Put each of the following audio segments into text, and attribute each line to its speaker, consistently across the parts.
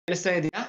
Speaker 1: ಕೇಳಿಸ್ತಾ ಇದೆಯಾ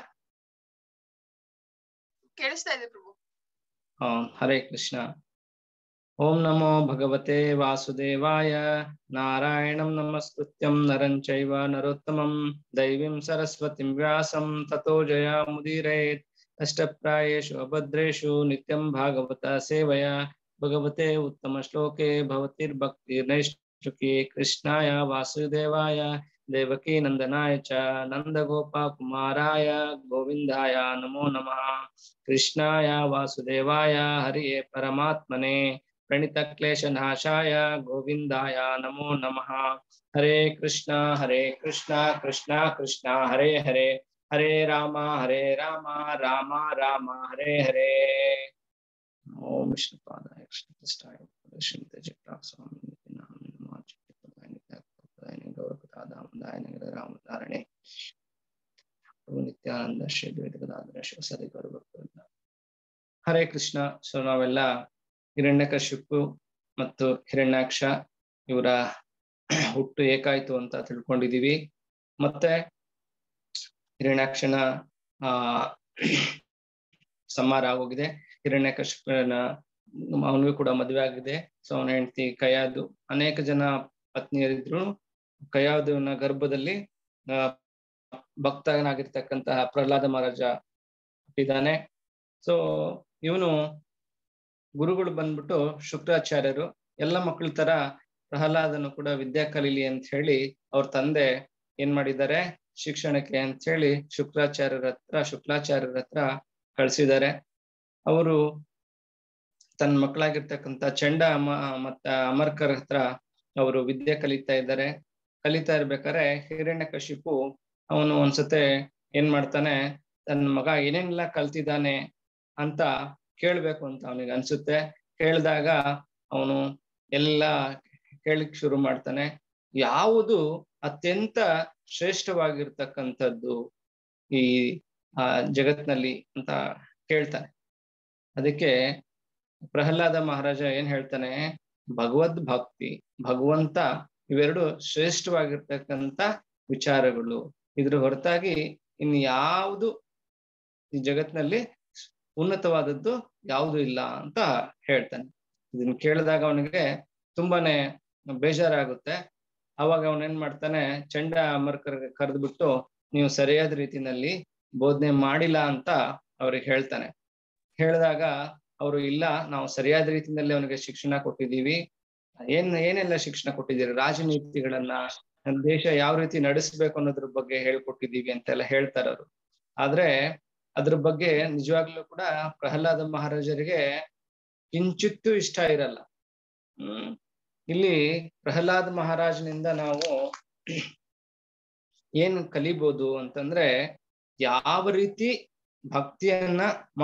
Speaker 2: ಕೇಳಿಸ್ತಾ ಇದೆ ಪ್ರಭು
Speaker 1: ಆ, ಹರೇ ಕೃಷ್ಣ ಓಂ ನಮೋ ಭಗವತೆ ವಾಸುದೇವಾಯ ನಾರಾಯಣಂ ನಮಸ್ಕೃತ್ಯಂ ನರಂ ಚೈವ ನರೋತ್ತಮಂ ದೈವೀಂ ಸರಸ್ವತಿಂ ವ್ಯಾಸಂ ತಥೋ ಜಯ ಮುದೀರೇತ್ ಅಷ್ಟಪ್ರಾಯೇಷು ಅಭದ್ರೇಷು ನಿತ್ಯಂ ಭಾಗವತ ಸೇವಯ ಭಗವತೆ ಉತ್ತಮ ಶ್ಲೋಕೆ ಭವತಿರ್ಭಕ್ತಿರ್ನೈಷ್ಠುಕಿ ಕೃಷ್ಣಾಯ ವಾಸುದೇವಾಯ ದೇವಕಿ ನಂದನಾಯ ಚ ನಂದಗೋಪಕುಮಾರಾಯ ಗೋವಿಂದಾಯ ನಮೋ ನಮಃ ಕೃಷ್ಣಾಯ ವಾಸುದೇವಾಯ ಹರಿಯೇ ಪರಮಾತ್ಮನೆ ಪ್ರಣೀತ ಕ್ಲೇಶನಾಶಾಯ ಗೋವಿಂದಾಯ ನಮೋ ನಮಃ ಹರೇ ಕೃಷ್ಣ ಹರೇ ಕೃಷ್ಣ ಕೃಷ್ಣ ಕೃಷ್ಣ ಹರೇ ಹರೇ ಹರೇ ರಾಮ ಹರೇ ರಾಮ ರಾಮ ರಾಮ ಹರೇ ಹರೇ ಓಂ ವಿಷ್ಣುಪಾದಾಯ ಕೃಷ್ಣ ಕೃಷ್ಣಾಯ ಶ್ರೀಮತೆ ಜಟ್ಟಾಕ್ ಸ್ವಾಮಿ ನಿತ್ಯಾನಂದ ನಮಃ ಚಿತ್ತಪದಾಯ ನಿತ್ಯಾತ್ಮಪದಾಯ ಗೌರವದಾದಾಮದಾಯ ನಗರ ರಾಮಧಾರಣೆ ಪ್ರಭು ನಿತ್ಯಾನಂದ ಶ್ರೀ ದ್ವೈತಗದಾಧರ ಶಿವಸರಿ ಗೌರವದಿಂದ ಹರೇ ಕೃಷ್ಣ ಸೊ ನಾವೆಲ್ಲ ಹಿರಣ್ಯಕಶಿಪು ಮತ್ತು ಹಿರಣ್ಯಾಕ್ಷ ಇವರ ಹುಟ್ಟು ಏಕಾಯ್ತು ಅಂತ ತಿಳ್ಕೊಂಡಿದೀವಿ ಮತ್ತೆ ಹಿರಣ್ಯಾಕ್ಷನ ಆ ಸಂಹಾರ ಆಗೋಗಿದೆ ಹಿರಣ್ಯಕಶಿಪನ ಅವನಿಗೂ ಕೂಡ ಮದುವೆ ಆಗಿದೆ ಸೊ ಅವನ ಹೆಂಡತಿ ಕಯಾದು ಅನೇಕ ಜನ ಪತ್ನಿಯರಿದ್ರು ಕಯಾದುವಿನ ಗರ್ಭದಲ್ಲಿ ಆ ಭಕ್ತನಾಗಿರ್ತಕ್ಕಂತಹ ಪ್ರಹ್ಲಾದ ಮಹಾರಾಜ ಇದ್ದಾನೆ ಸೊ ಇವನು ಗುರುಗಳು ಬಂದ್ಬಿಟ್ಟು ಶುಕ್ರಾಚಾರ್ಯರು ಎಲ್ಲ ಮಕ್ಕಳ ತರ ಪ್ರಹ್ಲಾದನು ಕೂಡ ವಿದ್ಯಾ ಕಲೀಲಿ ಅಂತ ಹೇಳಿ ಅವ್ರ ತಂದೆ ಏನ್ ಮಾಡಿದ್ದಾರೆ ಶಿಕ್ಷಣಕ್ಕೆ ಅಂತ ಹೇಳಿ ಶುಕ್ರಾಚಾರ್ಯರ ಹತ್ರ ಶುಕ್ಲಾಚಾರ್ಯರ ಹತ್ರ ಕಳ್ಸಿದ್ದಾರೆ ಅವರು ತನ್ನ ಮಕ್ಕಳಾಗಿರ್ತಕ್ಕಂಥ ಚಂಡ ಅಮ ಮತ್ತ ಅಮರ್ಕರ್ ಹತ್ರ ಅವರು ವಿದ್ಯೆ ಕಲಿತಾ ಇದ್ದಾರೆ ಕಲಿತಾ ಇರ್ಬೇಕಾದ್ರೆ ಹಿರಣ್ಯಕಶಿಪು ಅವನು ಒಂದ್ಸತೆ ಏನ್ ಮಾಡ್ತಾನೆ ತನ್ನ ಮಗ ಏನೇನೆಲ್ಲ ಕಲ್ತಿದ್ದಾನೆ ಅಂತ ಕೇಳ್ಬೇಕು ಅಂತ ಅವನಿಗೆ ಅನ್ಸುತ್ತೆ ಕೇಳಿದಾಗ ಅವನು ಎಲ್ಲ ಕೇಳಿಕ್ ಶುರು ಮಾಡ್ತಾನೆ ಯಾವುದು ಅತ್ಯಂತ ಶ್ರೇಷ್ಠವಾಗಿರ್ತಕ್ಕಂಥದ್ದು ಈ ಆ ಜಗತ್ನಲ್ಲಿ ಅಂತ ಕೇಳ್ತಾನೆ ಅದಕ್ಕೆ ಪ್ರಹ್ಲಾದ ಮಹಾರಾಜ ಏನ್ ಹೇಳ್ತಾನೆ ಭಗವದ್ ಭಕ್ತಿ ಭಗವಂತ ಇವೆರಡು ಶ್ರೇಷ್ಠವಾಗಿರ್ತಕ್ಕಂಥ ವಿಚಾರಗಳು ಇದ್ರ ಹೊರತಾಗಿ ಇನ್ ಯಾವುದು ಈ ಜಗತ್ನಲ್ಲಿ ಉನ್ನತವಾದದ್ದು ಯಾವುದು ಇಲ್ಲ ಅಂತ ಹೇಳ್ತಾನೆ ಇದನ್ನ ಕೇಳಿದಾಗ ಅವನಿಗೆ ತುಂಬಾನೇ ಬೇಜಾರಾಗುತ್ತೆ ಅವಾಗ ಅವನ್ ಏನ್ ಮಾಡ್ತಾನೆ ಚಂಡ ಅಮರ್ಕರ್ಗೆ ಕರೆದ್ಬಿಟ್ಟು ನೀವು ಸರಿಯಾದ ರೀತಿನಲ್ಲಿ ಬೋಧನೆ ಮಾಡಿಲ್ಲ ಅಂತ ಅವ್ರಿಗೆ ಹೇಳ್ತಾನೆ ಹೇಳಿದಾಗ ಅವರು ಇಲ್ಲ ನಾವು ಸರಿಯಾದ ರೀತಿಯಲ್ಲಿ ಅವನಿಗೆ ಶಿಕ್ಷಣ ಕೊಟ್ಟಿದ್ದೀವಿ ಏನ್ ಏನೆಲ್ಲ ಶಿಕ್ಷಣ ಕೊಟ್ಟಿದ್ದೀರಿ ರಾಜನೀತಿಗಳನ್ನ ದೇಶ ಯಾವ ರೀತಿ ನಡೆಸ್ಬೇಕು ಅನ್ನೋದ್ರ ಬಗ್ಗೆ ಹೇಳ್ಕೊಟ್ಟಿದ್ದೀವಿ ಅಂತೆಲ್ಲ ಹೇಳ್ತಾರ ಅವರು ಆದ್ರೆ ಅದ್ರ ಬಗ್ಗೆ ನಿಜವಾಗ್ಲೂ ಕೂಡ ಪ್ರಹ್ಲಾದ ಮಹಾರಾಜರಿಗೆ ಕಿಂಚಿತ್ತೂ ಇಷ್ಟ ಇರಲ್ಲ ಹ್ಮ್ ಇಲ್ಲಿ ಪ್ರಹ್ಲಾದ್ ಮಹಾರಾಜನಿಂದ ನಾವು ಏನ್ ಕಲಿಬಹುದು ಅಂತಂದ್ರೆ ಯಾವ ರೀತಿ ಭಕ್ತಿಯನ್ನ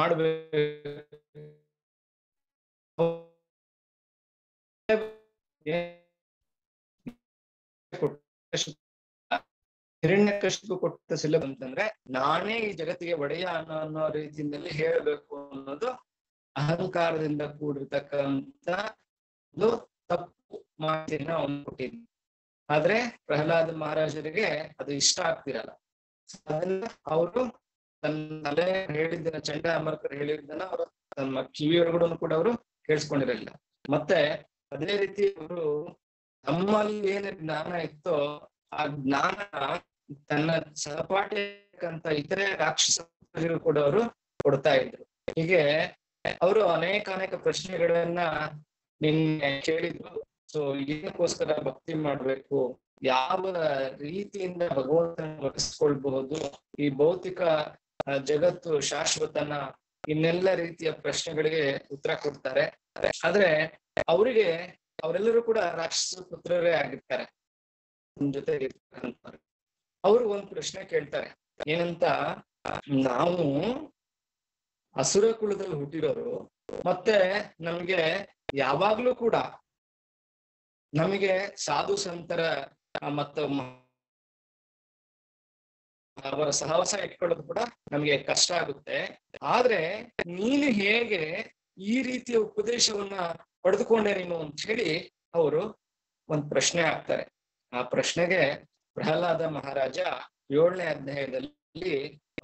Speaker 1: ಮಾಡ್ಬೇಕು ಹಿರಣ್ಯಕಶಿಪು ಕೊಟ್ಟ ಸಿಲಬ್ ಅಂತಂದ್ರೆ ನಾನೇ ಈ ಜಗತ್ತಿಗೆ ಒಡೆಯ ಅನ್ನೋ ಅನ್ನೋ ರೀತಿಯಲ್ಲಿ ಹೇಳಬೇಕು ಅನ್ನೋದು ಅಹಂಕಾರದಿಂದ ಕೂಡಿರ್ತಕ್ಕಂತ ಒಂದು ತಪ್ಪು ಮಾತಿನ ಅವನು ಕೊಟ್ಟಿದ್ದ ಆದ್ರೆ ಪ್ರಹ್ಲಾದ ಮಹಾರಾಜರಿಗೆ ಅದು ಇಷ್ಟ ಆಗ್ತಿರಲ್ಲ ಅದನ್ನ ಅವರು ತನ್ನ ತಲೆ ಹೇಳಿದ್ದನ್ನ ಚಂಡ ಅಮರ್ಕರ್ ಹೇಳಿದ್ದನ್ನ ಅವರು ತಮ್ಮ ಕಿವಿಯೊಳಗಡೆ ಕೂಡ ಅವರು ಕೇಳಿಸ್ಕೊಂಡಿರಲಿಲ್ಲ ಮತ್ತೆ ಅದೇ ರೀತಿ ಅವರು ತಮ್ಮಲ್ಲಿ ಏನು ಜ್ಞಾನ ಇತ್ತೋ ಆ ಜ್ಞಾನ ತನ್ನ ಸಹಪಾಠಿಕಂತ ಇತರೆ ರಾಕ್ಷಸ ಕೂಡ ಅವರು ಕೊಡ್ತಾ ಇದ್ರು ಹೀಗೆ ಅವರು ಅನೇಕ ಅನೇಕ ಪ್ರಶ್ನೆಗಳನ್ನ ನಿನ್ನೆ ಕೇಳಿದ್ರು ಸೊ ಏನಕ್ಕೋಸ್ಕರ ಭಕ್ತಿ ಮಾಡ್ಬೇಕು ಯಾವ ರೀತಿಯಿಂದ ಭಗವಂತನ ಒಲಿಸ್ಕೊಳ್ಬಹುದು ಈ ಭೌತಿಕ ಜಗತ್ತು ಶಾಶ್ವತನ ಇನ್ನೆಲ್ಲ ರೀತಿಯ ಪ್ರಶ್ನೆಗಳಿಗೆ ಉತ್ತರ ಕೊಡ್ತಾರೆ ಆದ್ರೆ ಅವರಿಗೆ ಅವರೆಲ್ಲರೂ ಕೂಡ ರಾಕ್ಷಸ ಪುತ್ರರೇ ಆಗಿರ್ತಾರೆ ಜೊತೆ ಅವರು ಒಂದ್ ಪ್ರಶ್ನೆ ಕೇಳ್ತಾರೆ ಏನಂತ ನಾವು ಅಸುರ ಕುಲದಲ್ಲಿ ಹುಟ್ಟಿರೋರು ಮತ್ತೆ ನಮ್ಗೆ ಯಾವಾಗ್ಲೂ ಕೂಡ ನಮಗೆ ಸಾಧು ಸಂತರ ಮತ್ತು ಅವರ ಸಹವಾಸ ಇಟ್ಕೊಳ್ಳೋದು ಕೂಡ ನಮಗೆ ಕಷ್ಟ ಆಗುತ್ತೆ ಆದ್ರೆ ನೀನು ಹೇಗೆ ಈ ರೀತಿಯ ಉಪದೇಶವನ್ನ ಪಡೆದುಕೊಂಡೆ ನೀನು ಅಂತ ಹೇಳಿ ಅವರು ಒಂದ್ ಪ್ರಶ್ನೆ ಹಾಕ್ತಾರೆ ಆ ಪ್ರಶ್ನೆಗೆ ಪ್ರಹ್ಲಾದ ಮಹಾರಾಜ ಏಳನೇ ಅಧ್ಯಾಯದಲ್ಲಿ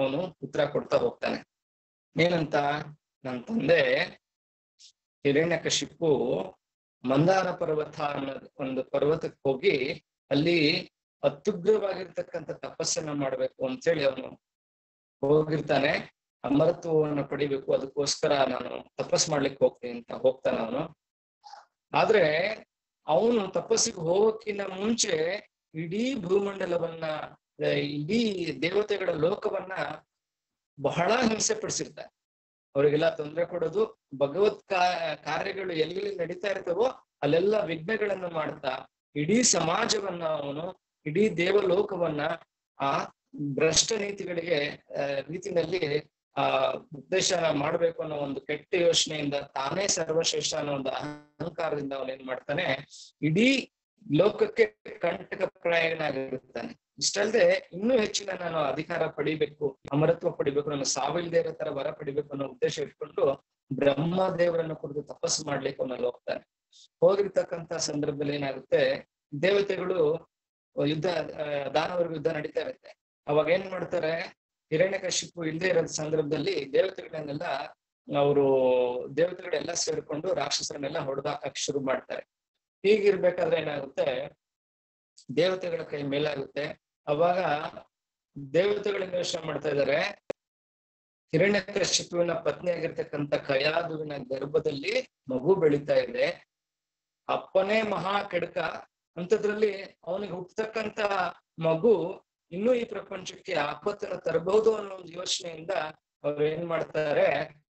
Speaker 1: ಉತ್ತರ ಕೊಡ್ತಾ ಹೋಗ್ತಾನೆ ಏನಂತ ನನ್ನ ತಂದೆ ಹಿರಣ್ಯಕಶಿಪು ಮಂದಾರ ಪರ್ವತ ಅನ್ನೋ ಒಂದು ಪರ್ವತಕ್ಕೆ ಹೋಗಿ ಅಲ್ಲಿ ಅತ್ಯುಗ್ರವಾಗಿರ್ತಕ್ಕಂಥ ತಪಸ್ಸನ್ನ ಮಾಡ್ಬೇಕು ಅಂತ ಹೇಳಿ ಅವನು ಹೋಗಿರ್ತಾನೆ ಅಮರತ್ವವನ್ನು ಪಡಿಬೇಕು ಅದಕ್ಕೋಸ್ಕರ ನಾನು ತಪಸ್ ಮಾಡ್ಲಿಕ್ಕೆ ಹೋಗ್ತೀನಿ ಅಂತ ಹೋಗ್ತಾನೆ ಅವನು ಆದ್ರೆ ಅವನು ತಪಸ್ಸಿಗೆ ಹೋಗೋಕ್ಕಿಂತ ಮುಂಚೆ ಇಡೀ ಭೂಮಂಡಲವನ್ನ ಆ, ಇಡೀ ದೇವತೆಗಳ ಲೋಕವನ್ನ ಬಹಳ ಹಿಂಸೆ ಪಡಿಸಿರ್ತಾರೆ ಅವರಿಗೆಲ್ಲ ತೊಂದರೆ ಕೊಡೋದು ಭಗವತ್ ಕಾ- ಕಾರ್ಯಗಳು ಎಲ್ಲೆಲ್ಲಿ ನಡೀತಾ ಇರ್ತವೋ ಅಲ್ಲೆಲ್ಲ ವಿಘ್ನಗಳನ್ನು ಮಾಡ್ತಾ ಇಡೀ ಸಮಾಜವನ್ನ ಅವನು ಇಡೀ ದೇವಲೋಕವನ್ನ ಆ ಭ್ರಷ್ಟ ನೀತಿಗಳಿಗೆ ಆ, ರೀತಿನಲ್ಲಿ ಆ ಉದ್ದೇಶ ಮಾಡ್ಬೇಕು ಅನ್ನೋ ಒಂದು ಕೆಟ್ಟ ಯೋಚನೆಯಿಂದ ತಾನೇ ಸರ್ವಶ್ರೇಷ್ಠ ಅನ್ನೋ ಒಂದು ಅಹಂಕಾರದಿಂದ ಅವನು ಏನ್ ಮಾಡ್ತಾನೆ ಇಡೀ ಲೋಕಕ್ಕೆ ಕಂಟಕ ಪ್ರಾಯನಾಗಿರ್ತಾನೆ ಇಷ್ಟಲ್ಲದೆ ಇನ್ನೂ ಹೆಚ್ಚಿನ ನಾನು ಅಧಿಕಾರ ಪಡಿಬೇಕು ಅಮರತ್ವ ಪಡಿಬೇಕು ನಾನು ಸಾವಿಲ್ದೇ ಇರೋ ತರ ವರ ಪಡಿಬೇಕು ಅನ್ನೋ ಉದ್ದೇಶ ಇಟ್ಕೊಂಡು ಬ್ರಹ್ಮ ದೇವರನ್ನ ಕುರಿತು ತಪಸ್ಸು ಮಾಡ್ಲಿಕ್ಕೆ ಅವನಲ್ಲಿ ಹೋಗ್ತಾನೆ ಹೋಗಿರ್ತಕ್ಕಂತ ಸಂದರ್ಭದಲ್ಲಿ ಏನಾಗುತ್ತೆ ದೇವತೆಗಳು ಯುದ್ಧ ಆ, ದಾನವರಿಗೂ ಯುದ್ಧ ನಡೀತಾ ಇರುತ್ತೆ ಅವಾಗ ಏನ್ ಮಾಡ್ತಾರೆ ಹಿರಣ್ಯಕಶಿಪು ಇಲ್ಲದೆ ಇರೋ ಸಂದರ್ಭದಲ್ಲಿ ದೇವತೆಗಳನ್ನೆಲ್ಲ ಅವರು ದೇವತೆಗಳೆಲ್ಲ ಸೇರ್ಕೊಂಡು ರಾಕ್ಷಸರನ್ನೆಲ್ಲ ಹೊಡೆದಾಕಕ್ ಶುರು ಮಾಡ್ತಾರೆ ಹೀಗಿರ್ಬೇಕಾದ್ರೆ ಏನಾಗುತ್ತೆ ದೇವತೆಗಳ ಕೈ ಮೇಲಾಗುತ್ತೆ ಅವಾಗ ದೇವತೆಗಳಿಂದ ಯೋಚನೆ ಮಾಡ್ತಾ ಇದ್ದಾರೆ ಹಿರಣ್ಯಕಶಿಪುವಿನ ಪತ್ನಿಯಾಗಿರ್ತಕ್ಕಂಥ ಕಯಾದುವಿನ ಗರ್ಭದಲ್ಲಿ ಮಗು ಬೆಳೀತಾ ಇದೆ ಅಪ್ಪನೇ ಮಹಾ ಕೆಡಕ ಅಂತದ್ರಲ್ಲಿ ಅವನಿಗೆ ಹುಟ್ಟತಕ್ಕಂತ ಮಗು ಇನ್ನೂ ಈ ಪ್ರಪಂಚಕ್ಕೆ ಆಪತ್ತನ್ನು ತರಬಹುದು ಅನ್ನೋ ಒಂದು ಯೋಚನೆಯಿಂದ ಅವ್ರು ಏನ್ ಮಾಡ್ತಾರೆ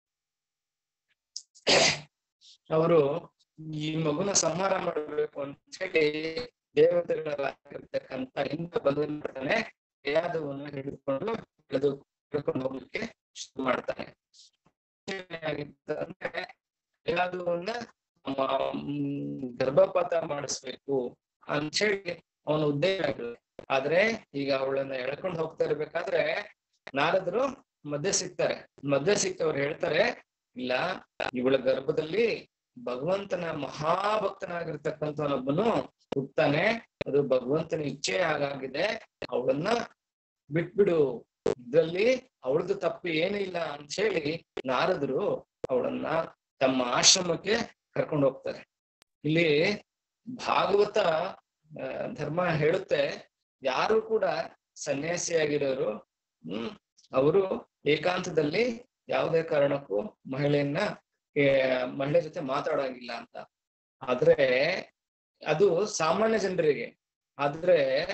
Speaker 1: ಅವರು ಈ ಮಗುನ ಸಂಹಾರ ಮಾಡಬೇಕು ಅಂತ ಹೇಳಿ ದೇವತೆಗಳಾಗಿರ್ತಕ್ಕಂಥ ಇಂದ್ರ ಬಂಧನ ಯಾದವನ್ನ ಹಿಡಿದುಕೊಂಡು ಎಳೆದು ಹಿಡ್ಕೊಂಡು ಹೋಗ್ಲಿಕ್ಕೆ ಶುರು ಮಾಡ್ತಾನೆ ಏನಾಗಿತ್ತಂದ್ರೆ ಯಾದವನ್ನ ಗರ್ಭಪಾತ ಮಾಡಿಸ್ಬೇಕು ಅಂತ ಹೇಳಿ ಅವನ ಉದ್ದೇಶ ಆಗಿದೆ ಆದ್ರೆ ಈಗ ಅವಳನ್ನ ಎಳ್ಕೊಂಡು ಹೋಗ್ತಾ ಇರ್ಬೇಕಾದ್ರೆ ನಾರದ್ರು ಮಧ್ಯೆ ಸಿಗ್ತಾರೆ ಮಧ್ಯೆ ಸಿಕ್ತವ್ರು ಹೇಳ್ತಾರೆ ಇಲ್ಲ ಇವಳ ಗರ್ಭದಲ್ಲಿ ಭಗವಂತನ ಮಹಾಭಕ್ತನಾಗಿರ್ತಕ್ಕಂಥವನೊಬ್ಬನು ಹುಟ್ತಾನೆ ಅದು ಭಗವಂತನ ಇಚ್ಛೆ ಹಾಗಾಗಿದೆ ಅವಳನ್ನ ಬಿಟ್ಬಿಡು ಇದ್ರಲ್ಲಿ ಅವಳದು ತಪ್ಪು ಏನೂ ಇಲ್ಲ ಅಂತ ಹೇಳಿ ನಾರದರು ಅವಳನ್ನ ತಮ್ಮ ಆಶ್ರಮಕ್ಕೆ ಕರ್ಕೊಂಡು ಹೋಗ್ತಾರೆ ಇಲ್ಲಿ ಭಾಗವತ ಆ, ಧರ್ಮ ಹೇಳುತ್ತೆ ಯಾರು ಕೂಡ ಸನ್ಯಾಸಿಯಾಗಿರೋರು ಹ್ಮ್ ಅವರು ಏಕಾಂತದಲ್ಲಿ ಯಾವುದೇ ಕಾರಣಕ್ಕೂ ಮಹಿಳೆಯನ್ನ ಏ, ಮಹಿಳೆ ಜೊತೆ ಮಾತಾಡಂಗಿಲ್ಲ ಅಂತ ಆದ್ರೆ ಅದು ಸಾಮಾನ್ಯ ಜನರಿಗೆ ಆದ್ರೆ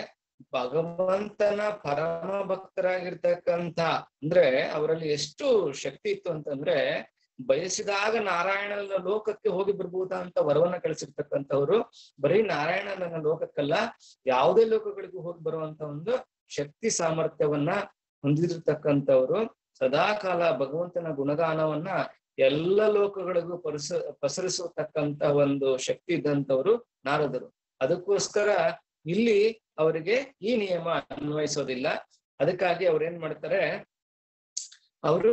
Speaker 1: ಭಗವಂತನ ಪರಮ ಭಕ್ತರಾಗಿರ್ತಕ್ಕಂಥ ಅಂದ್ರೆ ಅವರಲ್ಲಿ ಎಷ್ಟು ಶಕ್ತಿ ಇತ್ತು ಅಂತಂದ್ರೆ ಬಯಸಿದಾಗ ನಾರಾಯಣನ ಲೋಕಕ್ಕೆ ಹೋಗಿ ಬರ್ಬೋದಾ ಅಂತ ವರವನ್ನ ಕಳಿಸಿರ್ತಕ್ಕಂಥವ್ರು ಬರೀ ನಾರಾಯಣನ ಲೋಕಕ್ಕಲ್ಲ ಯಾವುದೇ ಲೋಕಗಳಿಗೂ ಹೋಗಿ ಬರುವಂತ ಒಂದು ಶಕ್ತಿ ಸಾಮರ್ಥ್ಯವನ್ನ ಹೊಂದಿರತಕ್ಕಂಥವ್ರು ಸದಾಕಾಲ ಭಗವಂತನ ಗುಣಗಾನವನ್ನ ಎಲ್ಲ ಲೋಕಗಳಿಗೂ ಪರಸ ಪಸರಿಸತಕ್ಕಂತ ಒಂದು ಶಕ್ತಿ ಇದ್ದಂಥವ್ರು ನಾರದರು ಅದಕ್ಕೋಸ್ಕರ ಇಲ್ಲಿ ಅವರಿಗೆ ಈ ನಿಯಮ ಅನ್ವಯಿಸೋದಿಲ್ಲ ಅದಕ್ಕಾಗಿ ಅವ್ರು ಏನ್ ಮಾಡ್ತಾರೆ ಅವರು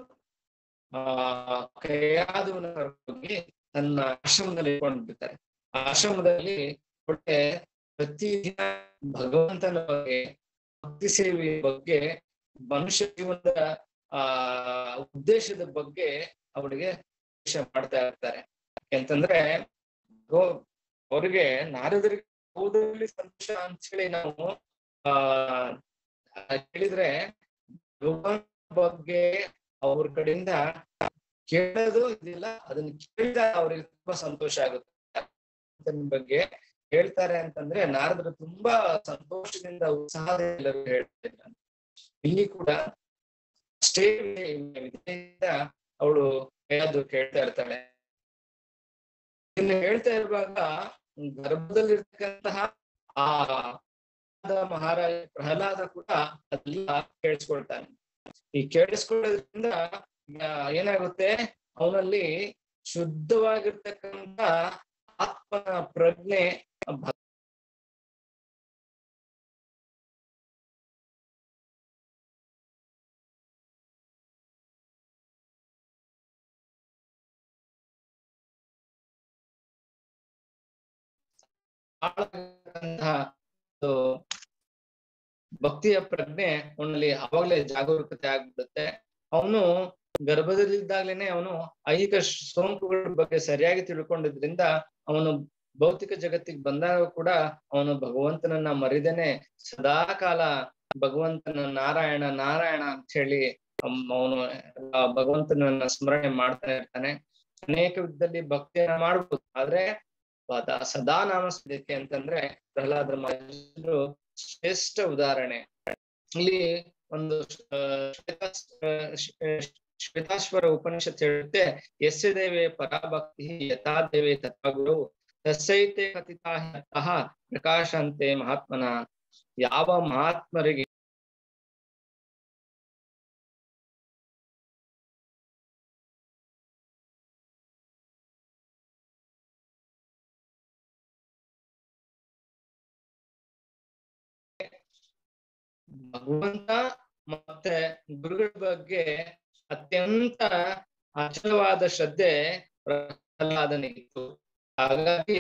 Speaker 1: ಆ ಕೈಯಾದವನ ಹೋಗಿ ತನ್ನ ಆಶ್ರಮದಲ್ಲಿ ಇಟ್ಕೊಂಡಿರ್ತಾರೆ ಆಶ್ರಮದಲ್ಲಿ ಒಳ್ಳೆ ಪ್ರತಿದಿನ ಭಗವಂತನ ಬಗ್ಗೆ ಭಕ್ತಿ ಸೇವೆಯ ಬಗ್ಗೆ ಮನುಷ್ಯ ಜೀವನದ ಆ ಉದ್ದೇಶದ ಬಗ್ಗೆ ಅವರಿಗೆ ಉಪದೇಶ ಮಾಡ್ತಾ ಇರ್ತಾರೆ ಯಾಕಂತಂದ್ರೆ ಗೋ- ಅವ್ರಿಗೆ ನಾರದರಿಗೆ ಹೌದಲ್ಲಿ ಸಂತೋಷ ಅಂತ ಹೇಳಿ ನಾವು ಆ ಕೇಳಿದ್ರೆ ಭಗವಂತ ಬಗ್ಗೆ ಅವ್ರ ಕಡೆಯಿಂದ ಕೇಳೋದು ಇದಿಲ್ಲ ಅದನ್ನ ಕೇಳಿದ ಅವ್ರಿಗೆ ತುಂಬಾ ಸಂತೋಷ ಆಗುತ್ತೆ ಭಗವಂತನ ಬಗ್ಗೆ ಹೇಳ್ತಾರೆ ಅಂತಂದ್ರೆ ನಾರದರು ತುಂಬಾ ಸಂತೋಷದಿಂದ ಉತ್ಸಾಹದಿಂದ ಎಲ್ಲರೂ ಹೇಳ್ತಾರೆ ಇಲ್ಲಿ ಕೂಡ ಅಷ್ಟೇ ವಿಧೇಯದಿಂದ ಅವಳು ಹೇಳೋದು ಕೇಳ್ತಾ ಇರ್ತಾಳೆ ಇನ್ನು ಹೇಳ್ತಾ ಇರುವಾಗ ಗರ್ಭದಲ್ಲಿರ್ತಕ್ಕಂತಹ ಆ ಮಹಾರಾಜ ಪ್ರಹ್ಲಾದ ಕೂಡ ಅದೆಲ್ಲ ಕೇಳಿಸ್ಕೊಳ್ತಾನೆ ಈ ಕೇಳಿಸ್ಕೊಳ್ಳೋದ್ರಿಂದ ಆ, ಏನಾಗುತ್ತೆ ಅವನಲ್ಲಿ ಶುದ್ಧವಾಗಿರ್ತಕ್ಕಂಥ ಆತ್ಮನ ಪ್ರಜ್ಞೆ ಭ- ಆಳವಾಗಿರ್ತಕ್ಕಂತಹ ಒಂದು ಭಕ್ತಿಯ ಪ್ರಜ್ಞೆ ಅವನಲ್ಲಿ ಅವಾಗ್ಲೇ ಜಾಗರೂಕತೆ ಆಗ್ಬಿಡುತ್ತೆ ಅವನು ಗರ್ಭದಲ್ಲಿದ್ದಾಗ್ಲೇನೆ ಅವನು ಐಹಿಕ ಸೋಂಕುಗಳ ಬಗ್ಗೆ ಸರಿಯಾಗಿ ತಿಳ್ಕೊಂಡಿದ್ರಿಂದ ಅವನು ಭೌತಿಕ ಜಗತ್ತಿಗೆ ಬಂದಾಗ ಕೂಡ ಅವನು ಭಗವಂತನನ್ನ ಮರಿದೇನೆ ಸದಾ ಕಾಲ ಭಗವಂತನ ನಾರಾಯಣ ನಾರಾಯಣ ಅಂತ ಹೇಳಿ ಅವನು ಭಗವಂತನನ್ನ ಸ್ಮರಣೆ ಮಾಡ್ತಾನೆ ಇರ್ತಾನೆ ಅನೇಕ ವಿಧದಲ್ಲಿ ಭಕ್ತಿಯನ್ನ ಮಾಡ್ಬೋದು ಆದ್ರೆ ಸದಾ ನಾಮ ಸ್ಮೃತಿ ಅಂತಂದ್ರೆ ಪ್ರಹ್ಲಾದ ಮಹಾರಾಜರು ಶ್ರೇಷ್ಠ ಉದಾಹರಣೆ ಇಲ್ಲಿ ಒಂದು ಶ್ವೇತಾಶ್ವರ ಉಪನಿಷತ್ ಹೇಳುತ್ತೆ ಯಸ್ಯ ದೇವೇ ಪರಾಭಕ್ತಿ ಯಥಾ ದೇವೇ ತಥಾ ಗುರು ತಸ್ಸೈತೆ ಕಥಿತಃ ಪ್ರಕಾಶಂತೆ ಮಹಾತ್ಮನ ಯಾವ ಮಹಾತ್ಮರಿಗೆ ಭಗವಂತ ಮತ್ತೆ ಗುರುಗಳ ಬಗ್ಗೆ ಅತ್ಯಂತ ಅಚಲವಾದ ಶ್ರದ್ಧೆ ಪ್ರಹ್ಲಾದನಿಗಿತ್ತು ಹಾಗಾಗಿ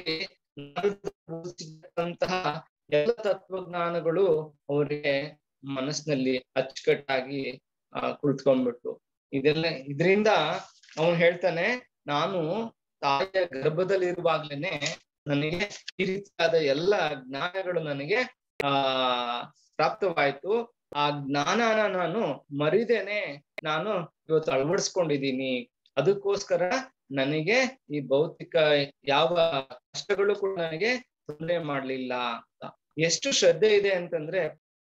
Speaker 1: ಂತಹ ಎಲ್ಲ ತತ್ವಜ್ಞಾನಗಳು ಅವರಿಗೆ ಮನಸ್ಸಿನಲ್ಲಿ ಅಚ್ಚುಕಟ್ಟಾಗಿ ಆ ಕುಳಿತುಕೊಂಡ್ಬಿಟ್ಟು ಇದೆಲ್ಲ ಇದರಿಂದ ಅವನು ಹೇಳ್ತಾನೆ ನಾನು ತಾಯಿಯ ಗರ್ಭದಲ್ಲಿರುವಾಗ್ಲೇನೆ ನನಗೆ ಈ ರೀತಿಯಾದ ಎಲ್ಲ ಜ್ಞಾನಗಳು ನನಗೆ ಆ ಪ್ರಾಪ್ತವಾಯ್ತು ಆ ಜ್ಞಾನನ ನಾನು ಮರಿದೇನೆ ನಾನು ಇವತ್ತು ಅಳವಡಿಸ್ಕೊಂಡಿದ್ದೀನಿ ಅದಕ್ಕೋಸ್ಕರ ನನಗೆ ಈ ಭೌತಿಕ ಯಾವ ಕಷ್ಟಗಳು ಕೂಡ ನನಗೆ ತೊಂದರೆ ಮಾಡ್ಲಿಲ್ಲ ಅಂತ ಎಷ್ಟು ಶ್ರದ್ಧೆ ಇದೆ ಅಂತಂದ್ರೆ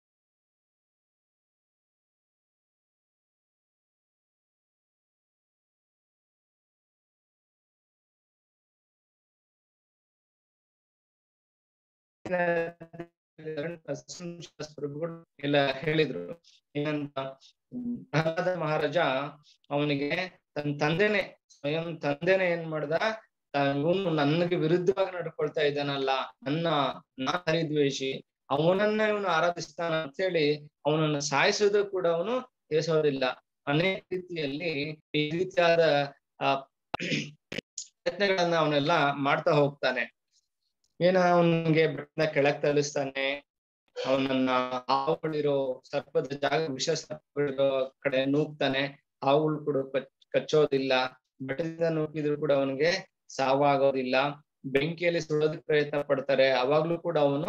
Speaker 1: ಪ್ರಭುಗಳು ಎಲ್ಲ ಹೇಳಿದ್ರು ಏನಂತ ಪ್ರಹ್ಲಾದ ಮಹಾರಾಜ ಅವನಿಗೆ ತನ್ನ ತಂದೆನೆ ಸ್ವಯಂ ತಂದೆನೆ ಏನ್ ಮಾಡ್ದ ಇವನು ನನಗೆ ವಿರುದ್ಧವಾಗಿ ನಡ್ಕೊಳ್ತಾ ಇದ್ದಾನಲ್ಲ ನನ್ನ ನಾ ಹರಿದ್ವೇಷಿ ಅವನನ್ನ ಇವನು ಆರಾಧಿಸ್ತಾನ ಅಂತ ಹೇಳಿ ಅವನನ್ನ ಸಾಯಿಸೋದು ಕೂಡ ಅವನು ತಿಳಿಸೋದಿಲ್ಲ ಅನೇಕ ರೀತಿಯಲ್ಲಿ ಈ ರೀತಿಯಾದ ಆ ಪ್ರಯತ್ನಗಳನ್ನ ಅವನೆಲ್ಲ ಮಾಡ್ತಾ ಹೋಗ್ತಾನೆ ಏನ ಅವನಿಗೆ ಬೆಟ್ಟನ ಕೆಳಗ್ ತಳಿಸ್ತಾನೆ ಅವನನ್ನ ಹಾವುಗಳಿರೋ ಸರ್ಪದ ಜಾಗ ವಿಷ ಸರ್ಪಗಳಿರೋ ಕಡೆ ನೂಗ್ತಾನೆ ಹಾವುಗಳು ಕೂಡ ಕಚ್ಚೋದಿಲ್ಲ ಬೆಟ್ಟದಿಂದ ನೂಕಿದ್ರು ಕೂಡ ಅವನಿಗೆ ಸಾವಾಗೋದಿಲ್ಲ ಬೆಂಕಿಯಲ್ಲಿ ಸುಡೋದಕ್ಕೆ ಪ್ರಯತ್ನ ಪಡ್ತಾರೆ ಅವಾಗ್ಲೂ ಕೂಡ ಅವನು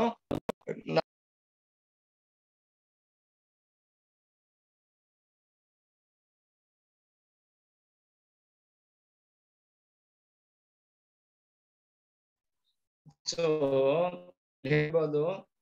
Speaker 1: ಸೊ ಹೇಳ್ಬೋದು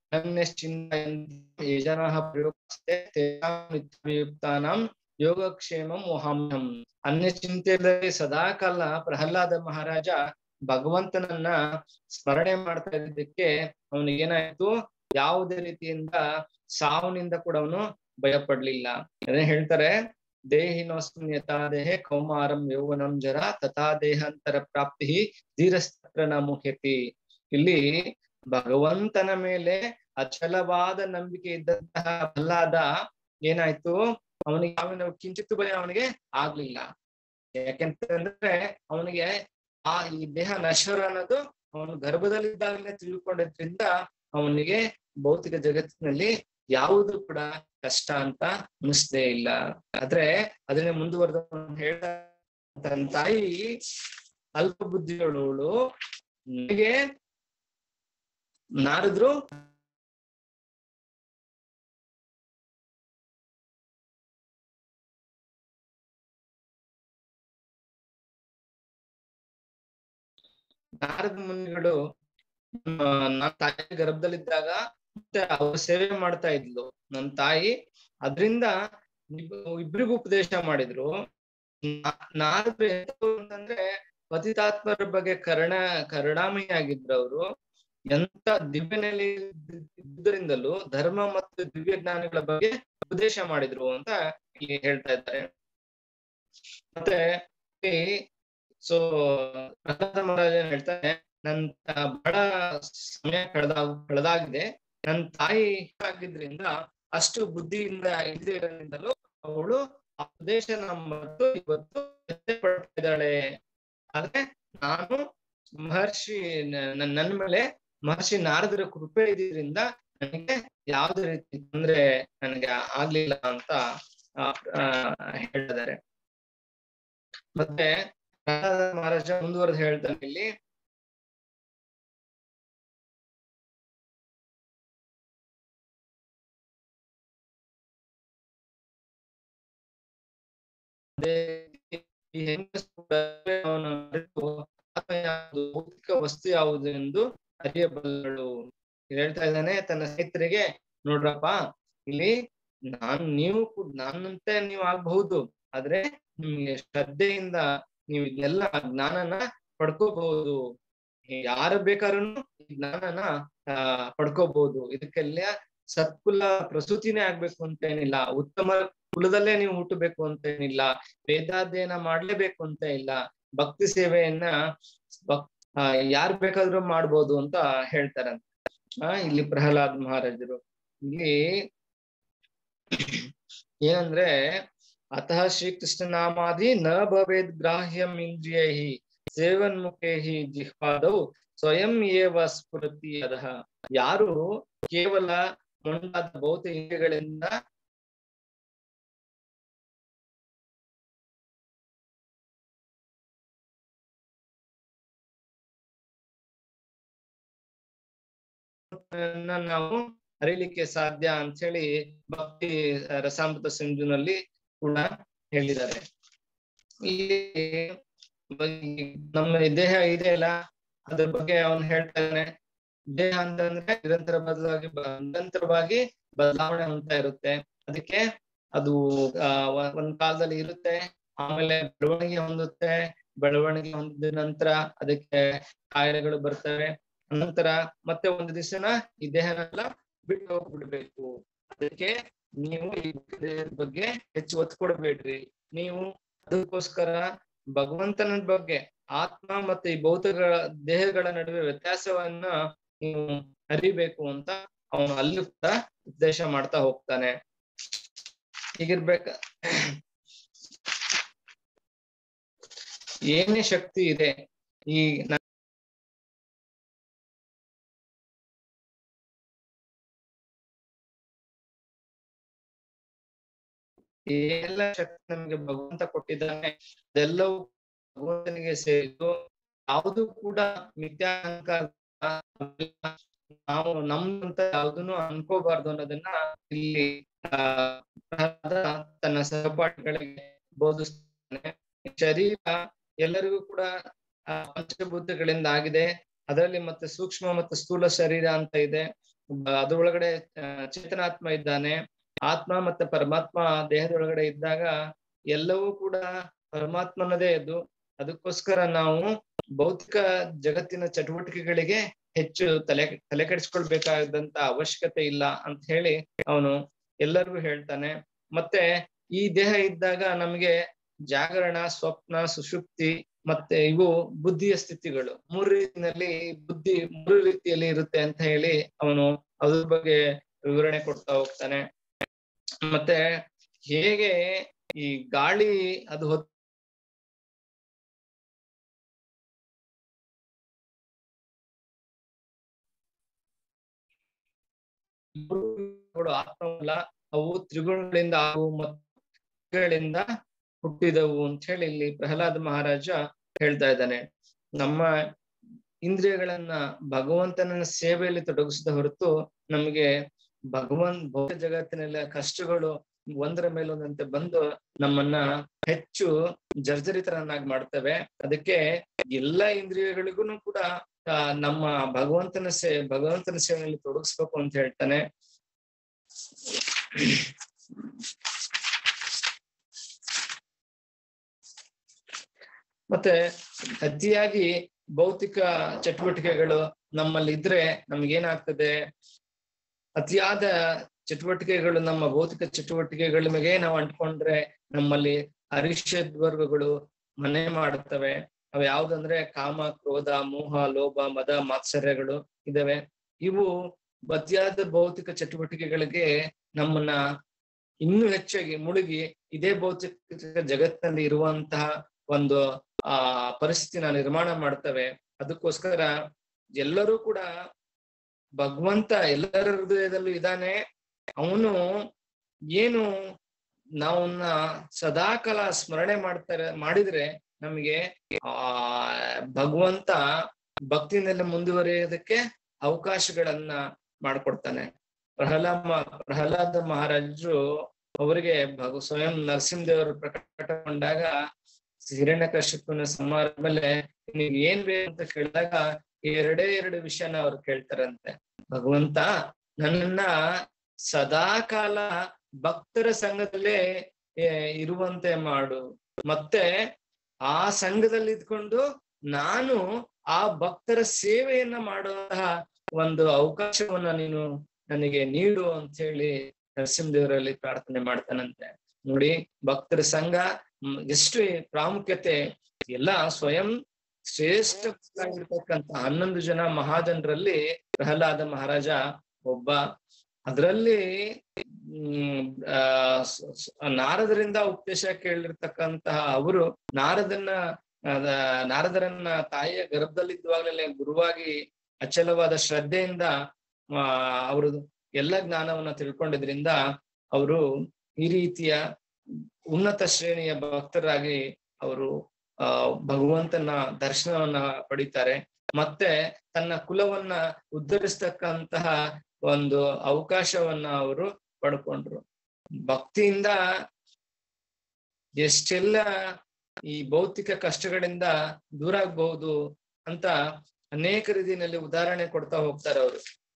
Speaker 1: ಯಜನ ಪ್ರಯೋಗಯುಕ್ತಾನಂ ಯೋಗಕ್ಷೇಮಂ ಮೋಹಾಮ್ಯಂ ಅನ್ಯ ಚಿಂತೆಯಲ್ಲಿ ಸದಾಕಾಲ ಪ್ರಹ್ಲಾದ ಮಹಾರಾಜ ಭಗವಂತನನ್ನ ಸ್ಮರಣೆ ಮಾಡ್ತಾ ಇದ್ದಕ್ಕೆ ಅವನಿಗೇನಾಯ್ತು ಯಾವುದೇ ರೀತಿಯಿಂದ ಸಾವನಿಂದ ಕೂಡ ಅವನು ಭಯ ಪಡ್ಲಿಲ್ಲ ಅದೇ ಹೇಳ್ತಾರೆ ದೇಹಿನೋಸ್ಮಿನ್ ಯಥಾ ದೇಹೆ ಕೌಮಾರಂ ಯೌವನಂ ಜರ ತಥಾ ದೇಹಾಂತರ ಪ್ರಾಪ್ತಿ ಧೀರಸ್ತತ್ರ ನ ಮುಖ್ಯತಿ ಇಲ್ಲಿ ಭಗವಂತನ ಮೇಲೆ ಅಚಲವಾದ ನಂಬಿಕೆ ಇದ್ದಂತಹ ಪ್ರಹ್ಲಾದ ಏನಾಯ್ತು ಅವನಿಗೆ ಅವನ ಕಿಂಚಿತ್ತು ಭಯ ಅವನಿಗೆ ಆಗ್ಲಿಲ್ಲ ಯಾಕೆಂತಂದ್ರೆ ಅವನಿಗೆ ಆ ಈ ದೇಹ ನಶ್ವರ ಅನ್ನೋದು ಅವನು ಗರ್ಭದಲ್ಲಿದ್ದಾಗಲೇ ತಿಳ್ಕೊಂಡಿದ್ರಿಂದ ಅವನಿಗೆ ಭೌತಿಕ ಜಗತ್ತಿನಲ್ಲಿ ಯಾವುದು ಕೂಡ ಕಷ್ಟ ಅಂತ ಅನಿಸ್ದೇ ಇಲ್ಲ ಆದ್ರೆ ಅದನ್ನೇ ಮುಂದುವರೆದ ಹೇಳ್ದ ತನ್ನ ತಾಯಿ ಅಲ್ಪ ಬುದ್ಧಿಗಳವಳು ನನಗೆ ನಾರದ್ರು ನಾರದ ಮುನಿಗಳು ನನ್ನ ತಾಯಿ ಗರ್ಭದಲ್ಲಿದ್ದಾಗ ಮತ್ತೆ ಅವ್ರ ಸೇವೆ ಮಾಡ್ತಾ ಇದ್ಲು ನನ್ನ ತಾಯಿ ಅದ್ರಿಂದ ಇಬ್ರಿಗೂ ಉಪದೇಶ ಮಾಡಿದ್ರು ನಾರದ್ರು ಎಂತವ್ರು ಅಂತಂದ್ರೆ ಪತಿತಾತ್ಮರ ಬಗ್ಗೆ ಕರ್ಣ ಕರುಣಾಮಯಿಯಾಗಿದ್ರು ಅವರು ಎಂತ ದಿವ್ಯನಲ್ಲಿ ಇದ್ದರಿಂದಲೂ ಧರ್ಮ ಮತ್ತು ದಿವ್ಯ ಜ್ಞಾನಗಳ ಬಗ್ಗೆ ಉಪದೇಶ ಮಾಡಿದ್ರು ಅಂತ ಇಲ್ಲಿ ಹೇಳ್ತಾ ಇದ್ದಾರೆ ಮತ್ತೆ ಸೊ ಪ್ರಹ್ಲಾದ ಮಹಾರಾಜ ಹೇಳ್ತಾನೆ ನನ್ ಬಹಳ ಸಮಯ ಕಳೆದಾಗ ಕಳೆದಾಗಿದೆ ನನ್ನ ತಾಯಿ ಆಗಿದ್ರಿಂದ ಅಷ್ಟು ಬುದ್ಧಿಯಿಂದ ಇದ್ದಿರೋದ್ರಿಂದಲೂ ಅವಳು ಆ ಉದ್ದೇಶ ಮತ್ತು ಇವತ್ತು ಪಡ್ತಾ ಇದ್ದಾಳೆ ಆದ್ರೆ ನಾನು ಮಹರ್ಷಿ ನನ್ನ ಮೇಲೆ ಮಹರ್ಷಿ ನಾರದರ ಕೃಪೆ ಇದರಿಂದ ನನಗೆ ಯಾವುದೇ ರೀತಿ ತೊಂದ್ರೆ ನನಗೆ ಆಗ್ಲಿಲ್ಲ ಅಂತ ಆ, ಆ, ಹೇಳಿದ್ದಾರೆ ಮತ್ತೆ ಪ್ರಹ್ಲಾದ ಮಹಾರಾಜ ಮುಂದುವರೆದು ಹೇಳ್ತಾನೆ ಇಲ್ಲಿ ಅದೇ ಈ ಹೆಂಗಸು ಕೂಡ ಅವನ ಅರಿತು ಆತ್ಮ ಯಾವುದು ಭೌತಿಕ ವಸ್ತು ಯಾವುದು ಎಂದು ಅರಿಯಬಲ್ಲಳು ಇಲ್ಲಿ ಹೇಳ್ತಾ ಇದ್ದಾನೆ ತನ್ನ ಸ್ನೇಹಿತರಿಗೆ ನೋಡ್ರಪ್ಪ ಇಲ್ಲಿ ನಾನ್ ನೀವು ಕೂಡ ನನ್ನಂತೆ ನೀವು ಆಗ್ಬಹುದು ಆದ್ರೆ ನಿಮ್ಗೆ ಶ್ರದ್ಧೆಯಿಂದ ನೀವು ಇದನ್ನೆಲ್ಲ ಜ್ಞಾನನ ಪಡ್ಕೋಬಹುದು ಯಾರು ಬೇಕಾದ್ರೂ ಈ ಜ್ಞಾನನ ಆ ಪಡ್ಕೋಬಹುದು ಇದಕ್ಕೆಲ್ಲ ಸತ್ಕುಲ ಪ್ರಸೂತಿನೇ ಆಗ್ಬೇಕು ಅಂತ ಏನಿಲ್ಲ ಉತ್ತಮ ಕುಲದಲ್ಲೇ ನೀವು ಹುಟ್ಟಬೇಕು ಅಂತ ಏನಿಲ್ಲ ವೇದಾಧ್ಯಯನ ಮಾಡ್ಲೇಬೇಕು ಅಂತ ಇಲ್ಲ ಭಕ್ತಿ ಸೇವೆಯನ್ನ ಭಕ್ ಆ, ಯಾರ್ ಬೇಕಾದ್ರೂ ಮಾಡ್ಬೋದು ಅಂತ ಹೇಳ್ತಾರಂತೆ ಆ ಇಲ್ಲಿ ಪ್ರಹ್ಲಾದ್ ಮಹಾರಾಜರು ಇಲ್ಲಿ ಏನಂದ್ರೆ ಅತಃ ಶ್ರೀಕೃಷ್ಣ ನಾಮಾದಿ ನ ಭವೇದ್ ಗ್ರಾಹ್ಯಂ ಇಂದ್ರಿಯೈ ಸೇವನ್ಮುಖೇ ಜಿಹ್ವಾದೌ ಸ್ವಯಂ ಏವ ಸ್ಫುರತಿ ಅದಹ ಯಾರು ಕೇವಲ ಮೊಂಡಾದ ಭೌತ ಇಂದ್ರಿಯಗಳಿಂದ ನ ನಾವು ಅರಿಲಿಕ್ಕೆ ಸಾಧ್ಯ ಅಂತ ಹೇಳಿ ಭಕ್ತಿ ರಸಾಮೃತ ಸಿಂಧುನಲ್ಲಿ ಕೂಡ ಹೇಳಿದ್ದಾರೆ ಇಲ್ಲಿ ಈ ನಮ್ಮ ದೇಹ ಇದೆ ಅಲ್ಲ ಅದ್ರ ಬಗ್ಗೆ ಅವನು ಹೇಳ್ತಾನೆ ದೇಹ ಅಂತಂದ್ರೆ ನಿರಂತರ ಬದಲಾಗಿ ಬ- ನಿರಂತರವಾಗಿ ಬದಲಾವಣೆ ಹೊಂದ್ತಾ ಇರುತ್ತೆ ಅದಕ್ಕೆ ಅದು ಆ ಒ- ಒಂದ್ ಕಾಲದಲ್ಲಿ ಇರುತ್ತೆ ಆಮೇಲೆ ಬೆಳವಣಿಗೆ ಹೊಂದುತ್ತೆ ಬೆಳವಣಿಗೆ ಹೊಂದಿದ ನಂತರ ಅದಕ್ಕೆ ಕಾಯಿಲೆಗಳು ಬರ್ತವೆ ನಂತರ ಮತ್ತೆ ಒಂದು ದಿವಸನ ಈ ದೇಹನೆಲ್ಲ ಬಿಟ್ಟು ಹೋಗ್ಬಿಡ್ಬೇಕು ಅದಕ್ಕೆ ನೀವು ಈ ದೇಹದ ಬಗ್ಗೆ ಹೆಚ್ಚು ಒತ್ತು ಕೊಡಬೇಡ್ರಿ ನೀವು ಅದಕ್ಕೋಸ್ಕರ ಭಗವಂತನ ಬಗ್ಗೆ ಆತ್ಮ ಮತ್ತೆ ಈ ಭೌತಗಳ ದೇಹಗಳ ನಡುವೆ ವ್ಯತ್ಯಾಸವನ್ನ ನೀವು ಅರಿಬೇಕು ಅಂತ ಅವನು ಅಲ್ಲಿ ಕೂಡ ಉಪದೇಶ ಮಾಡ್ತಾ ಹೋಗ್ತಾನೆ ಹೀಗಿರ್ಬೇಕ ಏನೇ ಶಕ್ತಿ ಇದೆ ಈ ನ- ಎಲ್ಲ ಶಕ್ತಿ ನಮಗೆ ಭಗವಂತ ಕೊಟ್ಟಿದ್ದಾನೆ ಅದೆಲ್ಲವೂ ಭಗವಂತನಿಗೆ ಸೇರಿದ್ದು ಯಾವುದು ಕೂಡ ಮಿಥ್ಯಾಹಂಕಾರ ನಾವು ನಮ್ಮಂತ ಯಾವ್ದನ್ನು ಅನ್ಕೋಬಾರ್ದು ಅನ್ನೋದನ್ನ ಇಲ್ಲಿ ಆ ಪ್ರಹ್ಲಾದ ತನ್ನ ಸಹಪಾಠಿಗಳಿಗೆ ಬೋಧಿಸ್ತಾನೆ ಶರೀರ ಎಲ್ಲರಿಗೂ ಕೂಡ ಆ ಪಂಚಭೂತಗಳಿಂದ ಆಗಿದೆ ಅದರಲ್ಲಿ ಮತ್ತೆ ಸೂಕ್ಷ್ಮ ಮತ್ತು ಸ್ಥೂಲ ಶರೀರ ಅಂತ ಇದೆ ಬ- ಅದ್ರೊಳಗಡೆ ಆ, ಚೇತನಾತ್ಮ ಇದ್ದಾನೆ ಆತ್ಮ ಮತ್ತೆ ಪರಮಾತ್ಮ ದೇಹದೊಳಗಡೆ ಇದ್ದಾಗ ಎಲ್ಲವೂ ಕೂಡ ಪರಮಾತ್ಮನದೇ ಅದು ಅದಕ್ಕೋಸ್ಕರ ನಾವು ಭೌತಿಕ ಜಗತ್ತಿನ ಚಟುವಟಿಕೆಗಳಿಗೆ ಹೆಚ್ಚು ತಲೆ ತಲೆ ಕೆಡಿಸ್ಕೊಳ್ಬೇಕಾದಂತ ಅವಶ್ಯಕತೆ ಇಲ್ಲ ಅಂತ ಹೇಳಿ ಅವನು ಎಲ್ಲರಿಗೂ ಹೇಳ್ತಾನೆ ಮತ್ತೆ ಈ ದೇಹ ಇದ್ದಾಗ ನಮಗೆ ಜಾಗರಣ ಸ್ವಪ್ನ ಸುಷುಪ್ತಿ ಮತ್ತೆ ಇವು ಬುದ್ಧಿಯ ಸ್ಥಿತಿಗಳು ಮೂರು ರೀತಿಯಲ್ಲಿ ಬುದ್ಧಿ ಮೂರು ರೀತಿಯಲ್ಲಿ ಇರುತ್ತೆ ಅಂತ ಹೇಳಿ ಅವನು ಅದ್ರ ಬಗ್ಗೆ ವಿವರಣೆ ಕೊಡ್ತಾ ಹೋಗ್ತಾನೆ ಮತ್ತೆ ಹೇಗೆ ಈ ಗಾಳಿ ಅದು ಹೊತ್ತು ಮೂರು ಆತ್ಮವಲ್ಲ ಅವು ತ್ರಿಗುಣಗಳಿಂದ ಆಗುವ ಮತ್ತಗಳಿಂದ ಹುಟ್ಟಿದವು ಅಂತ ಹೇಳಿ ಇಲ್ಲಿ ಪ್ರಹ್ಲಾದ ಮಹಾರಾಜ ಹೇಳ್ತಾ ಇದ್ದಾನೆ ನಮ್ಮ ಇಂದ್ರಿಯಗಳನ್ನ ಭಗವಂತನ ಸೇವೆಯಲ್ಲಿ ತೊಡಗಿಸಿದ ಹೊರತು ನಮಗೆ ಭಗವನ್ ಭೌತ ಜಗತ್ತಿನಲ್ಲಿ ಕಷ್ಟಗಳು ಒಂದರ ಮೇಲೊಂದಂತೆ ಬಂದು ನಮ್ಮನ್ನ ಹೆಚ್ಚು ಜರ್ಜರಿತರನ್ನಾಗಿ ಮಾಡ್ತವೆ ಅದಕ್ಕೆ ಎಲ್ಲ ಇಂದ್ರಿಯಗಳಿಗೂ ಕೂಡ ಆ, ನಮ್ಮ ಭಗವಂತನ ಸೇ ಭಗವಂತನ ಸೇವೆಯಲ್ಲಿ ತೊಡಗಿಸ್ಬೇಕು ಅಂತ ಹೇಳ್ತಾನೆ ಮತ್ತೆ ಅತಿಯಾಗಿ ಭೌತಿಕ ಚಟುವಟಿಕೆಗಳು ನಮ್ಮಲ್ಲಿ ಇದ್ರೆ ನಮ್ಗೇನಾಗ್ತದೆ ಅತಿಯಾದ ಚಟುವಟಿಕೆಗಳು ನಮ್ಮ ಭೌತಿಕ ಚಟುವಟಿಕೆಗಳ ಮೇಲೆ ನಾವು ಅಂಟ್ಕೊಂಡ್ರೆ ನಮ್ಮಲ್ಲಿ ಅರಿಷದ್ ವರ್ಗಗಳು ಮನೆ ಮಾಡುತ್ತವೆ ಅವು ಯಾವ್ದಂದ್ರೆ ಕಾಮ ಕ್ರೋಧ ಮೋಹ ಲೋಭ ಮದ ಮಾತ್ಸರ್ಯಗಳು ಇದಾವೆ ಇವು ಅತಿಯಾದ ಭೌತಿಕ ಚಟುವಟಿಕೆಗಳಿಗೆ ನಮ್ಮನ್ನ ಇನ್ನೂ ಹೆಚ್ಚಾಗಿ ಮುಳುಗಿ ಇದೇ ಭೌತಿಕ ಜಗತ್ತಿನಲ್ಲಿ ಇರುವಂತಹ ಒಂದು ಆ ಪರಿಸ್ಥಿತಿನ ನಿರ್ಮಾಣ ಮಾಡ್ತವೆ ಅದಕ್ಕೋಸ್ಕರ ಎಲ್ಲರೂ ಕೂಡ ಭಗವಂತ ಎಲ್ಲರ ಹೃದಯದಲ್ಲೂ ಇದ್ದಾನೆ ಅವನು ಏನು ನಾವನ್ನ ಸದಾಕಾಲ ಸ್ಮರಣೆ ಮಾಡ್ತಾರೆ ಮಾಡಿದ್ರೆ ನಮಗೆ ಆ ಭಗವಂತ ಭಕ್ತಿನಲ್ಲಿ ಮುಂದುವರಿಯೋದಕ್ಕೆ ಅವಕಾಶಗಳನ್ನ ಮಾಡ್ಕೊಡ್ತಾನೆ ಪ್ರಹ್ಲಾದ ಪ್ರಹ್ಲಾದ ಮಹಾರಾಜರು ಅವರಿಗೆ ಭಗ ಸ್ವಯಂ ನರಸಿಂಹದೇವರು ಪ್ರಕಟಗೊಂಡಾಗ ಹಿರಣ್ಯಕಶಿಪುನ ಸಂಹಾರ ಮೇಲೆ ನೀವ್ ಏನ್ ಬೇಕು ಅಂತ ಕೇಳಿದಾಗ ಎರಡೇ ಎರಡು ವಿಷಯನ ಅವ್ರು ಕೇಳ್ತಾರಂತೆ ಭಗವಂತ ನನ್ನನ್ನ ಸದಾ ಕಾಲ ಭಕ್ತರ ಸಂಘದಲ್ಲೇ ಇರುವಂತೆ ಮಾಡು ಮತ್ತೆ ಆ ಸಂಘದಲ್ಲಿ ಇದ್ಕೊಂಡು ನಾನು ಆ ಭಕ್ತರ ಸೇವೆಯನ್ನ ಮಾಡುವಂತಹ ಒಂದು ಅವಕಾಶವನ್ನ ನೀನು ನನಗೆ ನೀಡು ಅಂತ ಹೇಳಿ ನರಸಿಂಹದೇವರಲ್ಲಿ ಪ್ರಾರ್ಥನೆ ಮಾಡ್ತಾನಂತೆ ನೋಡಿ ಭಕ್ತರ ಸಂಘ ಎಷ್ಟು ಪ್ರಾಮುಖ್ಯತೆ ಎಲ್ಲ ಸ್ವಯಂ ಶ್ರೇಷ್ಠ ಆಗಿರ್ತಕ್ಕಂತ ಹನ್ನೊಂದು ಜನ ಮಹಾಜನರಲ್ಲಿ ಪ್ರಹ್ಲಾದ ಮಹಾರಾಜ ಒಬ್ಬ ಅದರಲ್ಲಿ ಹ್ಮ್ ಆ ನಾರದರಿಂದ ಉಪದೇಶ ಕೇಳಿರ್ತಕ್ಕಂತಹ ಅವರು ನಾರದನ್ನ ನಾರದರನ್ನ ತಾಯಿಯ ಗರ್ಭದಲ್ಲಿದ್ದುವಾಗಲೇ ಗುರುವಾಗಿ ಅಚಲವಾದ ಶ್ರದ್ಧೆಯಿಂದ ಆ ಅವರು ಎಲ್ಲ ಜ್ಞಾನವನ್ನ ತಿಳ್ಕೊಂಡಿದ್ರಿಂದ ಅವರು ಈ ರೀತಿಯ ಉನ್ನತ ಶ್ರೇಣಿಯ ಭಕ್ತರಾಗಿ ಅವರು ಆ ಭಗವಂತನ ದರ್ಶನವನ್ನ ಪಡಿತಾರೆ ಮತ್ತೆ ತನ್ನ ಕುಲವನ್ನ ಉದ್ಧರಿಸ್ತಕ್ಕಂತಹ ಒಂದು ಅವಕಾಶವನ್ನ ಅವರು ಪಡ್ಕೊಂಡ್ರು ಭಕ್ತಿಯಿಂದ ಎಷ್ಟೆಲ್ಲ ಈ ಭೌತಿಕ ಕಷ್ಟಗಳಿಂದ ದೂರ ಆಗ್ಬಹುದು ಅಂತ ಅನೇಕ ರೀತಿಯಲ್ಲಿ ಉದಾಹರಣೆ ಕೊಡ್ತಾ ಹೋಗ್ತಾರೆ ಅವರು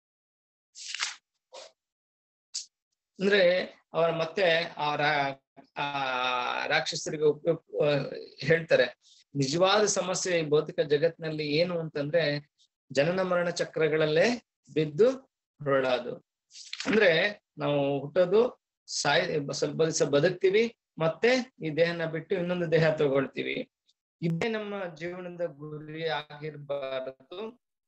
Speaker 1: ಅಂದ್ರೆ ಅವರ ಮತ್ತೆ ಆ ಆ ರಾಕ್ಷಸರಿಗೆ ಉಪಯೋಗ ಹೇಳ್ತಾರೆ ನಿಜವಾದ ಸಮಸ್ಯೆ ಈ ಭೌತಿಕ ಜಗತ್ನಲ್ಲಿ ಏನು ಅಂತಂದ್ರೆ ಜನನ ಮರಣ ಚಕ್ರಗಳಲ್ಲೇ ಬಿದ್ದು ಹೊರಳೋದು ಅಂದ್ರೆ ನಾವು ಹುಟ್ಟೋದು ಸಾಯ್ ಸ್ವಲ್ಪ ದಿವಸ ಬದುಕ್ತಿವಿ ಮತ್ತೆ ಈ ದೇಹನ ಬಿಟ್ಟು ಇನ್ನೊಂದು ದೇಹ ತಗೊಳ್ತೀವಿ ಇದೇ ನಮ್ಮ ಜೀವನದ ಗುರಿ ಆಗಿರ್ಬಾರದು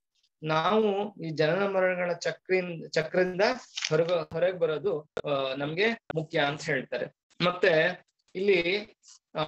Speaker 1: ನಾವು ಈ ಜನನ ಮರಣಗಳ ಚಕ್ರಿಂದ ಚಕ್ರದಿಂದ ಹೊರಗ ಹೊರಗೆ ಬರೋದು ಅಹ್ ನಮ್ಗೆ ಮುಖ್ಯ ಅಂತ ಹೇಳ್ತಾರೆ ಮತ್ತೆ ಇಲ್ಲಿ ಆ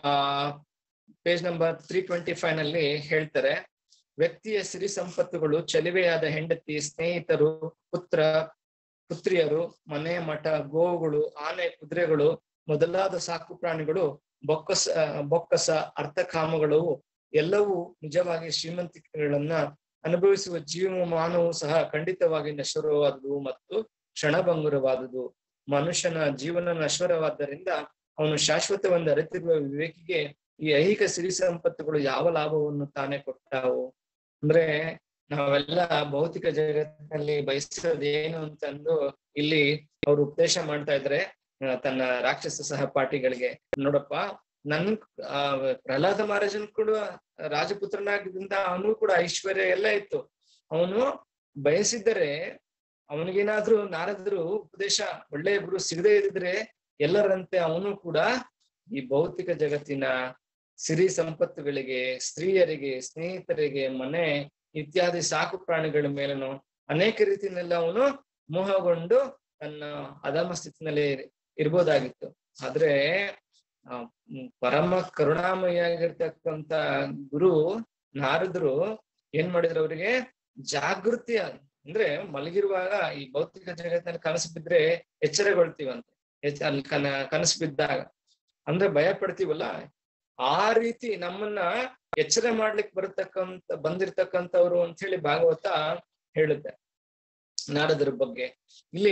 Speaker 1: page number three twenty five ನಲ್ಲಿ ಹೇಳ್ತಾರೆ ವ್ಯಕ್ತಿಯ ಸಿರಿ ಸಂಪತ್ತುಗಳು ಚಲಿವೆಯಾದ ಹೆಂಡತಿ ಸ್ನೇಹಿತರು ಪುತ್ರ ಪುತ್ರಿಯರು ಮನೆ ಮಠ ಗೋವುಗಳು ಆನೆ ಕುದುರೆಗಳು ಮೊದಲಾದ ಸಾಕು ಪ್ರಾಣಿಗಳು ಬೊಕ್ಕಸ ಬೊಕ್ಕಸ ಅರ್ಥಕಾಮಗಳು ಎಲ್ಲವೂ ನಿಜವಾಗಿ ಶ್ರೀಮಂತಿಕೆಗಳನ್ನ ಅನುಭವಿಸುವ ಜೀವಮಾನವು ಸಹ ಖಂಡಿತವಾಗಿ ನಶ್ವರವಾದುದು ಮತ್ತು ಕ್ಷಣಭಂಗುರವಾದುದು ಮನುಷ್ಯನ ಜೀವನ ನಶ್ವರವಾದ್ದರಿಂದ ಅವನು ಶಾಶ್ವತವೆಂದು ಅರಿತಿರುವ ವಿವೇಕಿಗೆ ಈ ಐಹಿಕ ಸಿರಿ ಸಂಪತ್ತುಗಳು ಯಾವ ಲಾಭವನ್ನು ತಾನೇ ಕೊಟ್ಟಾವು ಅಂದ್ರೆ ನಾವೆಲ್ಲ ಭೌತಿಕ ಜಗತ್ತಿನಲ್ಲಿ ಬಯಸೋದು ಏನು ಅಂತಂದು ಇಲ್ಲಿ ಅವ್ರು ಉಪದೇಶ ಮಾಡ್ತಾ ಇದ್ರೆ ತನ್ನ ರಾಕ್ಷಸ ಸಹಪಾಠಿಗಳಿಗೆ ನೋಡಪ್ಪ ನನ್ ಆ ಪ್ರಹ್ಲಾದ ಮಹಾರಾಜನ್ ಕೂಡ ರಾಜಪುತ್ರನಾಗಿದ್ದಿಂದ ಅವನು ಕೂಡ ಐಶ್ವರ್ಯ ಎಲ್ಲ ಇತ್ತು ಅವನು ಬಯಸಿದ್ದರೆ ಅವನಿಗೇನಾದ್ರೂ ನಾರದ್ರು ಉಪದೇಶ ಒಳ್ಳೆಯ ಗುರು ಸಿಗದೇ ಇದ್ರೆ ಎಲ್ಲರಂತೆ ಅವನು ಕೂಡ ಈ ಭೌತಿಕ ಜಗತ್ತಿನ ಸಿರಿ ಸಂಪತ್ತುಗಳಿಗೆ ಸ್ತ್ರೀಯರಿಗೆ ಸ್ನೇಹಿತರಿಗೆ ಮನೆ ಇತ್ಯಾದಿ ಸಾಕು ಪ್ರಾಣಿಗಳ ಮೇಲನು ಅನೇಕ ರೀತಿಯಲ್ಲಿ ಅವನು ಮೋಹಗೊಂಡು ತನ್ನ ಅಧಮ ಸ್ಥಿತಿನಲ್ಲಿ ಇರ್ಬೋದಾಗಿತ್ತು ಆದ್ರೆ ಆ ಪರಮ ಕರುಣಾಮಯಿಯಾಗಿರ್ತಕ್ಕಂತ ಗುರು ನಾರದ್ರು ಏನ್ ಮಾಡಿದ್ರು ಅವರಿಗೆ ಜಾಗೃತಿ ಅಂದ್ರೆ ಮಲಗಿರುವಾಗ ಈ ಭೌತಿಕ ಜಗತ್ತಿನಲ್ಲಿ ಕನಸು ಬಿದ್ರೆ ಎಚ್ಚರಗೊಳ್ತೀವಂತೆ ಅಲ್ಲಿ ಕನ ಕನಸು ಬಿದ್ದಾಗ ಅಂದ್ರೆ ಭಯ ಪಡ್ತೀವಲ್ಲ ಆ ರೀತಿ ನಮ್ಮನ್ನ ಎಚ್ಚರ ಮಾಡ್ಲಿಕ್ಕೆ ಬರತಕ್ಕಂತ ಬಂದಿರ್ತಕ್ಕಂಥವ್ರು ಅಂತ ಹೇಳಿ ಭಾಗವತ ಹೇಳುತ್ತೆ ನಾರದ್ರ ಬಗ್ಗೆ ಇಲ್ಲಿ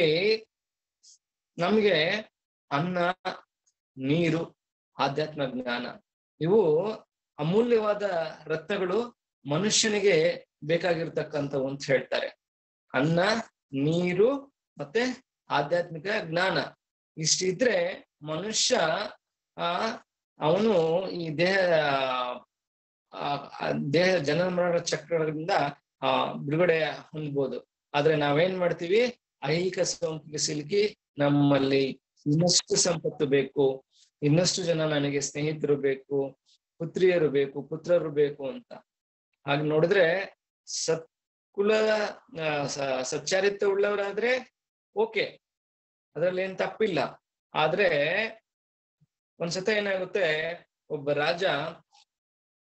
Speaker 1: ನಮ್ಗೆ ಅನ್ನ ನೀರು ಆಧ್ಯಾತ್ಮ ಜ್ಞಾನ ಇವು ಅಮೂಲ್ಯವಾದ ರತ್ನಗಳು ಮನುಷ್ಯನಿಗೆ ಬೇಕಾಗಿರ್ತಕ್ಕಂಥವು ಅಂತ ಹೇಳ್ತಾರೆ ಅನ್ನ ನೀರು ಮತ್ತೆ ಆಧ್ಯಾತ್ಮಿಕ ಜ್ಞಾನ ಇಷ್ಟಿದ್ರೆ ಮನುಷ್ಯ ಆ ಅವನು ಈ ದೇಹ ದೇಹ ಜನನ ಮರಣ ಚಕ್ರದಿಂದ ಆ ಬಿಡುಗಡೆ ಹೊಂದ್ಬೋದು ಆದ್ರೆ ನಾವೇನ್ ಮಾಡ್ತೀವಿ ಐಹಿಕ ಸೋಂಕಿಗೆ ಸಿಲುಕಿ ನಮ್ಮಲ್ಲಿ ಇನ್ನಷ್ಟು ಸಂಪತ್ತು ಬೇಕು ಇನ್ನಷ್ಟು ಜನ ನನಗೆ ಸ್ನೇಹಿತರು ಬೇಕು ಪುತ್ರಿಯರು ಬೇಕು ಪುತ್ರರು ಬೇಕು ಅಂತ ಹಾಗೆ ನೋಡಿದ್ರೆ ಸತ್ಕುಲ ಸಚ್ಚಾರಿತ್ಯ ಉಳ್ಳವರಾದ್ರೆ ಓಕೆ ಅದ್ರಲ್ಲಿ ಏನ್ ತಪ್ಪಿಲ್ಲ ಆದ್ರೆ ಒಂದ್ಸತ ಏನಾಗುತ್ತೆ ಒಬ್ಬ ರಾಜ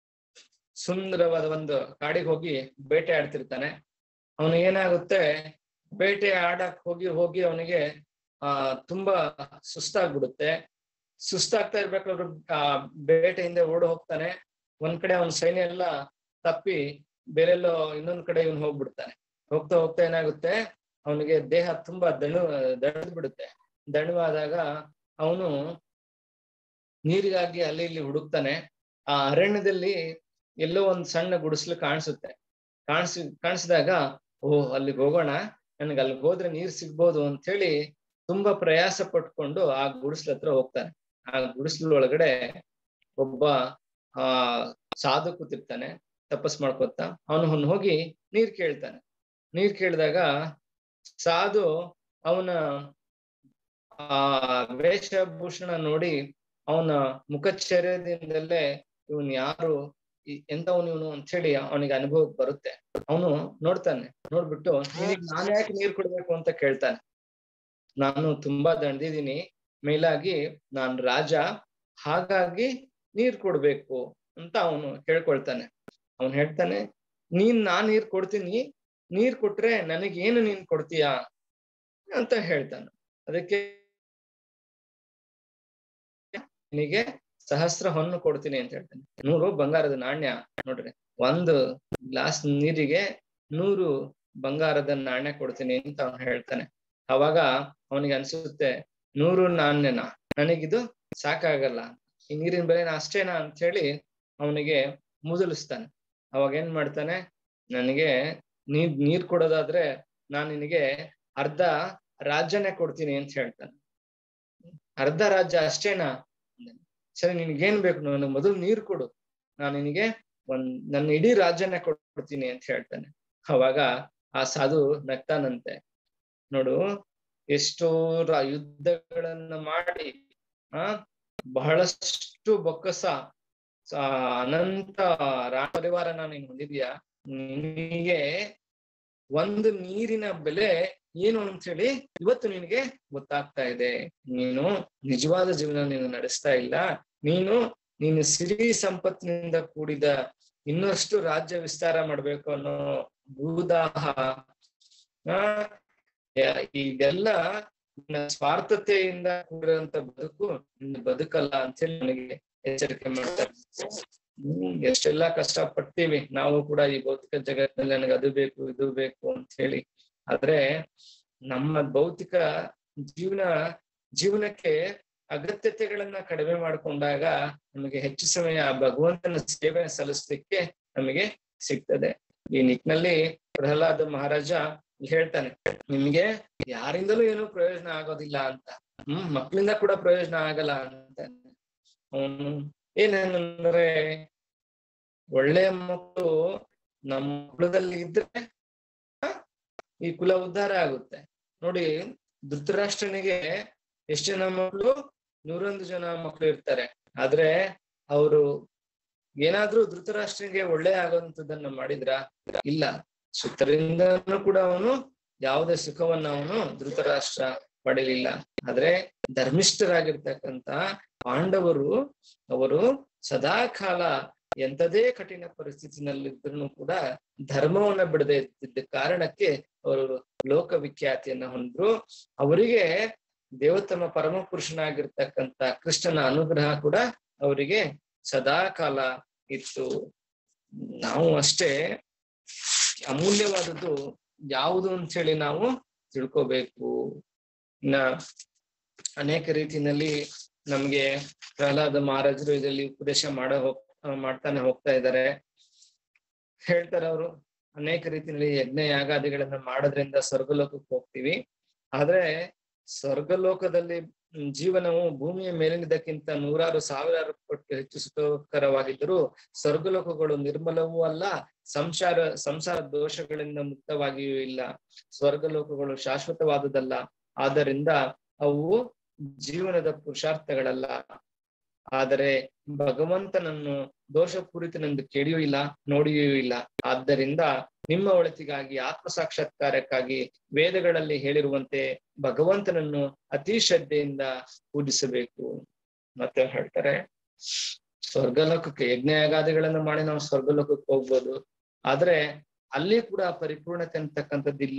Speaker 1: ಸುಂದರವಾದ ಒಂದು ಕಾಡಿಗೆ ಹೋಗಿ ಬೇಟೆ ಆಡ್ತಿರ್ತಾನೆ ಅವನು ಏನಾಗುತ್ತೆ ಬೇಟೆ ಆಡಕ್ ಹೋಗಿ ಹೋಗಿ ಅವನಿಗೆ ಆ ತುಂಬಾ ಸುಸ್ತಾಗ್ಬಿಡುತ್ತೆ ಸುಸ್ತಾಗ್ತಾ ಇರ್ಬೇಕಾದ್ರೆ ಆ ಬೇಟೆಯಿಂದ ಓಡ್ ಹೋಗ್ತಾನೆ ಒಂದ್ ಕಡೆ ಅವನ ಸೈನ್ಯ ಎಲ್ಲ ತಪ್ಪಿ ಬೇರೆಲ್ಲೋ ಇನ್ನೊಂದ್ ಕಡೆ ಇವನ್ ಹೋಗ್ಬಿಡ್ತಾನೆ ಹೋಗ್ತಾ ಹೋಗ್ತಾ ಏನಾಗುತ್ತೆ ಅವನಿಗೆ ದೇಹ ತುಂಬಾ ದಣು ದಣದ್ ಬಿಡುತ್ತೆ ದಣವಾದಾಗ ಅವನು ನೀರಿಗಾಗಿ ಅಲ್ಲಿ ಇಲ್ಲಿ ಹುಡುಕ್ತಾನೆ ಆ ಅರಣ್ಯದಲ್ಲಿ ಎಲ್ಲೋ ಒಂದ್ ಸಣ್ಣ ಗುಡಿಸ್ಲು ಕಾಣಿಸುತ್ತೆ ಕಾಣಿಸಿ ಕಾಣಿಸಿದಾಗ ಓಹ್ ಅಲ್ಲಿಗೆ ಹೋಗೋಣ ನನ್ಗೆ ಅಲ್ಲಿಗೆ ಹೋದ್ರೆ ನೀರ್ ಸಿಗ್ಬೋದು ಅಂತ ಹೇಳಿ ತುಂಬಾ ಪ್ರಯಾಸ ಪಟ್ಕೊಂಡು ಆ ಗುಡಿಸ್ಲ ಹತ್ರ ಹೋಗ್ತಾನೆ ಆ ಗುಡಿಸ್ಲು ಒಳಗಡೆ ಒಬ್ಬ ಆ ಸಾಧು ಕೂತಿರ್ತಾನೆ ತಪಸ್ ಮಾಡ್ಕೊತ ಅವನು ಹೋಗಿ ನೀರ್ ಕೇಳ್ತಾನೆ ನೀರ್ ಕೇಳಿದಾಗ ಸಾಧು ಅವನ ಆ ವೇಷಭೂಷಣ ನೋಡಿ ಅವನ ಮುಖಚರ್ಯದಿಂದಲೇ ಇವನ್ ಯಾರು ಎಂತವನು ಇವನು ಅಂತ ಹೇಳಿ ಅವನಿಗೆ ಅನುಭವಕ್ಕೆ ಬರುತ್ತೆ ಅವನು ನೋಡ್ತಾನೆ ನೋಡ್ಬಿಟ್ಟು ನಿನಗೆ ನಾನು ಯಾಕೆ ನೀರ್ ಕೊಡ್ಬೇಕು ಅಂತ ಕೇಳ್ತಾನೆ ನಾನು ತುಂಬಾ ದಂಡಿದೀನಿ ಮೇಲಾಗಿ ನಾನ್ ರಾಜ ಹಾಗಾಗಿ ನೀರ್ ಕೊಡ್ಬೇಕು ಅಂತ ಅವನು ಕೇಳ್ಕೊಳ್ತಾನೆ ಅವನು ಹೇಳ್ತಾನೆ ನೀನ್ ನಾನ್ ನೀರ್ ಕೊಡ್ತೀನಿ ನೀರ್ ಕೊಟ್ರೆ ನನಗೇನು ನೀನ್ ಕೊಡ್ತೀಯಾ ಅಂತ ಹೇಳ್ತಾನೆ ಅದಕ್ಕೆ ನಿನಗೆ ಸಹಸ್ರ ಹೊನ್ನು ಕೊಡ್ತೀನಿ ಅಂತ ಹೇಳ್ತಾನೆ ನೂರು ಬಂಗಾರದ ನಾಣ್ಯ ನೋಡ್ರಿ ಒಂದು ಗ್ಲಾಸ್ ನೀರಿಗೆ ನೂರು ಬಂಗಾರದ ನಾಣ್ಯ ಕೊಡ್ತೀನಿ ಅಂತ ಅವನು ಹೇಳ್ತಾನೆ ಅವಾಗ ಅವನಿಗೆ ಅನ್ಸುತ್ತೆ ನೂರು ನಾಣ್ಯನ ನನಗಿದು ಸಾಕಾಗಲ್ಲ ಈ ನೀರಿನ ಬೆಲೆನ ಅಷ್ಟೇನಾ ಅಂತ ಹೇಳಿ ಅವನಿಗೆ ಮುದಲಿಸ್ತಾನೆ ಅವಾಗ ಏನ್ ಮಾಡ್ತಾನೆ ನನಗೆ ನೀರ್ ನೀರ್ ಕೊಡೋದಾದ್ರೆ ನಾನ್ ನಿನಗೆ ಅರ್ಧ ರಾಜ್ಯನೇ ಕೊಡ್ತೀನಿ ಅಂತ ಹೇಳ್ತಾನೆ ಅರ್ಧ ರಾಜ್ಯ ಅಷ್ಟೇನಾ ಸರಿ ನಿನ್ಗೇನ್ ಬೇಕು ನನಗೆ ಮೊದಲು ನೀರ್ ಕೊಡು ನಾನು ನಿನಗೆ ಒಂದ್ ನನ್ನ ಇಡೀ ರಾಜ್ಯನೇ ಕೊಡ್ತೀನಿ ಅಂತ ಹೇಳ್ತಾನೆ ಅವಾಗ ಆ ಸಾಧು ನಗ್ತಾನಂತೆ ನೋಡು ಎಷ್ಟೋ ಯುದ್ಧಗಳನ್ನ ಮಾಡಿ ಆ ಬಹಳಷ್ಟು ಬೊಕ್ಕಸ ಅನಂತ ರಾಣ ಪರಿವಾರನ ನೀನ್ ಹೊಂದಿದ್ಯಾ ನಿನಗೆ ಒಂದು ನೀರಿನ ಬೆಲೆ ಏನು ಅಂತ ಹೇಳಿ ಇವತ್ತು ನಿನಗೆ ಗೊತ್ತಾಗ್ತಾ ಇದೆ ನೀನು ನಿಜವಾದ ಜೀವನ ನೀನು ನಡೆಸ್ತಾ ಇಲ್ಲ ನೀನು ನೀನು ಸಿರಿ ಸಂಪತ್ತಿನಿಂದ ಕೂಡಿದ ಇನ್ನಷ್ಟು ರಾಜ್ಯ ವಿಸ್ತಾರ ಮಾಡ್ಬೇಕು ಅನ್ನೋ ಭೂದಾಹ ಆ ಇದೆಲ್ಲ ನಿನ್ನ ಸ್ವಾರ್ಥತೆಯಿಂದ ಕೂಡಿರುವಂತ ಬದುಕು ನಿನ್ನ ಬದುಕಲ್ಲ ಅಂತ ಹೇಳಿ ನನಗೆ ಎಚ್ಚರಿಕೆ ಮಾಡ್ತಾರೆ ಹ್ಮ್ ಎಷ್ಟೆಲ್ಲಾ ಕಷ್ಟ ಪಡ್ತೀವಿ ನಾವು ಕೂಡ ಈ ಭೌತಿಕ ಜಗತ್ತಿನಲ್ಲಿ ನನಗೆ ಅದು ಬೇಕು ಇದು ಬೇಕು ಅಂತ ಹೇಳಿ ಆದ್ರೆ ನಮ್ಮ ಭೌತಿಕ ಜೀವನ ಜೀವನಕ್ಕೆ ಅಗತ್ಯತೆಗಳನ್ನ ಕಡಿಮೆ ಮಾಡ್ಕೊಂಡಾಗ ನಮಗೆ ಹೆಚ್ಚು ಸಮಯ ಭಗವಂತನ ಸೇವೆ ಸಲ್ಲಿಸ್ಲಿಕ್ಕೆ ನಮಗೆ ಸಿಗ್ತದೆ ಈ ನಿಟ್ಟಿನಲ್ಲಿ ಪ್ರಹ್ಲಾದ ಮಹಾರಾಜ ಹೇಳ್ತಾನೆ ನಿಮ್ಗೆ ಯಾರಿಂದಲೂ ಏನು ಪ್ರಯೋಜನ ಆಗೋದಿಲ್ಲ ಅಂತ ಹ್ಮ್ ಮಕ್ಳಿಂದ ಕೂಡ ಪ್ರಯೋಜನ ಆಗಲ್ಲ ಅಂತ ಅವನು ಏನಂದ್ರೆ ಒಳ್ಳೆಯ ಮಕ್ಕಳು ನಮ್ಮ ಕುಲದಲ್ಲಿ ಇದ್ರೆ ಈ ಕುಲ ಉದ್ಧಾರ ಆಗುತ್ತೆ ನೋಡಿ ಧೃತರಾಷ್ಟ್ರನಿಗೆ ಎಷ್ಟು ಜನ ಮಕ್ಕಳು ನೂರೊಂದು ಜನ ಮಕ್ಕಳು ಇರ್ತಾರೆ ಆದ್ರೆ ಅವರು ಏನಾದ್ರೂ ಧೃತರಾಷ್ಟ್ರನಿಗೆ ಒಳ್ಳೆ ಆಗುವಂತದನ್ನ ಮಾಡಿದ್ರ ಇಲ್ಲ ಸುತ್ತರಿಂದನೂ ಕೂಡ ಅವನು ಯಾವುದೇ ಸುಖವನ್ನ ಅವನು ಧೃತರಾಷ್ಟ್ರ ಪಡೆಯಲಿಲ್ಲ ಆದ್ರೆ ಧರ್ಮಿಷ್ಠರಾಗಿರ್ತಕ್ಕಂತ ಪಾಂಡವರು ಅವರು ಸದಾ ಕಾಲ ಎಂತದೇ ಕಠಿಣ ಪರಿಸ್ಥಿತಿನಲ್ಲಿದ್ರು ಕೂಡ ಧರ್ಮವನ್ನ ಬಿಡದೆ ಇದ್ದಿದ್ದ ಕಾರಣಕ್ಕೆ ಅವರು ಲೋಕವಿಖ್ಯಾತಿಯನ್ನ ಹೊಂದ್ರು ಅವರಿಗೆ ದೇವತಮ ಪರಮ ಪುರುಷನಾಗಿರ್ತಕ್ಕಂತ ಕೃಷ್ಣನ ಅನುಗ್ರಹ ಕೂಡ ಅವರಿಗೆ ಸದಾ ಕಾಲ ಇತ್ತು ನಾವು ಅಷ್ಟೇ ಅಮೂಲ್ಯವಾದದ್ದು ಯಾವುದು ಅಂತ ಹೇಳಿ ನಾವು ತಿಳ್ಕೋಬೇಕು ಇನ್ನ ಅನೇಕ ರೀತಿಯಲ್ಲಿ ನಮ್ಗೆ ಪ್ರಹ್ಲಾದ ಮಹಾರಾಜರು ಇದರಲ್ಲಿ ಉಪದೇಶ ಮಾಡ ಹೋಗ್ ಮಾಡ್ತಾನೆ ಹೋಗ್ತಾ ಇದ್ದಾರೆ ಹೇಳ್ತಾರೆ ಅವರು ಅನೇಕ ರೀತಿಯಲ್ಲಿ ಯಜ್ಞ ಯಾಗಾದಿಗಳನ್ನ ಮಾಡೋದ್ರಿಂದ ಸ್ವರ್ಗಲೋಕಕ್ಕೆ ಹೋಗ್ತೀವಿ ಆದ್ರೆ ಸ್ವರ್ಗಲೋಕದಲ್ಲಿ ಜೀವನವು ಭೂಮಿಯ ಮೇಲಿನದಕ್ಕಿಂತ ನೂರಾರು ಸಾವಿರಾರು ಪಟ್ಟು ಹೆಚ್ಚು ಸುಖಕರವಾಗಿದ್ದರೂ ಸ್ವರ್ಗಲೋಕಗಳು ನಿರ್ಮಲವೂ ಅಲ್ಲ ಸಂಸಾರ ಸಂಸಾರ ದೋಷಗಳಿಂದ ಮುಕ್ತವಾಗಿಯೂ ಇಲ್ಲ ಸ್ವರ್ಗಲೋಕಗಳು ಶಾಶ್ವತವಾದುದಲ್ಲ ಆದ್ದರಿಂದ ಅವು ಜೀವನದ ಪುರುಷಾರ್ಥಗಳಲ್ಲ ಆದರೆ ಭಗವಂತನನ್ನು ದೋಷಪೂರಿತನೆಂದು ಕೇಳಿಯೂ ಇಲ್ಲ ನೋಡಿಯೂ ಇಲ್ಲ ಆದ್ದರಿಂದ ನಿಮ್ಮ ಒಳಿತಿಗಾಗಿ ಆತ್ಮ ಸಾಕ್ಷಾತ್ಕಾರಕ್ಕಾಗಿ ವೇದಗಳಲ್ಲಿ ಹೇಳಿರುವಂತೆ ಭಗವಂತನನ್ನು ಅತಿ ಶ್ರದ್ಧೆಯಿಂದ ಪೂಜಿಸಬೇಕು ಮತ್ತೆ ಹೇಳ್ತಾರೆ ಸ್ವರ್ಗಲೋಕಕ್ಕೆ ಯಜ್ಞ ಯಾಗಾದಿಗಳನ್ನು ಮಾಡಿ ನಾವು ಸ್ವರ್ಗಲೋಕಕ್ಕೆ ಹೋಗ್ಬೋದು ಆದ್ರೆ ಅಲ್ಲಿ ಕೂಡ ಪರಿಪೂರ್ಣತೆ ಅಂತಕ್ಕಂಥದ್ದಿಲ್ಲ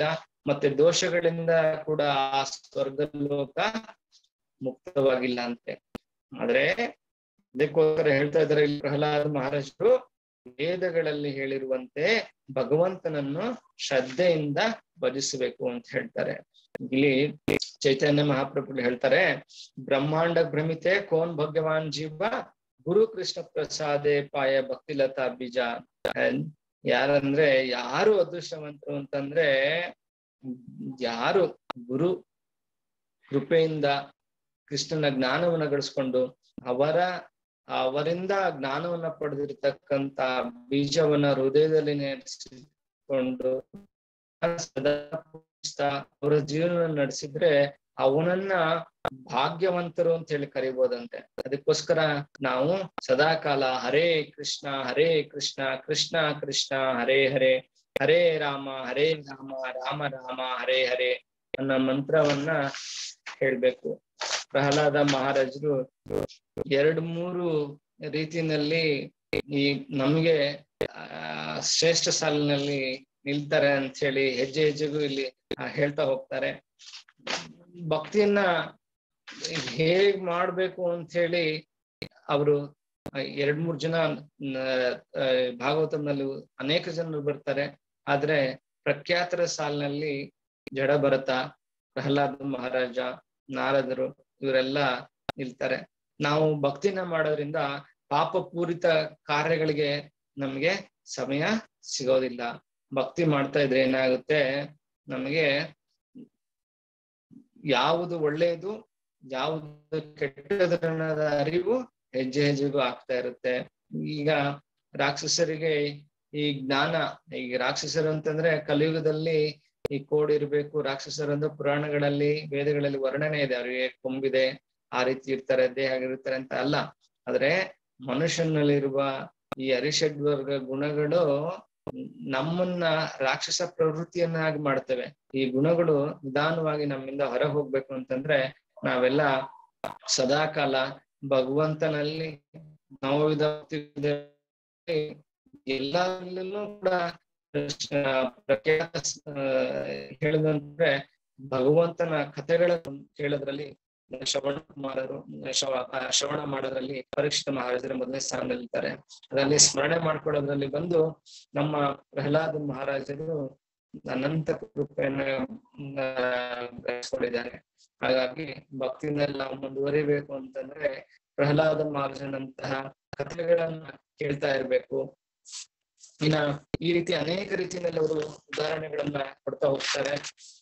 Speaker 1: ಮತ್ತೆ ದೋಷಗಳಿಂದ ಕೂಡ ಆ ಸ್ವರ್ಗ ಲೋಕ ಮುಕ್ತವಾಗಿಲ್ಲ ಅಂತೆ ಆದ್ರೆ ಅದಕ್ಕೋಸ್ಕರ ಹೇಳ್ತಾ ಇದ್ದಾರೆ ಇಲ್ಲಿ ಪ್ರಹ್ಲಾದ ಮಹಾರಾಜರು ವೇದಗಳಲ್ಲಿ ಹೇಳಿರುವಂತೆ ಭಗವಂತನನ್ನು ಶ್ರದ್ಧೆಯಿಂದ ಭಜಿಸಬೇಕು ಅಂತ ಹೇಳ್ತಾರೆ ಇಲ್ಲಿ ಚೈತನ್ಯ ಮಹಾಪ್ರಭುಗಳು ಹೇಳ್ತಾರೆ ಬ್ರಹ್ಮಾಂಡ ಭ್ರಮಿತೆ ಕೋನ್ ಭಗವಾನ್ ಜೀವ ಗುರು ಕೃಷ್ಣ ಪ್ರಸಾದೆ ಪಾಯ ಭಕ್ತಿಲತಾ ಬೀಜ ಯಾರಂದ್ರೆ ಯಾರು ಅದೃಷ್ಟವಂತರು ಅಂತಂದ್ರೆ ಯಾರು ಗುರು ಕೃಪೆಯಿಂದ ಕೃಷ್ಣನ ಜ್ಞಾನವನ್ನ ಗಳಿಸ್ಕೊಂಡು ಅವರ ಅವರಿಂದ ಜ್ಞಾನವನ್ನ ಪಡೆದಿರ್ತಕ್ಕಂತ ಬೀಜವನ್ನ ಹೃದಯದಲ್ಲಿ ನೆಲೆಸಿಕೊಂಡು ಸದಾ ಅವರ ಜೀವನ ನಡೆಸಿದ್ರೆ ಅವನನ್ನ ಭಾಗ್ಯವಂತರು ಅಂತ ಹೇಳಿ ಕರಿಬೋದಂತೆ ಅದಕ್ಕೋಸ್ಕರ ನಾವು ಸದಾ ಕಾಲ ಹರೇ ಕೃಷ್ಣ ಹರೇ ಕೃಷ್ಣ ಕೃಷ್ಣ ಕೃಷ್ಣ ಹರೇ ಹರೇ ಹರೇ ರಾಮ ಹರೇ ರಾಮ ರಾಮ ರಾಮ ಹರೇ ಹರೇ ಅನ್ನೋ ಮಂತ್ರವನ್ನ ಹೇಳ್ಬೇಕು ಪ್ರಹ್ಲಾದ ಮಹಾರಾಜರು ಎರಡ್ ಮೂರು ರೀತಿನಲ್ಲಿ ಈ ನಮ್ಗೆ ಆ ಶ್ರೇಷ್ಠ ಸಾಲಿನಲ್ಲಿ ನಿಲ್ತಾರೆ ಅಂತ ಹೇಳಿ ಹೆಜ್ಜೆ ಹೆಜ್ಜೆಗೂ ಇಲ್ಲಿ ಹೇಳ್ತಾ ಹೋಗ್ತಾರೆ ಭಕ್ತಿಯನ್ನ ಹೇಗ್ ಮಾಡ್ಬೇಕು ಅಂತ ಹೇಳಿ ಅವರು ಎರಡ್ ಮೂರ್ ಜನ ಭಾಗವತಂನಲ್ಲಿ ಅನೇಕ ಜನರು ಬರ್ತಾರೆ ಆದ್ರೆ ಪ್ರಖ್ಯಾತರ ಸಾಲಿನಲ್ಲಿ ಜಡ ಭರತ ಪ್ರಹ್ಲಾದ ಮಹಾರಾಜ ನಾರದರು ಇವರೆಲ್ಲ ನಿಲ್ತಾರೆ ನಾವು ಭಕ್ತಿನ ಮಾಡೋದ್ರಿಂದ ಪಾಪ ಪೂರಿತ ಕಾರ್ಯಗಳಿಗೆ ನಮ್ಗೆ ಸಮಯ ಸಿಗೋದಿಲ್ಲ ಭಕ್ತಿ ಮಾಡ್ತಾ ಇದ್ರೆ ಏನಾಗುತ್ತೆ ನಮಗೆ ಯಾವುದು ಒಳ್ಳೆಯದು ಯಾವುದು ಕೆಟ್ಟದನ್ನದ ಅರಿವು ಹೆಜ್ಜೆ ಹೆಜ್ಜೆಗೂ ಆಗ್ತಾ ಇರುತ್ತೆ ಈಗ ರಾಕ್ಷಸರಿಗೆ ಈ ಜ್ಞಾನ ಈಗ ರಾಕ್ಷಸರು ಅಂತಂದ್ರೆ ಕಲಿಯುಗದಲ್ಲಿ ಈ ಕೋಡ್ ಇರ್ಬೇಕು ರಾಕ್ಷಸರು ಅಂದ್ರೆ ಪುರಾಣಗಳಲ್ಲಿ ವೇದಗಳಲ್ಲಿ ವರ್ಣನೆ ಇದೆ ಅವರಿಗೆ ಕೊಂಬಿದೆ ಆ ರೀತಿ ಇರ್ತಾರೆ ದೇಹ ಇರ್ತಾರೆ ಅಂತ ಅಲ್ಲ ಆದ್ರೆ ಮನುಷ್ಯನಲ್ಲಿರುವ ಈ ಅರಿಷಡ್ವರ್ಗ ಗುಣಗಳು ನಮ್ಮನ್ನ ರಾಕ್ಷಸ ಪ್ರವೃತ್ತಿಯನ್ನಾಗಿ ಮಾಡ್ತವೆ ಈ ಗುಣಗಳು ನಿಧಾನವಾಗಿ ನಮ್ಮಿಂದ ಹೊರ ಹೋಗ್ಬೇಕು ಅಂತಂದ್ರೆ ನಾವೆಲ್ಲ ಸದಾಕಾಲ ಭಗವಂತನಲ್ಲಿ ನವವಿಧ ಎಲ್ಲರಲ್ಲೂ ಕೂಡ ಪ್ರಖ್ಯಾತ ಹೇಳಿದಂದ್ರೆ ಭಗವಂತನ ಕಥೆಗಳನ್ನು ಕೇಳೋದ್ರಲ್ಲಿ ಶ್ರವಣ ಕುಮಾರರು ಶ್ರವ ಶ್ರವಣ ಮಾಡೋದ್ರಲ್ಲಿ ಪರೀಕ್ಷಿತ ಮಹಾರಾಜರ ಮೊದಲನೇ ಸ್ಥಾನದಲ್ಲಿದ್ದಾರೆ ಅದರಲ್ಲಿ ಸ್ಮರಣೆ ಮಾಡ್ಕೊಳ್ಳೋದ್ರಲ್ಲಿ ಬಂದು ನಮ್ಮ ಪ್ರಹ್ಲಾದ ಮಹಾರಾಜರು ಅನಂತ ಕೃಪೆಯನ್ನ ಗಳಿಸ್ಕೊಂಡಿದ್ದಾರೆ ಹಾಗಾಗಿ ಭಕ್ತಿನಲ್ಲಿ ನಾವು ಮುಂದುವರಿಬೇಕು ಅಂತಂದ್ರೆ ಪ್ರಹ್ಲಾದ ಮಹಾರಾಜನಂತಹ ಕಥೆಗಳನ್ನ ಕೇಳ್ತಾ ಇರ್ಬೇಕು ಇನ್ನ ಈ ರೀತಿ ಅನೇಕ ರೀತಿಯಲ್ಲಿ ಅವರು ಉದಾಹರಣೆಗಳನ್ನ ಕೊಡ್ತಾ ಹೋಗ್ತಾರೆ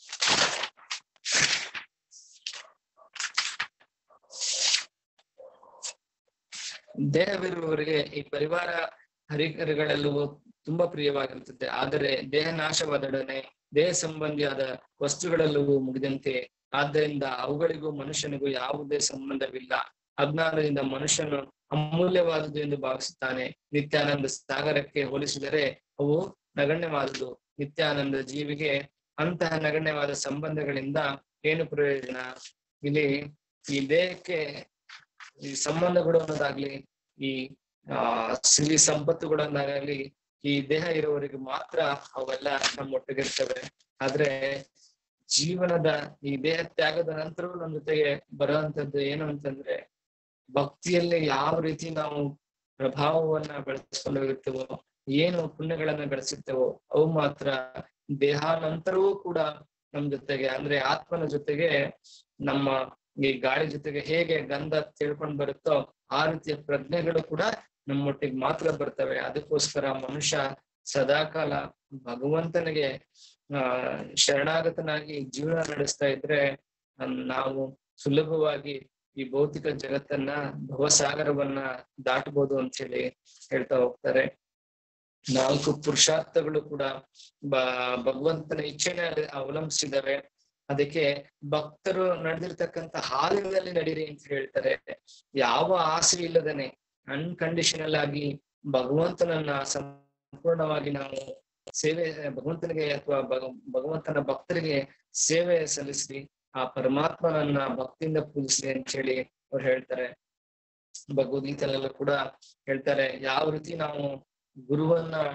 Speaker 1: ದೇಹವಿರುವವರಿಗೆ ಈ ಪರಿವಾರ ಹರಿಕರಿಗಳೆಲ್ಲವೂ ತುಂಬಾ ಪ್ರಿಯವಾಗಿರುತ್ತದೆ ಆದರೆ ದೇಹ ನಾಶವಾದೊಡನೆ ದೇಹ ಸಂಬಂಧಿಯಾದ ವಸ್ತುಗಳೆಲ್ಲವೂ ಮುಗಿದಂತೆ ಆದ್ದರಿಂದ ಅವುಗಳಿಗೂ ಮನುಷ್ಯನಿಗೂ ಯಾವುದೇ ಸಂಬಂಧವಿಲ್ಲ ಅಜ್ಞಾನದಿಂದ ಮನುಷ್ಯನು ಅಮೂಲ್ಯವಾದುದು ಎಂದು ಭಾವಿಸುತ್ತಾನೆ ನಿತ್ಯಾನಂದ ಸಾಗರಕ್ಕೆ ಹೋಲಿಸಿದರೆ ಅವು ನಗಣ್ಯವಾದುದು ನಿತ್ಯಾನಂದ ಜೀವಿಗೆ ಅಂತಹ ನಗಣ್ಯವಾದ ಸಂಬಂಧಗಳಿಂದ ಏನು ಪ್ರಯೋಜನ ಇಲ್ಲಿ ಈ ದೇಹಕ್ಕೆ ಈ ಸಂಬಂಧಗಳು ಅನ್ನೋದಾಗ್ಲಿ ಈ ಆ ಸಿರಿ ಸಂಪತ್ತುಗಳನ್ನಾಗಲಿ ಈ ದೇಹ ಇರುವವರಿಗೆ ಮಾತ್ರ ಅವೆಲ್ಲ ನಮ್ಮೊಟ್ಟಿಗಿರ್ತವೆ ಆದ್ರೆ ಜೀವನದ ಈ ದೇಹ ತ್ಯಾಗದ ನಂತರವೂ ನಮ್ಮ ಜೊತೆಗೆ ಬರುವಂತದ್ದು ಏನು ಅಂತಂದ್ರೆ ಭಕ್ತಿಯಲ್ಲಿ ಯಾವ ರೀತಿ ನಾವು ಪ್ರಭಾವವನ್ನ ಬೆಳೆಸ್ಕೊಂಡು ಹೋಗಿರ್ತೇವೋ ಏನು ಪುಣ್ಯಗಳನ್ನ ಗಳಿಸುತ್ತೇವೋ ಅವು ಮಾತ್ರ ದೇಹಾನಂತರವೂ ಕೂಡ ನಮ್ ಜೊತೆಗೆ ಅಂದ್ರೆ ಆತ್ಮನ ಜೊತೆಗೆ ನಮ್ಮ ಈ ಗಾಳಿ ಜೊತೆಗೆ ಹೇಗೆ ಗಂಧ ತಿಳ್ಕೊಂಡ್ ಬರುತ್ತೋ ಆ ರೀತಿಯ ಪ್ರಜ್ಞೆಗಳು ಕೂಡ ನಮ್ಮೊಟ್ಟಿಗೆ ಮಾತ್ರ ಬರ್ತವೆ ಅದಕ್ಕೋಸ್ಕರ ಮನುಷ್ಯ ಸದಾಕಾಲ ಭಗವಂತನಿಗೆ ಆ ಶರಣಾಗತನಾಗಿ ಜೀವನ ನಡೆಸ್ತಾ ಇದ್ರೆ ನಾವು ಸುಲಭವಾಗಿ ಈ ಭೌತಿಕ ಜಗತ್ತನ್ನ ಭವಸಾಗರವನ್ನ ದಾಟಬಹುದು ಅಂತ ಹೇಳಿ ಹೇಳ್ತಾ ಹೋಗ್ತಾರೆ ನಾಲ್ಕು ಪುರುಷಾರ್ಥಗಳು ಕೂಡ ಬ ಭಗವಂತನ ಇಚ್ಛೆನ ಅವಲಂಬಿಸಿದವೆ ಅದಕ್ಕೆ ಭಕ್ತರು ನಡೆದಿರ್ತಕ್ಕಂಥ ಹಾಲಿನಲ್ಲಿ ನಡೀರಿ ಅಂತ ಹೇಳ್ತಾರೆ ಯಾವ ಆಸೆ ಇಲ್ಲದನೆ ಅನ್ಕಂಡೀಷನಲ್ ಆಗಿ ಭಗವಂತನನ್ನ ಸಂಪೂರ್ಣವಾಗಿ ನಾವು ಸೇವೆ ಭಗವಂತನಿಗೆ ಅಥವಾ ಭಗವಂತನ ಭಕ್ತರಿಗೆ ಸೇವೆ ಸಲ್ಲಿಸಿ ಆ ಪರಮಾತ್ಮನನ್ನ ಭಕ್ತಿಯಿಂದ ಪೂಜಿಸ್ಲಿ ಅಂತ ಹೇಳಿ ಅವ್ರು ಹೇಳ್ತಾರೆ ಭಗವದ್ಗೀತೆಯಲ್ಲೆಲ್ಲ ಕೂಡ ಹೇಳ್ತಾರೆ ಯಾವ ರೀತಿ ನಾವು ಗುರುವನ್ನ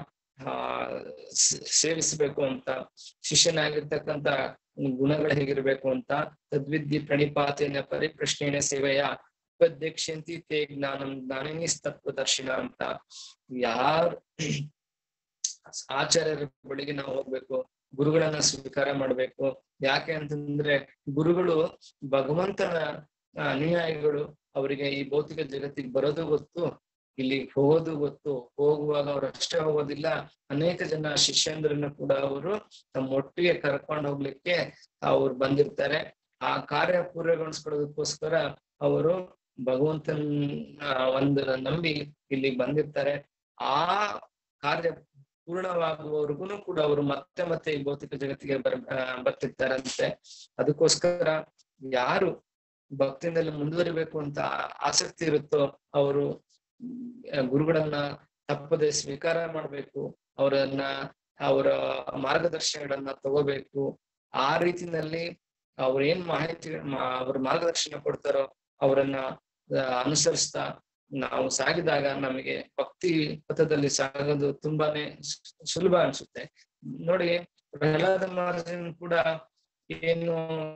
Speaker 1: ಆ ಸ- ಸೇವಿಸಬೇಕು ಅಂತ ಶಿಷ್ಯನಾಗಿರ್ತಕ್ಕಂತ ಗುಣಗಳು ಹೇಗಿರ್ಬೇಕು ಅಂತ ತದ್ವಿದ್ಯೆ ಪ್ರಣಿಪಾತೇನ ಪರಿಪ್ರಶ್ನೇನ ಸೇವೆಯ ಉಪದೇಕ್ಷಂತಿ ತೇ ಜ್ಞಾನಂ ಜ್ಞಾನಿನಿ ತತ್ವದರ್ಶಿನ ಅಂತ ಯಾರ್ ಆಚಾರ್ಯರ ಬಳಿಗೆ ನಾವು ಹೋಗ್ಬೇಕು ಗುರುಗಳನ್ನ ಸ್ವೀಕಾರ ಮಾಡ್ಬೇಕು ಯಾಕೆ ಅಂತಂದ್ರೆ ಗುರುಗಳು ಭಗವಂತನ ಆ, ಅನುಯಾಯಿಗಳು ಅವರಿಗೆ ಈ ಭೌತಿಕ ಜಗತ್ತಿಗೆ ಬರೋದು ಗೊತ್ತು ಇಲ್ಲಿ ಹೋಗೋದು ಗೊತ್ತು ಹೋಗುವಾಗ ಅವ್ರು ಅಷ್ಟೇ ಹೋಗೋದಿಲ್ಲ ಅನೇಕ ಜನ ಶಿಷ್ಯಂದ್ರನ್ನ ಕೂಡ ಅವರು ತಮ್ಮ ಒಟ್ಟಿಗೆ ಕರ್ಕೊಂಡು ಹೋಗ್ಲಿಕ್ಕೆ ಅವ್ರು ಬಂದಿರ್ತಾರೆ ಆ ಕಾರ್ಯ ಪೂರ್ಣಗೊಳಿಸ್ಕೊಳ್ಳೋದಕ್ಕೋಸ್ಕರ ಅವರು ಭಗವಂತನ ಒಂದು ನಂಬಿ ಇಲ್ಲಿ ಬಂದಿರ್ತಾರೆ ಆ ಕಾರ್ಯ ಪೂರ್ಣವಾಗುವವರೆಗೂ ಕೂಡ ಅವರು ಮತ್ತೆ ಮತ್ತೆ ಈ ಭೌತಿಕ ಜಗತ್ತಿಗೆ ಬರ್ ಆ, ಬರ್ತಿರ್ತಾರಂತೆ ಅದಕ್ಕೋಸ್ಕರ ಯಾರು ಭಕ್ತಿನಲ್ಲಿ ಮುಂದುವರಿಬೇಕು ಅಂತ ಆಸಕ್ತಿ ಇರುತ್ತೋ ಅವರು ಗುರುಗಳನ್ನ ತಪ್ಪದೆ ಸ್ವೀಕಾರ ಮಾಡ್ಬೇಕು ಅವರನ್ನ ಅವರ ಮಾರ್ಗದರ್ಶನಗಳನ್ನ ತಗೋಬೇಕು ಆ ರೀತಿನಲ್ಲಿ ಅವ್ರ ಏನ್ ಮಾಹಿತಿ ಮಾ- ಅವ್ರ ಮಾರ್ಗದರ್ಶನ ಕೊಡ್ತಾರೋ ಅವರನ್ನ ಆ, ಅನುಸರಿಸ್ತಾ ನಾವು ಸಾಗಿದಾಗ ನಮಗೆ ಭಕ್ತಿ ಪಥದಲ್ಲಿ ಸಾಗೋದು ತುಂಬಾನೇ ಸು- ಸುಲಭ ಅನ್ಸುತ್ತೆ ನೋಡಿ ಪ್ರಹ್ಲಾದ ಮಹಾರಾಜನ್ ಕೂಡ ಏನು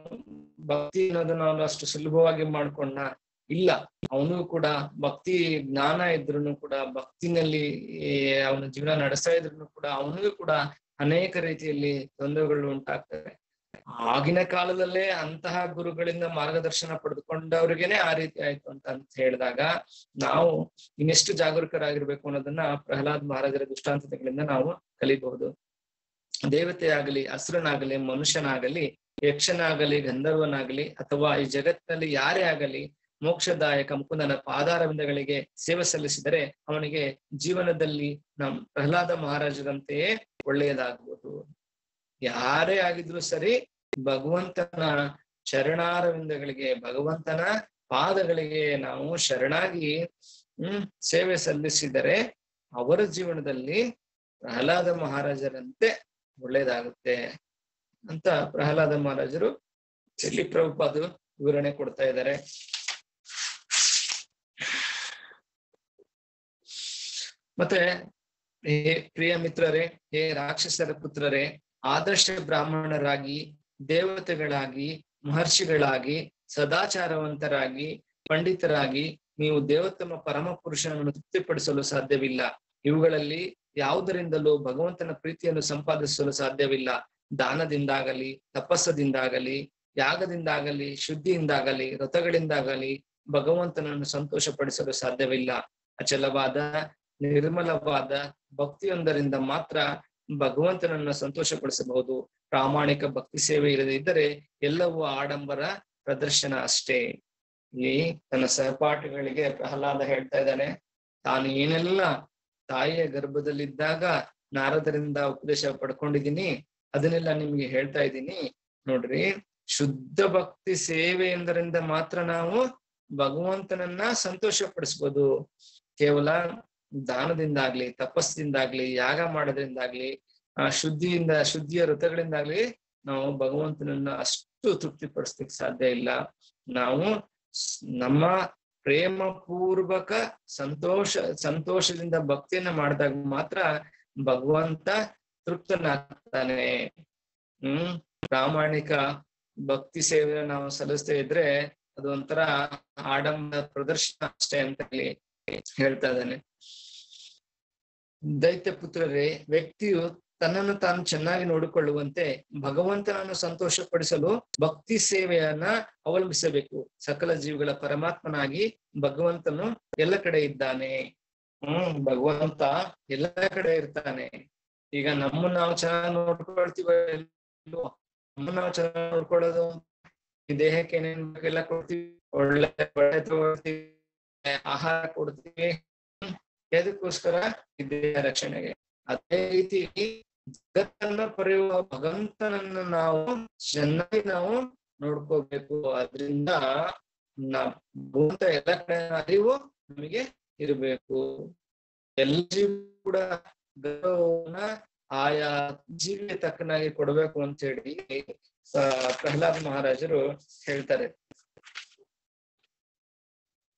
Speaker 1: ಭಕ್ತಿ ಅನ್ನೋದನ್ನ ಅವನು ಅಷ್ಟು ಸುಲಭವಾಗಿ ಮಾಡ್ಕೊಂಡ ಇಲ್ಲ ಅವನು ಕೂಡ ಭಕ್ತಿ ಜ್ಞಾನ ಇದ್ರು ಕೂಡ ಭಕ್ತಿನಲ್ಲಿ ಅವನ ಜೀವನ ನಡೆಸ್ತಾ ಇದ್ರು ಕೂಡ ಅವನಿಗೂ ಕೂಡ ಅನೇಕ ರೀತಿಯಲ್ಲಿ ತೊಂದರೆಗಳು ಉಂಟಾಗ್ತವೆ ಆಗಿನ ಕಾಲದಲ್ಲೇ ಅಂತಹ ಗುರುಗಳಿಂದ ಮಾರ್ಗದರ್ಶನ ಪಡೆದುಕೊಂಡವ್ರಿಗೇನೆ ಆ ರೀತಿ ಆಯ್ತು ಅಂತ ಅಂತ ಹೇಳಿದಾಗ ನಾವು ಇನ್ನೆಷ್ಟು ಜಾಗರೂಕರಾಗಿರ್ಬೇಕು ಅನ್ನೋದನ್ನ ಪ್ರಹ್ಲಾದ್ ಮಹಾರಾಜರ ದೃಷ್ಟಾಂತಗಳಿಂದ ನಾವು ಕಲಿಬಹುದು ದೇವತೆ ಆಗಲಿ ಅಸುರನಾಗಲಿ ಮನುಷ್ಯನಾಗಲಿ ಯಕ್ಷನಾಗಲಿ ಗಂಧರ್ವನಾಗಲಿ ಅಥವಾ ಈ ಜಗತ್ತಿನಲ್ಲಿ ಯಾರೇ ಆಗಲಿ ಮೋಕ್ಷದಾಯಕ ಮುಕುಂದನ ಪಾದಾರವಿಂದಗಳಿಗೆ ಸೇವೆ ಸಲ್ಲಿಸಿದರೆ ಅವನಿಗೆ ಜೀವನದಲ್ಲಿ ನಮ್ ಪ್ರಹ್ಲಾದ ಮಹಾರಾಜರಂತೆಯೇ ಒಳ್ಳೆಯದಾಗುವುದು ಯಾರೇ ಆಗಿದ್ರು ಸರಿ ಭಗವಂತನ ಚರಣಾರವಿಂದಗಳಿಗೆ ಭಗವಂತನ ಪಾದಗಳಿಗೆ ನಾವು ಶರಣಾಗಿ ಹ್ಮ್ ಸೇವೆ ಸಲ್ಲಿಸಿದರೆ ಅವರ ಜೀವನದಲ್ಲಿ ಪ್ರಹ್ಲಾದ ಮಹಾರಾಜರಂತೆ ಒಳ್ಳೇದಾಗುತ್ತೆ ಅಂತ ಪ್ರಹ್ಲಾದ ಮಹಾರಾಜರು ಇಲ್ಲಿ ಪ್ರಭುಪಾದರು ವಿವರಣೆ ಕೊಡ್ತಾ ಇದ್ದಾರೆ ಮತ್ತೆ ಹೇ ಪ್ರಿಯ ಮಿತ್ರರೇ ಹೇ ರಾಕ್ಷಸರ ಪುತ್ರರೇ ಆದರ್ಶ ಬ್ರಾಹ್ಮಣರಾಗಿ ದೇವತೆಗಳಾಗಿ ಮಹರ್ಷಿಗಳಾಗಿ ಸದಾಚಾರವಂತರಾಗಿ ಪಂಡಿತರಾಗಿ ನೀವು ದೇವೋತ್ತಮ ಪರಮ ಪುರುಷನನ್ನು ತೃಪ್ತಿಪಡಿಸಲು ಸಾಧ್ಯವಿಲ್ಲ ಇವುಗಳಲ್ಲಿ ಯಾವುದರಿಂದಲೂ ಭಗವಂತನ ಪ್ರೀತಿಯನ್ನು ಸಂಪಾದಿಸಲು ಸಾಧ್ಯವಿಲ್ಲ ದಾನದಿಂದಾಗಲಿ ತಪಸ್ಸದಿಂದಾಗಲಿ ಯಾಗದಿಂದಾಗಲಿ ಶುದ್ಧಿಯಿಂದಾಗಲಿ ವ್ರತಗಳಿಂದಾಗಲಿ ಭಗವಂತನನ್ನು ಸಂತೋಷಪಡಿಸಲು ಸಾಧ್ಯವಿಲ್ಲ ಅಚಲವಾದ ನಿರ್ಮಲವಾದ ಭಕ್ತಿಯೊಂದರಿಂದ ಮಾತ್ರ ಭಗವಂತನನ್ನ ಸಂತೋಷಪಡಿಸಬಹುದು ಪ್ರಾಮಾಣಿಕ ಭಕ್ತಿ ಸೇವೆ ಇರದೇ ಇದ್ದರೆ ಎಲ್ಲವೂ ಆಡಂಬರ ಪ್ರದರ್ಶನ ಅಷ್ಟೇ ಇಲ್ಲಿ ತನ್ನ ಸಹಪಾಠಿಗಳಿಗೆ ಪ್ರಹ್ಲಾದ ಹೇಳ್ತಾ ಇದ್ದಾನೆ ತಾನು ಏನೆಲ್ಲ ತಾಯಿಯ ಗರ್ಭದಲ್ಲಿದ್ದಾಗ ನಾರದರಿಂದ ಉಪದೇಶ ಪಡ್ಕೊಂಡಿದ್ದೀನಿ ಅದನ್ನೆಲ್ಲ ನಿಮ್ಗೆ ಹೇಳ್ತಾ ಇದ್ದೀನಿ ನೋಡ್ರಿ ಶುದ್ಧ ಭಕ್ತಿ ಸೇವೆ ಎಂದರಿಂದ ಮಾತ್ರ ನಾವು ಭಗವಂತನನ್ನ ಸಂತೋಷ ಪಡಿಸ್ಬೋದು ಕೇವಲ ದಾನದಿಂದಾಗ್ಲಿ ತಪಸ್ಸಿಂದಾಗ್ಲಿ ಯಾಗ ಮಾಡೋದ್ರಿಂದಾಗ್ಲಿ ಆ ಶುದ್ಧಿಯಿಂದ ಶುದ್ಧಿಯ ವ್ರತಗಳಿಂದಾಗ್ಲಿ ನಾವು ಭಗವಂತನನ್ನ ಅಷ್ಟು ತೃಪ್ತಿ ಪಡಿಸ್ಲಿಕ್ಕೆ ಸಾಧ್ಯ ಇಲ್ಲ ನಾವು ಸ್- ನಮ್ಮ ಪ್ರೇಮ ಪೂರ್ವಕ ಸಂತೋಷ ಸಂತೋಷದಿಂದ ಭಕ್ತಿಯನ್ನ ಮಾಡಿದಾಗ ಮಾತ್ರ ಭಗವಂತ ತೃಪ್ತನಾಗ್ತಾನೆ ಹ್ಮ್ ಪ್ರಾಮಾಣಿಕ ಭಕ್ತಿ ಸೇವೆ ನಾವು ಸಲ್ಲಿಸ್ತಾ ಇದ್ರೆ ಅದು ಒಂಥರ ಆಡಂಬರ ಪ್ರದರ್ಶನ ಅಷ್ಟೇ ಅಂತ ಇಲ್ಲಿ ಹೇಳ್ತಾ ಇದ್ದಾನೆ ದೈತ್ಯ ಪುತ್ರರೇ ವ್ಯಕ್ತಿಯು ತನ್ನನ್ನು ತಾನು ಚೆನ್ನಾಗಿ ನೋಡಿಕೊಳ್ಳುವಂತೆ ಭಗವಂತನನ್ನು ಸಂತೋಷಪಡಿಸಲು ಭಕ್ತಿ ಸೇವೆಯನ್ನ ಅವಲಂಬಿಸಬೇಕು ಸಕಲ ಜೀವಿಗಳ ಪರಮಾತ್ಮನಾಗಿ ಭಗವಂತನು ಎಲ್ಲ ಕಡೆ ಇದ್ದಾನೆ ಹ್ಮ್ ಭಗವಂತ ಎಲ್ಲ ಕಡೆ ಇರ್ತಾನೆ ಈಗ ನಮ್ಮನ್ನ ನಾವು ಚೆನ್ನಾಗಿ ನೋಡ್ಕೊಳ್ತೀವ ಇಲ್ವೋ? ನಮ್ಮನ್ನ ನಾವು ಚೆನ್ನಾಗಿ ನೋಡ್ಕೊಳ್ಳೋದು ಈ ದೇಹಕ್ಕೆ ಏನೇನ್ ಬೇಕೆಲ್ಲ ಕೊಡ್ತೀವಿ ಒಳ್ಳೆ ಬಟ್ಟೆ ತಗೊಳ್ತೀವಿ ಆಹಾರ ಕೊಡ್ತೀವಿ ಹ್ಮ್. ಎದಕ್ಕೋಸ್ಕರ ಈ ದೇಹ ರಕ್ಷಣೆಗೆ ಅದೇ ರೀತಿ ಜಗತ್ತನ್ನ ಪಡೆಯುವ ಭಗವಂತನನ್ನ ನಾವು ಚೆನ್ನಾಗಿ ನಾವು ನೋಡ್ಕೋಬೇಕು ಅದರಿಂದ ನಾ- ಭಗವಂತ ಎಲ್ಲ ಕಡೆ ಅರಿವು ನಮಗೆ ಇರಬೇಕು ಎಲ್ಲ ಜೀವ ಕೂಡ ಗೌರವವನ್ನ ಆಯಾ ಜೀವಿಗೆ ತಕ್ಕನಾಗಿ ಕೊಡಬೇಕು ಅಂತ ಹೇಳಿ ಆ, ಪ್ರಹ್ಲಾದ್ ಮಹಾರಾಜರು ಹೇಳ್ತಾರೆ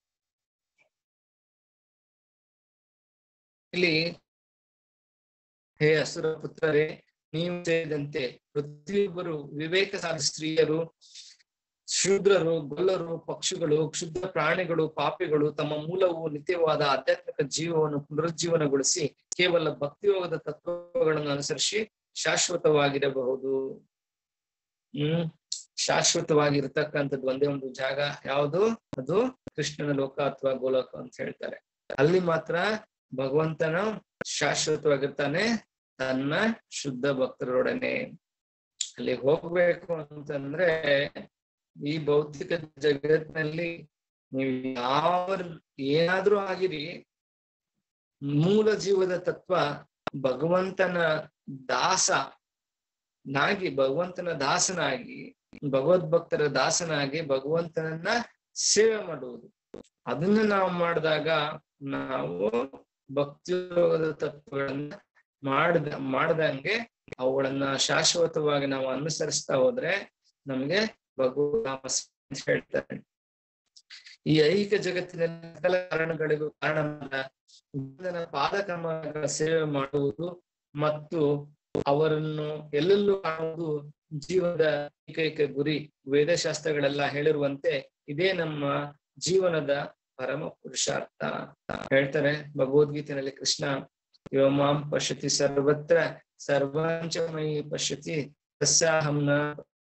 Speaker 1: ಇಲ್ಲಿ ಹೇ ಅಸುರ ಪುತ್ರರೇ ನೀವು ಸೇರಿದಂತೆ ಪ್ರತಿಯೊಬ್ಬರು ವಿವೇಕ ಸಾಧ ಸ್ತ್ರೀಯರು ಶೂದ್ರರು ಗೊಲ್ಲರು ಪಕ್ಷಿಗಳು ಕ್ಷುದ್ರ ಪ್ರಾಣಿಗಳು ಪಾಪಿಗಳು ತಮ್ಮ ಮೂಲವು ನಿತ್ಯವಾದ ಆಧ್ಯಾತ್ಮಿಕ ಜೀವವನ್ನು ಪುನರುಜ್ಜೀವನಗೊಳಿಸಿ ಕೇವಲ ಭಕ್ತಿಯೋಗದ ತತ್ವಗಳನ್ನು ಅನುಸರಿಸಿ ಶಾಶ್ವತವಾಗಿರಬಹುದು ಹ್ಮ್ ಶಾಶ್ವತವಾಗಿರ್ತಕ್ಕಂಥದ್ದು ಒಂದೇ ಒಂದು ಜಾಗ ಯಾವುದು ಅದು ಕೃಷ್ಣನ ಲೋಕ ಅಥವಾ ಗೋಲೋಕ ಅಂತ ಹೇಳ್ತಾರೆ ಅಲ್ಲಿ ಮಾತ್ರ ಭಗವಂತನ ಶಾಶ್ವತವಾಗಿರ್ತಾನೆ ತನ್ನ ಶುದ್ಧ ಭಕ್ತರೊಡನೆ ಅಲ್ಲಿ ಹೋಗ್ಬೇಕು ಅಂತಂದ್ರೆ ಈ ಭೌತಿಕ ಜಗತ್ತಿನಲ್ಲಿ ನೀವು ಯಾವ ಏನಾದ್ರೂ ಆಗಿರಿ ಮೂಲ ಜೀವದ ತತ್ವ ಭಗವಂತನ ದಾಸ ನಾಗಿ ಭಗವಂತನ ದಾಸನಾಗಿ ಭಗವದ್ಭಕ್ತರ ದಾಸನಾಗಿ ಭಗವಂತನನ್ನ ಸೇವೆ ಮಾಡುವುದು ಅದನ್ನ ನಾವು ಮಾಡಿದಾಗ ನಾವು ಭಕ್ತಿಯೋಗದ ತತ್ವಗಳನ್ನ ಮಾಡ್ದ ಮಾಡ್ದಂಗೆ ಅವುಗಳನ್ನ ಶಾಶ್ವತವಾಗಿ ನಾವು ಅನುಸರಿಸ್ತಾ ಹೋದ್ರೆ ನಮ್ಗೆ ಭಗವಂತ ಹೇಳ್ತಾರೆ ಈ ಐಹಿಕ ಜಗತ್ತಿನಲ್ಲಿ ಸಕಲ ಕಾರಣಗಳಿಗೂ ಕಾರಣವಾದ ಪಾದಕರ್ಮಗಳ ಸೇವೆ ಮಾಡುವುದು ಮತ್ತು ಅವರನ್ನು ಎಲ್ಲೆಲ್ಲೂ ಕಾಣುವುದು ಜೀವನದ ಏಕೈಕ ಗುರಿ ವೇದಶಾಸ್ತ್ರಗಳೆಲ್ಲ ಹೇಳಿರುವಂತೆ ಇದೇ ನಮ್ಮ ಜೀವನದ ಪರಮ ಪುರುಷಾರ್ಥ ಹೇಳ್ತಾರೆ ಭಗವದ್ಗೀತೆಯಲ್ಲಿ ಕೃಷ್ಣ ಯೋಮಾಂ ಪಶ್ಯತಿ ಸರ್ವತ್ರ ಸರ್ವಾಂಚಮಯಿ ಪಶ್ಯತಿ ತಸ್ಯಾಹಂ ನ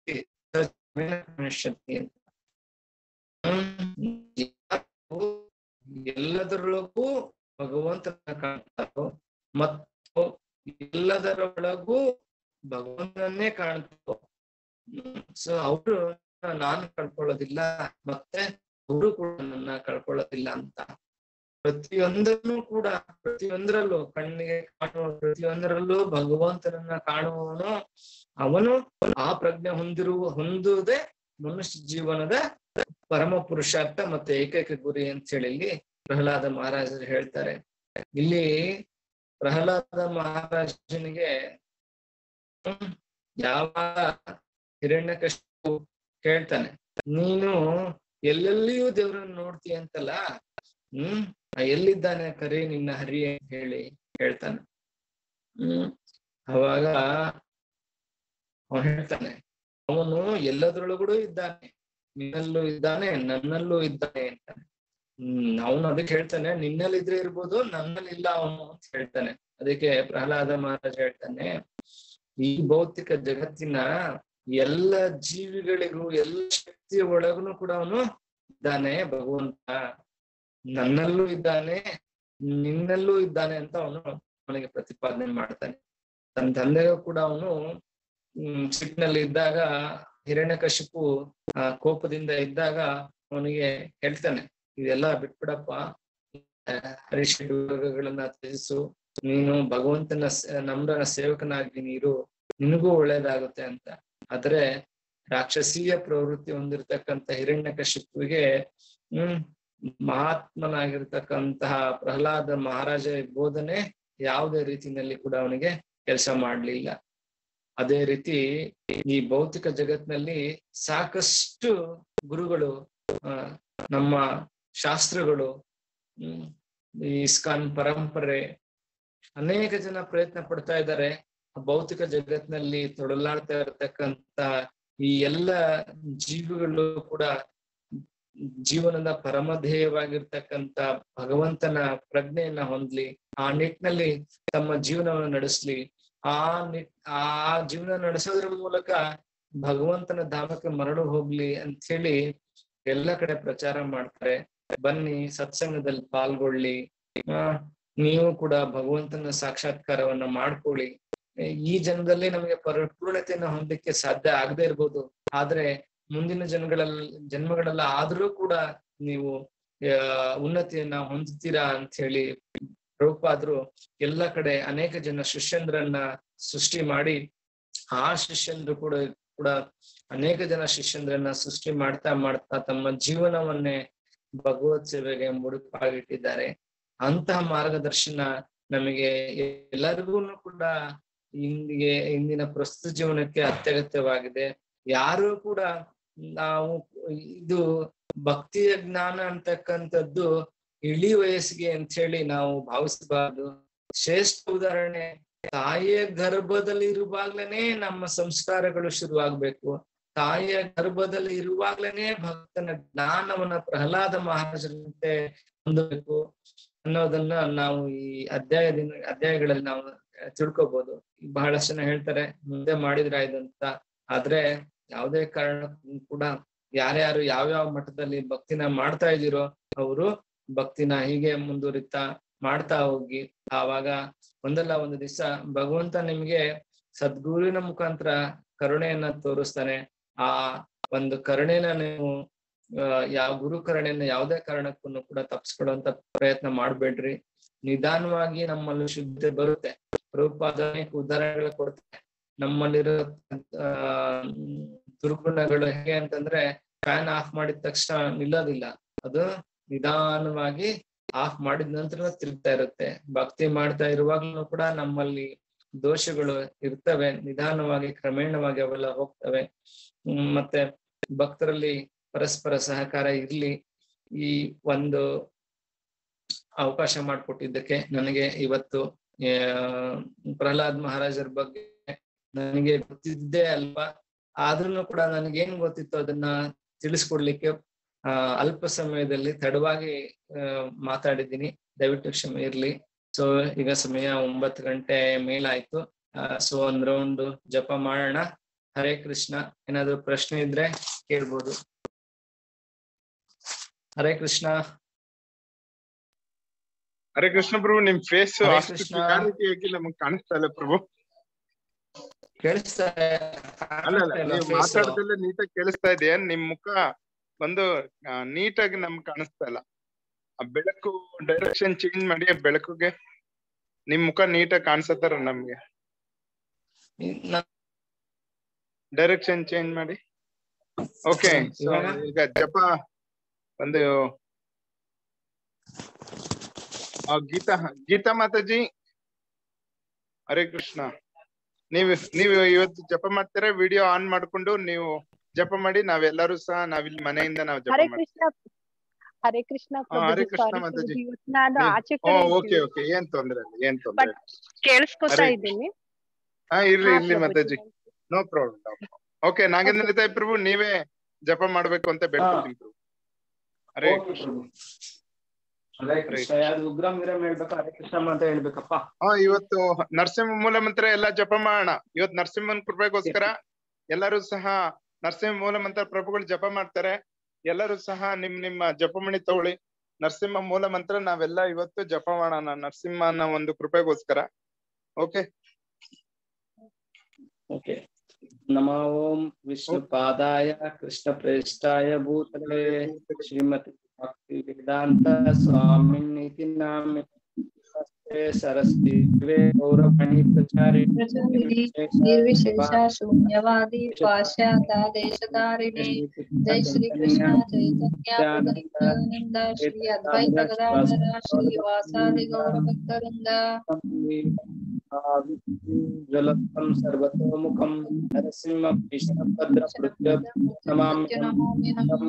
Speaker 1: ಪಶ್ಯತಿ ಅಂತ ಎಲ್ಲದರೊಳಗೂ ಭಗವಂತನ ಕಾಣ್ತಾರೋ ಮತ್ತು ಎಲ್ಲದರೊಳಗೂ ಭಗವಂತನನ್ನೇ ಕಾಣ್ತಾರೋ ಸೊ ಅವರು ನಾನು ಕಳ್ಕೊಳ್ಳೋದಿಲ್ಲ ಮತ್ತೆ ಅವರು ಕೂಡ ನನ್ನ ಕಳ್ಕೊಳ್ಳೋದಿಲ್ಲ ಅಂತ ಪ್ರತಿಯೊಂದನ್ನು ಕೂಡ ಪ್ರತಿಯೊಂದರಲ್ಲೂ ಕಣ್ಣಿಗೆ ಕಾಣುವ ಪ್ರತಿಯೊಂದರಲ್ಲೂ ಭಗವಂತನನ್ನ ಕಾಣುವವನು ಅವನು ಆ ಪ್ರಜ್ಞೆ ಹೊಂದಿರುವ ಹೊಂದುವುದೇ ಮನುಷ್ಯ ಜೀವನದ ಪರಮ ಪುರುಷಾರ್ಥ ಮತ್ತೆ ಏಕೈಕ ಗುರಿ ಅಂತ ಹೇಳಿ ಇಲ್ಲಿ ಪ್ರಹ್ಲಾದ ಮಹಾರಾಜರು ಹೇಳ್ತಾರೆ ಇಲ್ಲಿ ಪ್ರಹ್ಲಾದ ಮಹಾರಾಜನಿಗೆ ಯಾವಾಗ ಹಿರಣ್ಯಕಶಿಪು ಕೇಳ್ತಾನೆ ನೀನು ಎಲ್ಲೆಲ್ಲಿಯೂ ದೇವ್ರನ್ನ ನೋಡ್ತೀಯ ಅಂತಲ್ಲ ಹ್ಮ್ ಎಲ್ಲಿದ್ದಾನೆ ಕರೆ ನಿನ್ನ ಹರಿ ಅಂತ ಹೇಳಿ ಹೇಳ್ತಾನೆ ಹ್ಮ್ ಅವಾಗ ಅವನು ಹೇಳ್ತಾನೆ ಅವನು ಎಲ್ಲದ್ರೊಳಗಡೆ ಇದ್ದಾನೆ ನಿನ್ನಲ್ಲೂ ಇದ್ದಾನೆ ನನ್ನಲ್ಲೂ ಇದ್ದಾನೆ ಅಂತಾನೆ ಹ್ಮ್ ಅವನು ಅದಕ್ಕೆ ಹೇಳ್ತಾನೆ ನಿನ್ನಲ್ಲಿ ಇದ್ರೆ ಇರ್ಬೋದು ನನ್ನಲ್ಲಿ ಇಲ್ಲ ಅವನು ಅಂತ ಹೇಳ್ತಾನೆ ಅದಕ್ಕೆ ಪ್ರಹ್ಲಾದ ಮಹಾರಾಜ ಹೇಳ್ತಾನೆ ಈ ಭೌತಿಕ ಜಗತ್ತಿನ ಎಲ್ಲ ಜೀವಿಗಳಿಗೂ ಎಲ್ಲ ಶಕ್ತಿಯ ಒಳಗೂ ಕೂಡ ಅವನು ಇದ್ದಾನೆ ಭಗವಂತ ನನ್ನಲ್ಲೂ ಇದ್ದಾನೆ ನಿನ್ನಲ್ಲೂ ಇದ್ದಾನೆ ಅಂತ ಅವನು ಅವನಿಗೆ ಪ್ರತಿಪಾದನೆ ಮಾಡ್ತಾನೆ ತನ್ನ ತಂದೆಗೂ ಕೂಡ ಅವನು ಹ್ಮ್ ಸಿಟ್ಟಿನಲ್ಲಿ ಇದ್ದಾಗ ಹಿರಣ್ಯಕಶಿಪು ಆ ಕೋಪದಿಂದ ಇದ್ದಾಗ ಅವನಿಗೆ ಹೇಳ್ತಾನೆ ಇದೆಲ್ಲ ಬಿಟ್ಬಿಡಪ್ಪ ಹರಿಷಡ್ಗಳನ್ನ ತ್ಯಜಿಸು ನೀನು ಭಗವಂತನ ನಮ್ರನ ಸೇವಕನಾಗಿ ನೀರು ನಿನಗೂ ಒಳ್ಳೇದಾಗುತ್ತೆ ಅಂತ ಆದ್ರೆ ರಾಕ್ಷಸೀಯ ಪ್ರವೃತ್ತಿ ಹೊಂದಿರತಕ್ಕಂತ ಹಿರಣ್ಯಕಶಿಪುವಿಗೆ ಹ್ಮ್ ಮಹಾತ್ಮನಾಗಿರ್ತಕ್ಕಂತಹ ಪ್ರಹ್ಲಾದ ಮಹಾರಾಜ ಬೋಧನೆ ಯಾವುದೇ ರೀತಿಯಲ್ಲಿ ಕೂಡ ಅವನಿಗೆ ಕೆಲಸ ಮಾಡ್ಲಿಲ್ಲ ಅದೇ ರೀತಿ ಈ ಭೌತಿಕ ಜಗತ್ನಲ್ಲಿ ಸಾಕಷ್ಟು ಗುರುಗಳು ಆ ನಮ್ಮ ಶಾಸ್ತ್ರಗಳು ಹ್ಮ್ ಈ ಇಸ್ಕಾನ್ ಪರಂಪರೆ ಅನೇಕ ಜನ ಪ್ರಯತ್ನ ಪಡ್ತಾ ಇದ್ದಾರೆ ಭೌತಿಕ ಜಗತ್ನಲ್ಲಿ ತೊಡಲಾಡ್ತಾ ಇರತಕ್ಕಂತ ಈ ಎಲ್ಲ ಜೀವಿಗಳು ಕೂಡ ಜೀವನದ ಪರಮಧೇಯವಾಗಿರ್ತಕ್ಕಂತ ಭಗವಂತನ ಪ್ರಜ್ಞೆಯನ್ನ ಹೊಂದ್ಲಿ ಆ ನಿಟ್ಟಿನಲ್ಲಿ ತಮ್ಮ ಜೀವನವನ್ನು ನಡೆಸ್ಲಿ ಆ ನಿಟ್ ಆ ಜೀವನ ನಡೆಸೋದ್ರ ಮೂಲಕ ಭಗವಂತನ ಧಾಮಕ್ಕೆ ಮರಳು ಹೋಗ್ಲಿ ಅಂತ ಹೇಳಿ ಎಲ್ಲ ಕಡೆ ಪ್ರಚಾರ ಮಾಡ್ತಾರೆ ಬನ್ನಿ ಸತ್ಸಂಗದಲ್ಲಿ ಪಾಲ್ಗೊಳ್ಳಿ ಆ ನೀವು ಕೂಡ ಭಗವಂತನ ಸಾಕ್ಷಾತ್ಕಾರವನ್ನ ಮಾಡ್ಕೊಳ್ಳಿ ಈ ಜನ್ಮದಲ್ಲಿ ನಮಗೆ ಪರಿಪೂರ್ಣತೆಯನ್ನ ಹೊಂದಲಿಕ್ಕೆ ಸಾಧ್ಯ ಆಗದೆ ಇರ್ಬೋದು ಆದ್ರೆ ಮುಂದಿನ ಜನ್ಗಳಲ್ಲಿ ಜನ್ಮಗಳೆಲ್ಲ ಆದ್ರೂ ಕೂಡ ನೀವು ಉನ್ನತಿಯನ್ನ ಹೊಂದುತ್ತೀರಾ ಅಂತ ಹೇಳಿ ರೂಪಾದ್ರು ಎಲ್ಲ ಕಡೆ ಅನೇಕ ಜನ ಶಿಷ್ಯಂದ್ರನ್ನ ಸೃಷ್ಟಿ ಮಾಡಿ ಆ ಶಿಷ್ಯಂದ್ರು ಕೂಡ ಕೂಡ ಅನೇಕ ಜನ ಶಿಷ್ಯಂದ್ರನ್ನ ಸೃಷ್ಟಿ ಮಾಡ್ತಾ ಮಾಡ್ತಾ ತಮ್ಮ ಜೀವನವನ್ನೇ ಭಗವತ್ ಸೇವೆಗೆ ಮುಡುಪಾಗಿಟ್ಟಿದ್ದಾರೆ ಅಂತಹ ಮಾರ್ಗದರ್ಶನ ನಮಗೆ ಎಲ್ಲರಿಗೂ ಕೂಡ ಇಂದಿಗೆ ಇಂದಿನ ಪ್ರಸ್ತುತ ಜೀವನಕ್ಕೆ ಅತ್ಯಗತ್ಯವಾಗಿದೆ ಯಾರು ಕೂಡ ನಾವು ಇದು ಭಕ್ತಿಯ ಜ್ಞಾನ ಅಂತಕ್ಕಂಥದ್ದು ಇಳಿ ವಯಸ್ಸಿಗೆ ಅಂತ ಹೇಳಿ ನಾವು ಭಾವಿಸಬಾರ್ದು ಶ್ರೇಷ್ಠ ಉದಾಹರಣೆ ತಾಯಿಯ ಗರ್ಭದಲ್ಲಿ ಇರುವಾಗ್ಲೇನೆ ನಮ್ಮ ಸಂಸ್ಕಾರಗಳು ಶುರುವಾಗ್ಬೇಕು ತಾಯಿಯ ಗರ್ಭದಲ್ಲಿ ಇರುವಾಗ್ಲೇನೆ ಭಕ್ತನ ಜ್ಞಾನವನ್ನ ಪ್ರಹ್ಲಾದ ಮಹಾರಾಜರಂತೆ ಹೊಂದಬೇಕು ಅನ್ನೋದನ್ನ ನಾವು ಈ ಅಧ್ಯಾಯದಿಂದ ಅಧ್ಯಾಯಗಳಲ್ಲಿ ನಾವು ತಿಳ್ಕೊಬಹುದು ಬಹಳಷ್ಟು ಜನ ಹೇಳ್ತಾರೆ ಮುಂದೆ ಮಾಡಿದ್ರ ಇದಂತ ಆದ್ರೆ ಯಾವುದೇ ಕಾರಣಕ್ಕೂ ಕೂಡ ಯಾರ್ಯಾರು ಯಾವ್ಯಾವ ಮಟ್ಟದಲ್ಲಿ ಭಕ್ತಿನ ಮಾಡ್ತಾ ಇದ್ದೀರೋ ಅವರು ಭಕ್ತಿನ ಹೀಗೆ ಮುಂದುವರಿತಾ ಮಾಡ್ತಾ ಹೋಗಿ ಆವಾಗ ಒಂದಲ್ಲ ಒಂದು ದಿವಸ ಭಗವಂತ ನಿಮ್ಗೆ ಸದ್ಗುರುವಿನ ಮುಖಾಂತರ ಕರುಣೆಯನ್ನ ತೋರಿಸ್ತಾನೆ ಆ ಒಂದು ಕರುಣೆನ ನೀವು ಯಾವ ಗುರು ಕರುಣೆಯನ್ನ ಯಾವುದೇ ಕಾರಣಕ್ಕೂ ಕೂಡ ತಪ್ಪಿಸ್ಕೊಳ್ಳುವಂತ ಪ್ರಯತ್ನ ಮಾಡ್ಬೇಡ್ರಿ ನಿಧಾನವಾಗಿ ನಮ್ಮಲ್ಲಿ ಶುದ್ಧತೆ ಬರುತ್ತೆ ರೂಪಾದ ಅನೇಕ ಉದಾಹರಣೆಗಳು ಕೊಡ್ತಾರೆ ನಮ್ಮಲ್ಲಿರೋ ಆ ದುರ್ಗುಣಗಳು ಹೇಗೆ ಅಂತಂದ್ರೆ ಫ್ಯಾನ್ ಆಫ್ ಮಾಡಿದ ತಕ್ಷಣ ನಿಲ್ಲೋದಿಲ್ಲ ಅದು ನಿಧಾನವಾಗಿ ಆಫ್ ಮಾಡಿದ ನಂತರ ತಿರುಗ್ತಾ ಇರುತ್ತೆ ಭಕ್ತಿ ಮಾಡ್ತಾ ಇರುವಾಗ್ಲೂ ಕೂಡ ನಮ್ಮಲ್ಲಿ ದೋಷಗಳು ಇರ್ತವೆ ನಿಧಾನವಾಗಿ ಕ್ರಮೇಣವಾಗಿ ಅವೆಲ್ಲ ಹೋಗ್ತವೆ ಹ್ಮ್ ಮತ್ತೆ ಭಕ್ತರಲ್ಲಿ ಪರಸ್ಪರ ಸಹಕಾರ ಇರ್ಲಿ ಈ ಒಂದು ಅವಕಾಶ ಮಾಡಿಕೊಟ್ಟಿದ್ದಕ್ಕೆ ನನಗೆ ಇವತ್ತು ಪ್ರಹ್ಲಾದ್ ಮಹಾರಾಜರ ಬಗ್ಗೆ ನನಗೆ ಗೊತ್ತಿದ್ದೇ ಅಲ್ವಾ ಆದ್ರೂ ಕೂಡ ನನಗೇನ್ ಗೊತ್ತಿತ್ತು ಅದನ್ನ ತಿಳಿಸ್ಕೊಡ್ಲಿಕ್ಕೆ ಆ ಅಲ್ಪ ಸಮಯದಲ್ಲಿ ತಡವಾಗಿ ಮಾತಾಡಿದ್ದೀನಿ ದಯವಿಟ್ಟು ಕ್ಷಮೆ ಇರ್ಲಿ ಸೊ ಈಗ ಸಮಯ ಒಂಬತ್ತು ಗಂಟೆ ಮೇಲಾಯ್ತು ಸೊ ಒಂದ್ ರೌಂಡ್ ಜಪ ಮಾಡೋಣ ಹರೇ ಕೃಷ್ಣ ಏನಾದ್ರು ಪ್ರಶ್ನೆ ಇದ್ರೆ ಕೇಳ್ಬೋದು ಹರೇ ಕೃಷ್ಣ
Speaker 2: ಹರೇ ಕೃಷ್ಣ ಪ್ರಭು ನಿಮ್ ಫೇಸ್
Speaker 1: ಹರೇ
Speaker 2: ಅಷ್ಟು
Speaker 1: ಕೃಷ್ಣ.
Speaker 2: ಕ್ಲಾರಿಟಿ ಆಗಿ ನಮಗ್ ಕಾಣಿಸ್ತಾ ಇಲ್ಲ ಪ್ರಭು
Speaker 1: ಕೇಳಿಸ್ತಾ
Speaker 2: ಅಲ್ಲ ಅಲ್ಲ ನೀವು ಮಾತಾಡ್ದಲ್ಲೇ ನೀಟಾಗಿ ಕೇಳಿಸ್ತಾ ಇದೆ ನಿಮ್ ಮುಖ ಒಂದು ನೀಟಾಗಿ ನಮ್ಗೆ ಕಾಣಿಸ್ತಾ ಇಲ್ಲ ಆ ಬೆಳಕು ಡೈರೆಕ್ಷನ್ ಚೇಂಜ್ ಮಾಡಿ ಆ ಬೆಳಕುಗೆ ನಿಮ್ ಮುಖ ನೀಟಾಗಿ ಕಾಣಿಸತ್ತಾರ ನಮ್ಗೆ ಡೈರೆಕ್ಷನ್ ಚೇಂಜ್ ಮಾಡಿ ಓಕೆ
Speaker 1: ಇವಾಗ?
Speaker 2: ಈಗ ಜಪ ಒಂದು ಆ, ಗೀತಾ ಗೀತಾ ಮಾತಾಜಿ ಹರೇ ಕೃಷ್ಣ ನೀವು ನೀವು ಇವತ್ತು ಜಪ ಮಾಡ್ತೀರಾ ವಿಡಿಯೋ ಆನ್ ಮಾಡ್ಕೊಂಡು ನೀವು ಜಪ ಮಾಡಿ ನಾವೆಲ್ಲರೂ ಸಹ ನಾವಿಲ್ಲಿ ಮನೆಯಿಂದ ನಾವು ಜಪ
Speaker 3: ಹರೇ
Speaker 2: ಮಾಡ್ತೀವಿ
Speaker 3: ಕೃಷ್ಣ ಹರೇ ಕೃಷ್ಣ
Speaker 2: ಹಾ, ಹರೇ
Speaker 3: ಪ್ರಭುಜಿ
Speaker 2: ಕೃಷ್ಣ
Speaker 3: ಸಾರಿ
Speaker 2: ಮಾತಾಜಿ.
Speaker 3: ಪ್ರಭುಜಿ ಇವತ್ತು ನಾನು
Speaker 2: ಹ್ಮ್.
Speaker 3: ಆಚೆ
Speaker 2: ಓ
Speaker 3: ಕಡೆ
Speaker 2: ಓಕೆ
Speaker 3: ಇದ್ದೀನಿ.
Speaker 2: ಓಕೆ ಏನ್ ತೊಂದ್ರೆ ಇಲ್ಲ ಏನ್ ತೊಂದ್ರೆ ಇಲ್ಲ
Speaker 3: ಕೇಳಿಸ್ಕೊತಾ
Speaker 2: ಹರೇ
Speaker 3: ಇದ್ದೀನಿ
Speaker 2: ಹಾ ಇರ್ಲಿ
Speaker 3: ಹಾ,
Speaker 2: ಇರ್ಲಿ
Speaker 3: Prabhuji.
Speaker 2: Mataji no problem okay Nagendra Nitai Prabhu ನೀವೇ ಜಪ ಮಾಡ್ಬೇಕು ಅಂತ ಬೇಡ್ಕೊತೀನಿ ಪ್ರಭು ಹರೇ ಕೃಷ್ಣ
Speaker 1: ಹರೇ ಕೃಷ್ಣ ಯಾರು ಉಗ್ರಂ ವಿರಂ ಹೇಳ್ಬೇಕಾ ಹರೇ ಕೃಷ್ಣ ಅಂತ ಹೇಳ್ಬೇಕಪ್ಪ
Speaker 2: ಹಾ ಇವತ್ತು ನರಸಿಂಹ ಮೂಲ ಮಂತ್ರ ಎಲ್ಲ ಜಪ ಮಾಡೋಣ ಇವತ್ತು ನರಸಿಂಹನ್ ಕೃಪೆಗೋಸ್ಕರ ಎಲ್ಲರೂ ಸಹ ನರಸಿಂಹ ಮೂಲ ಮಂತ್ರ ಪ್ರಭುಗಳು ಜಪ ಮಾಡ್ತಾರೆ ಎಲ್ಲರೂ ಸಹ ನಿಮ್ ನಿಮ್ಮ ಜಪಮಣಿ ತಗೊಳ್ಳಿ ನರಸಿಂಹ ಮೂಲ ಮಂತ್ರ ನಾವೆಲ್ಲ ಇವತ್ತು ಜಪ ಮಾಡೋಣ ನರಸಿಂಹನ ಒಂದು ಕೃಪೆಗೋಸ್ಕರ ಓಕೆ
Speaker 1: ಓಕೆ ನಮ ಓಂ ವಿಷ್ಣು ಪಾದಾಯ ಕೃಷ್ಣ ಪ್ರೇಷ್ಠಾಯ ಭೂತಲೆ ಶ್ರೀಮತಿ ಭಕ್ತಿ ವೇದಾಂತ ಸ್ವಾಮಿನಿತಿ ನಾಮಿ ನಮಸ್ತೆ ಸರಸ್ವತಿ ದಿವ್ಯೆ ಗೌರವಾಣಿ ಪ್ರಚಾರಿಣಿ
Speaker 4: ನಿರ್ವಿಶೇಷ ಶೂನ್ಯವಾದಿ ಪಾಶ್ಚಾತ್ಯ ದೇಶಧಾರಿಣಿ ಜೈ ಶ್ರೀ ಕೃಷ್ಣ ಚೈತನ್ಯ ಪ್ರಭು ನಿತ್ಯಾನಂದ ಶ್ರೀ ಅದ್ವೈತ ಗದಾಧರ ಶ್ರೀ ವಾಸಾದಿ ಗೌರ ಭಕ್ತರಿಂದ
Speaker 1: ಜ್ವಲಂತಂ ಸರ್ವತೋಮುಖಂ ನರಸಿಂಹ ವಿಷ್ಣುಭದ್ರ ಪೃಥ್ಯ ನಮಾಮಿ
Speaker 4: ನಮಾಮ್ಯಹಂ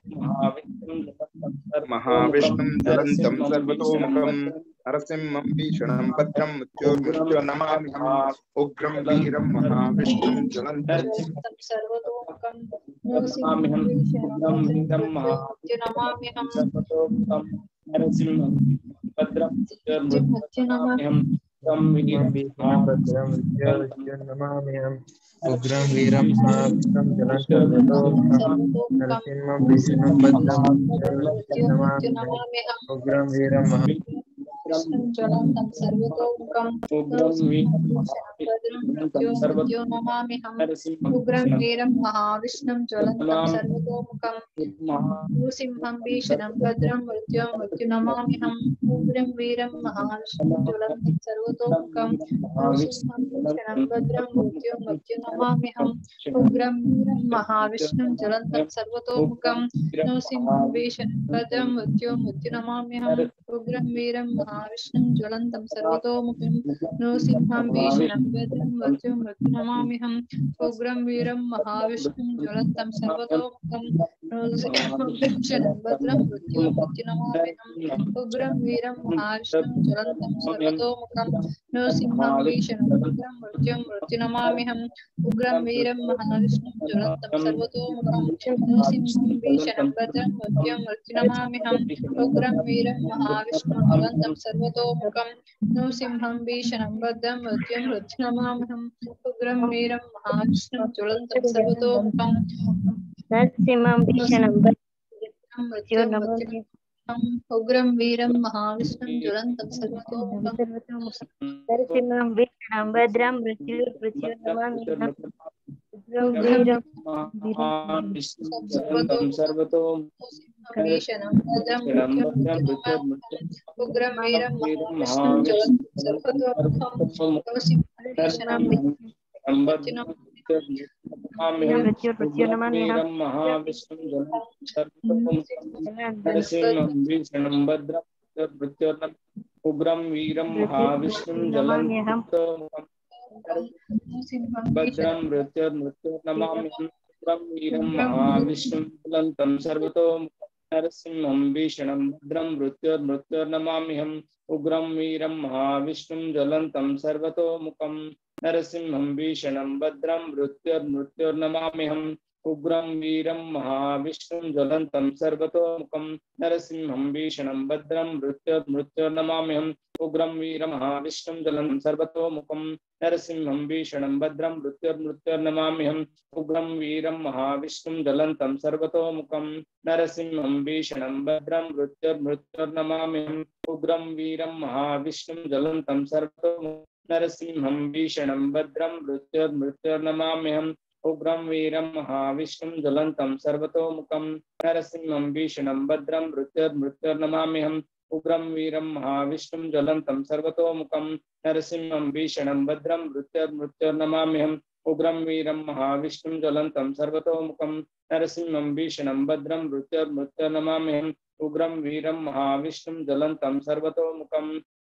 Speaker 2: ಮಹಾವಿಷ್ಣುಂ ಜ್ವಲಂತಂ ಸರ್ವತೋಮುಖಂ ನರಸಿಂಹಂ ಭೀಷಣಂ ಭದ್ರಂ ಮೃತ್ಯೋರ್ಮೃತ್ಯೋ ನಮಾಮ್ಯಹಂ ಉಗ್ರಂ ವೀರಂ ಮಹಾವಿಷ್ಣುಂ ಜ್ವಲಂತಂ
Speaker 4: ಸರ್ವತೋಮುಖಂ
Speaker 1: ನಮಾಮ್ಯಹಂ ಉಗ್ರಂ ವೀರಂ
Speaker 4: ನಮಾಮ್ಯಹಂ
Speaker 1: ಸರ್ವತೋಮುಖಂ ನರಸಿಂಹಂ ಭದ್ರಂ
Speaker 4: ನಮಾಮ್ಯಹಂ
Speaker 1: ಉಗ್ರಂ ವೀರಂ
Speaker 5: ಭದ್ರಂ ನಮಾಮ್ಯಹಂ ಉಗ್ರಂ ವೀರಂ ಮಹಾವಿಷ್ಣುಂ ಜಲಂತರ್ವತೋಮುಖಂ ನರಸಿಂಹಂ ವಿಷ್ಣುಂ ಭದ್ರಂ ನಮಾಮ್ಯಹಂ
Speaker 4: ನಮಾಮ್ಯಹಂ
Speaker 5: ಉಗ್ರಂ ವೀರಂ ಮಹಾ
Speaker 4: ಜ್ವಲಂತಂ ಸರ್ವತೋಮುಖಂ
Speaker 1: ಉಗ್ರಂ ವೀರಂ
Speaker 4: ಮೃತ್ಯೋ ನಮಾಮ್ಯಹಂ ಉಗ್ರಂ ವೀರಂ ಮಹಾವಿಷ್ಣುಂ ಜ್ವಲಂತಂ ಸರ್ವತೋಮುಖಂ ನೃಸಿಂಹಂ ಭೀಷಣಂ ಭದ್ರಂ ಮೃತ್ಯೋ ಮೃತ್ಯು ನಮಾಮ್ಯಹಂ ಉಗ್ರಂ ವೀರಂ ಮಹಾವಿಷ್ಣುಂ ಜ್ವಲಂತಂ ಸರ್ವತೋಮುಖಂ ನೃಸಿಂಹಂ ಭೀಷಣಂ ಭದ್ರಂ ಮೃತ್ಯೋ ಮೃತ್ಯು ನಮಾಮ್ಯಹಂ ಉಗ್ರಂ ವೀರಂ ಮಹಾವಿಷ್ಣುಂ ಜ್ವಲಂತಂ ಸರ್ವತೋಮುಖಂ ನೃಸಿಂಹಂ ಭೀಷಣಂ ಭದ್ರಂ ಮೃತ್ಯೋ ಮೃತ್ಯು ನಮಾಮ್ಯಹಂ ಉಗ್ರಂ ವೀರಂ ಮಹಾವಿಷ್ಣುಂ ಜ್ವಲಂತಂ ಸರ್ವತೋಮುಖಂ ನೃಸಿಂಹಂ ಭೀಷಣಂ ಭದ್ರಂ ಮೃತ್ಯು ಮೃತ್ಯು ನಮಾಮ್ಯಹಂ ಉಗ್ರಂ ವೀರಂ ಮಹಾವಿಷ್ಣುಂ ಜ್ವಲಂತಂ ಸರ್ವತೋಮುಖಂ भीषणं भद्रं मृत्युमृत्युनमामिहम् उग्रं वीरं महाविष्णुं ज्वलन्तं सर्वतोमुखं नृसिंहं भीषणं भद्रं मृत्युं मृत्युनमामिहम् उग्रं वीरं महाविष्णुं ज्वलन्तं सर्वतोमुखं नृसिंहं भीषणं भद्रं मृत्युं मृत्युनमामिहम् उग्रं वीरं महाविष्णुं ज्वलन्तं सर्वतोमुखं नृसिंहं भीषणं भद्रं मृत्युं मृत्युनमामिहम् उग्रं वीरं महाविष्णुं ज्वलन्तं सर्वतोमुखं
Speaker 6: नरसिंहं भीषणं
Speaker 4: मृत्युं मृत्युनमामिहम् उग्रं वीरं महाविष्णुं ज्वलन्तं सर्वतोमुखं
Speaker 6: नरसिंहं भीषणं भद्रं मृत्युर्मृत्युर्नमाम्यहम् उग्रं वीरं
Speaker 5: सर्वतो
Speaker 4: भीषणं भद्रं मृत्युं मृत्युनमामिहम् उग्रं वीरं महाविष्णुं ज्वलन्तं सर्वतोमुखं नृसिंहं भीषणं
Speaker 6: मृत्युर्मृत्युर्नमाम्यहम्
Speaker 5: महाविष्णु नरसिंहं भीषणं भद्रं मृत्युर्न उग्रं वीरं महाविष्णुं जलं भद्रं मृत्युर्मृत्युर्नमाम्यहम् उग्रं वीरं महाविष्णुं ज्वलन्तं सर्वतो नरसिंहं भीषणं भद्रं मृत्युर्मृत्युर्नमाम्यहम् उग्रं वीरं महाविष्णुं ज्वलन्तं सर्वतोमुखं नरसिंहं भीषणं भद्रं मृत्युर्मृत्युर्नमाम्यहम् उग्रं वीरं महाविष्णुं ज्वलन्तं सर्वतोमुखं नरसिंहं भीषणं भद्रं मृत्युर्मृत्युर्नमाम्यहम् उग्रं वीरं महाविष्णुं ज्वलन्तं सर्वतोमुखं नरसिंहं भीषणं भद्रं मृत्युर्मृत्युर्नमाम्यहम् उग्रं वीरं महाविष्णुं ज्वलन्तं सर्वतोमुखं नरसिंहं भीषणं भद्रं मृत्युर्मृत्युर्नमाम्यहम् उग्रं वीरं महाविष्णुं ज्वलन्तं सर्वतोमुखं नरसिंहं भीषणं भद्रं मृत्युर्मृत्युर्नमाम्यहम् उग्रं वीरं महाविष्णुं ज्वलन्तं सर्वतोमुखं नरसिंहं भीषणं भद्रं मृत्युर्मृत्युर्नमाम्यहम् उग्रं वीरं महाविष्णुं ज्वलन्तं सर्वतोमुखं नरसिंहं भीषणं भद्रं मृत्युर्मृत्युर्नमाम्यहम् उग्रं वीरं महाविष्णुं ज्वलन्तं सर्वतोमुखं नरसिंहं भीषणं भद्रं मृत्युर्मृत्युर्नमाम्यहम् उग्रं वीरं महाविष्णुं ज्वलन्तं सर्वतोमुखं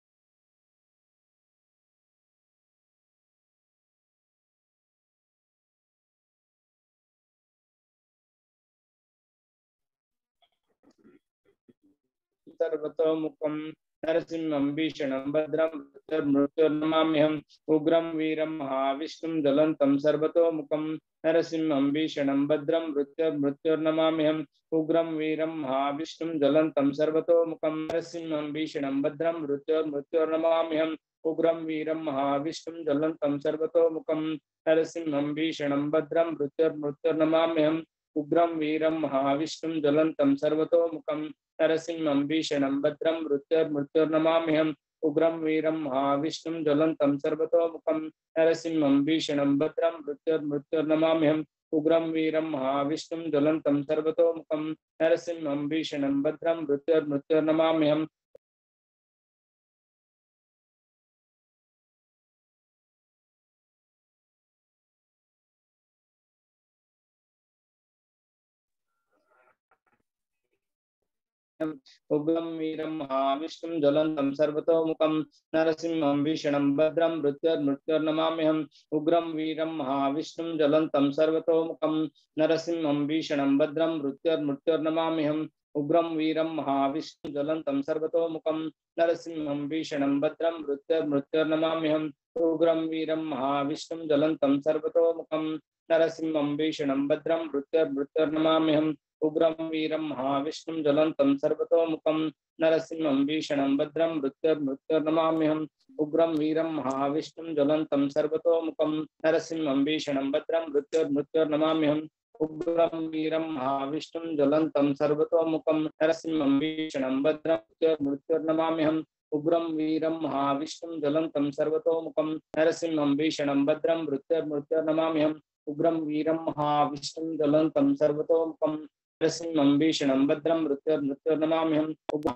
Speaker 5: सर्वतोमुखं नरसिंहं भीषणं भद्रं मृत्युर्नमाम्यहम् उग्रं वीरं महाविष्णुं ज्वलन्तं सर्वतोमुखं नरसिंहं भीषणं भद्रं मृत्युर्मृत्युर्नमाम्यहम् उग्रं वीरं महाविष्णुं ज्वलन्तं सर्वतोमुखं नरसिंहं भीषणं भद्रं मृत्युर्मृत्युर्नमाम्यहम् उग्रं वीरं महाविष्णुं ज्वलन्तं सर्वतोमुखं नरसिंहं भीषणं भद्रं मृत्युर्मृत्युर्नमाम्यहम् उग्रं वीरं महाविष्णुं ज्वलन्तं सर्वतोमुखं नरसिंहं भीषणं भद्रं मृत्युर्मृत्युर्नमाम्यहम् उग्रं वीरं महाविष्णुं ज्वलन्तं सर्वतोमुखं नरसिंहं भीषणं भद्रं मृत्युर्मृत्युर्नमाम्यहम् उग्रं वीरं महाविष्णुं ज्वलन्तं सर्वतोमुखं नरसिंहं भीषणं भद्रं मृत्युर्मृत्युर्नमाम्यहम् उग्रं वीरं महाविष्णुं ज्वलन्तं सर्वतोमुखं नरसिंहं भीषणं भद्रं मृत्युर्मृत्युर्नमाम्यहम् उग्रं वीरं महाविष्णुं ज्वलन्तं सर्वतोमुखं नरसिंहं भीषणं भद्रं मृत्युर्मृत्युर्नमाम्यहम् उग्रं वीरं महाविष्णुं ज्वलन्तं सर्वतोमुखं नरसिंहं भीषणं भद्रं मृत्युर्मृत्युर्नमाम्यहम् उग्रं वीरं महाविष्णुं ज्वलन्तं सर्वतोमुखं नरसिंहं भीषणं भद्रं मृत्युर्मृत्युर्नमाम्यहम् उग्रं वीरं महाविष्णुं ज्वलन्तं सर्वतोमुखं नरसिंहं भीषणं भद्रं मृत्युर्मृत्युर्नमाम्यहम् उग्रं वीरं महाविष्णुं ज्वलन्तं सर्वतोमुखं नरसिंहं भीषणं भद्रं मृत्युर्मृत्युर्नमाम्यहम् उग्रं वीरं महाविष्णुं ज्वलन्तं सर्वतोमुखं नरसिंहं भीषणं भद्रं मृत्युर्नमाम्यहम् उग्रं वीरं महाविष्णुं ज्वलन्तं सर्वतोमुखं नरसिंहं भीषणं भद्रं मृत्युर्मृत्युर्नमाम्यहम् उग्रं वीरं महाविष्णुं ज्वलन्तं सर्वतोमुखं नरसिंहं भीषणं भद्रं मृत्युर्मृत्युर्नमाम्यहम् उग्रं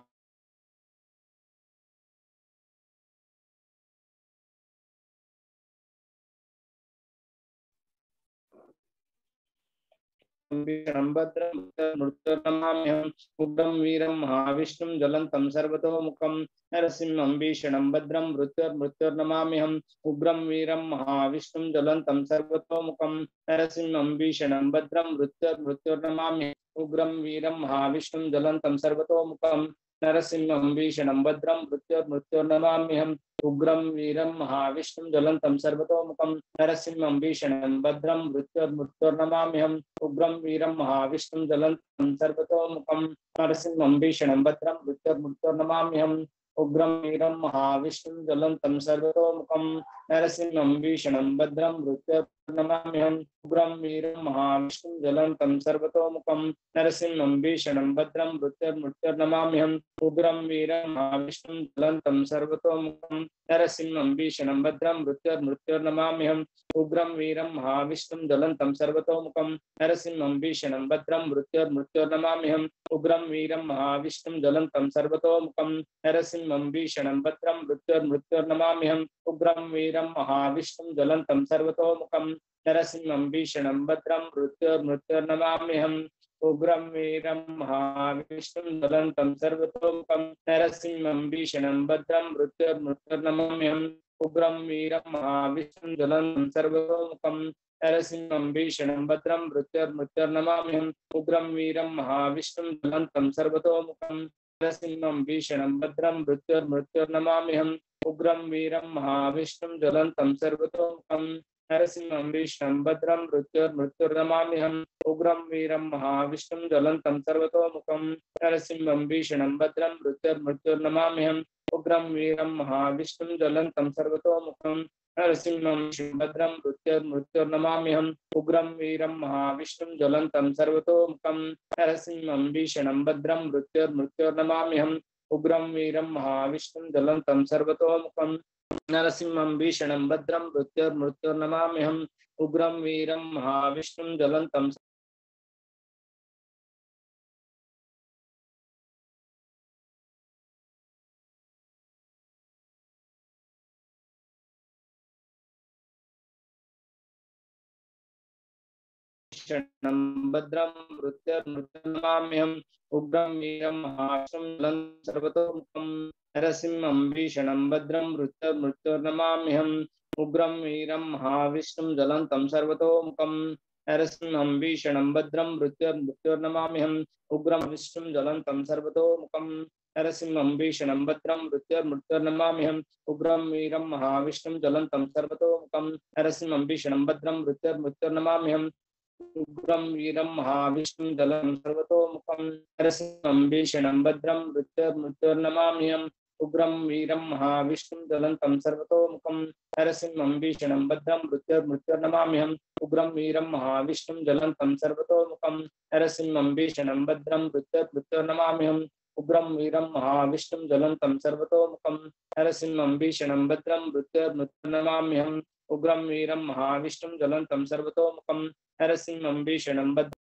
Speaker 5: भीषणं भद्रं मृत्युर्नमाम्यहम् उग्रं वीरं महाविष्णुं ज्वलन्तं सर्वतोमुखं नरसिंहं भीषणं भद्रं मृत्युर्मृत्युर्नमाम्यहम् उग्रं वीरं महाविष्णुं ज्वलन्तं सर्वतोमुखं नरसिंहं भीषणं भद्रं मृत्युर्मृत्युर्नमाम्यहम् उग्रं वीरं महाविष्णुं ज्वलन्तं सर्वतोमुखं नरसिंहं भीषणं भद्रं मृत्युर्मृत्युर्नमाम्यहम् उग्रं वीरं महाविष्णुं ज्वलन्तं सर्वतोमुखं नरसिंहं भीषणं भद्रं मृत्युर्मृत्युर्नमाम्यहम् उग्रं वीरं महाविष्णुं ज्वलन्तं सर्वतोमुखं नरसिंहं भीषणं भद्रं मृत्युर्मृत्युर्नमाम्यहम् उग्रं वीरं महाविष्णुं ज्वलन्तं सर्वतोमुखं नरसिंहं भीषणं भद्रं मृत्युर्नमाम्यहम् उग्रं वीरं महाविष्णुं ज्वलन्तं सर्वतोमुखं नरसिंहं भीषणं भद्रं मृत्युर्मृत्युर्नमाम्यहम् उग्रं वीरं महाविष्णुं ज्वलन्तं सर्वतोमुखं नरसिंहं भीषणं भद्रं मृत्युर्मृत्युर्नमाम्यहम् उग्रं वीरं महाविष्णुं ज्वलन्तं सर्वतोमुखं नरसिंहं भीषणं भद्रं मृत्युर्मृत्युर्नमाम्यहम् उग्रं वीरं महाविष्णुं ज्वलन्तं सर्वतोमुखं नरसिंहं भीषणं भद्रं मृत्युर्मृत्युर्नमाम्यहम् उग्रं वीरं महाविष्णुं ज्वलन्तं सर्वतोमुखं नरसिंहं भीषणं भद्रं मृत्युर्मृत्युर्नमाम्यहम् उग्रं वीरं महाविष्णुं ज्वलन्तं सर्वतोमुखं नरसिंहं भीषणं भद्रं मृत्युर्मृत्युर्नमाम्यहम् उग्रं वीरं महाविष्णुं ज्वलन्तं सर्वतोमुखं नरसिंहं भीषणं भद्रं मृत्युर्मृत्युर्नमाम्यहम् उग्रं वीरं महाविष्णुं ज्वलन्तं सर्वतोमुखं नरसिंहं भीषणं भद्रं मृत्युर्मृत्युर्नमाम्यहम् उग्रं वीरं महाविष्णुं ज्वलन्तं सर्वतोमुखं नरसिंहं भीष्णं भद्रं मृत्युर्मृत्युर्नमाम्यहम् उग्रं वीरं महाविष्णुं ज्वलन्तं सर्वतोमुखं नरसिंहं भीषणं भद्रं मृत्युर्मृत्युर्नमाम्यहम् उग्रं वीरं महाविष्णुं ज्वलन्तं सर्वतोमुखं नरसिंहं भद्रं मृत्युर्मृत्युर्नमाम्यहम् उग्रं वीरं महाविष्णुं ज्वलन्तं सर्वतोमुखं नरसिंहं भीषणं भद्रं मृत्युर्मृत्युर्नमाम्यहम् उग्रं वीरं महाविष्णुं ज्वलन्तं सर्वतोमुखं नरसिंहं भीषणं भद्रं मृत्युर्मृत्युर्नमाम्यहम् उग्रं वीरं महाविष्णुं ज्वलन्तं भीषणं भद्रं मृत्युर्मृत्युर्नमाम्यहम् उग्रं वीरं महाविष्णुं ज्वलन्तं सर्वतोमुखं नरसिंहं भीषणं भद्रं मृत्युर्मृत्युर्नमाम्यहम् उग्रं वीरं महाविष्णुं ज्वलन्तं सर्वतोमुखं नरसिंहं भीषणं भद्रं मृत्युर्मृत्युर्नमाम्यहम् उग्रं विष्णुं ज्वलन्तं सर्वतोमुखं नरसिंहं भीषणं भद्रं मृत्युर्मृत्युर्नमाम्यहम् उग्रं वीरं महाविष्णुं ज्वलन्तं सर्वतोमुखं नरसिंहं भीषणं भद्रं मृत्युर्मृत्युर्नमाम्यहम् उग्रं वीरं महाविष्णुं जलं सर्वतोमुखं नरसिंहं भीषणं भद्रं मृत्युर्मृत्युर्नमाम्यहम् उग्रं वीरं महाविष्णुं ज्वलन्तं सर्वतोमुखं नरसिंहं भीषणं भद्रं मृत्युर्मृत्युर्नमाम्यहम् उग्रं वीरं महाविष्णुं ज्वलन्तं सर्वतोमुखं नरसिंहं भीषणं भद्रं मृत्युर्मृत्युर्नमाम्यहम् उग्रं वीरं महाविष्णुं ज्वलन्तं सर्वतोमुखं नरसिंहं भीषणं भद्रं मृत्युर्मृत्युर्नमाम्यहम् उग्रं वीरं महाविष्णुं ज्वलन्तं सर्वतोमुखं नरसिंहं भीषणं भद्रं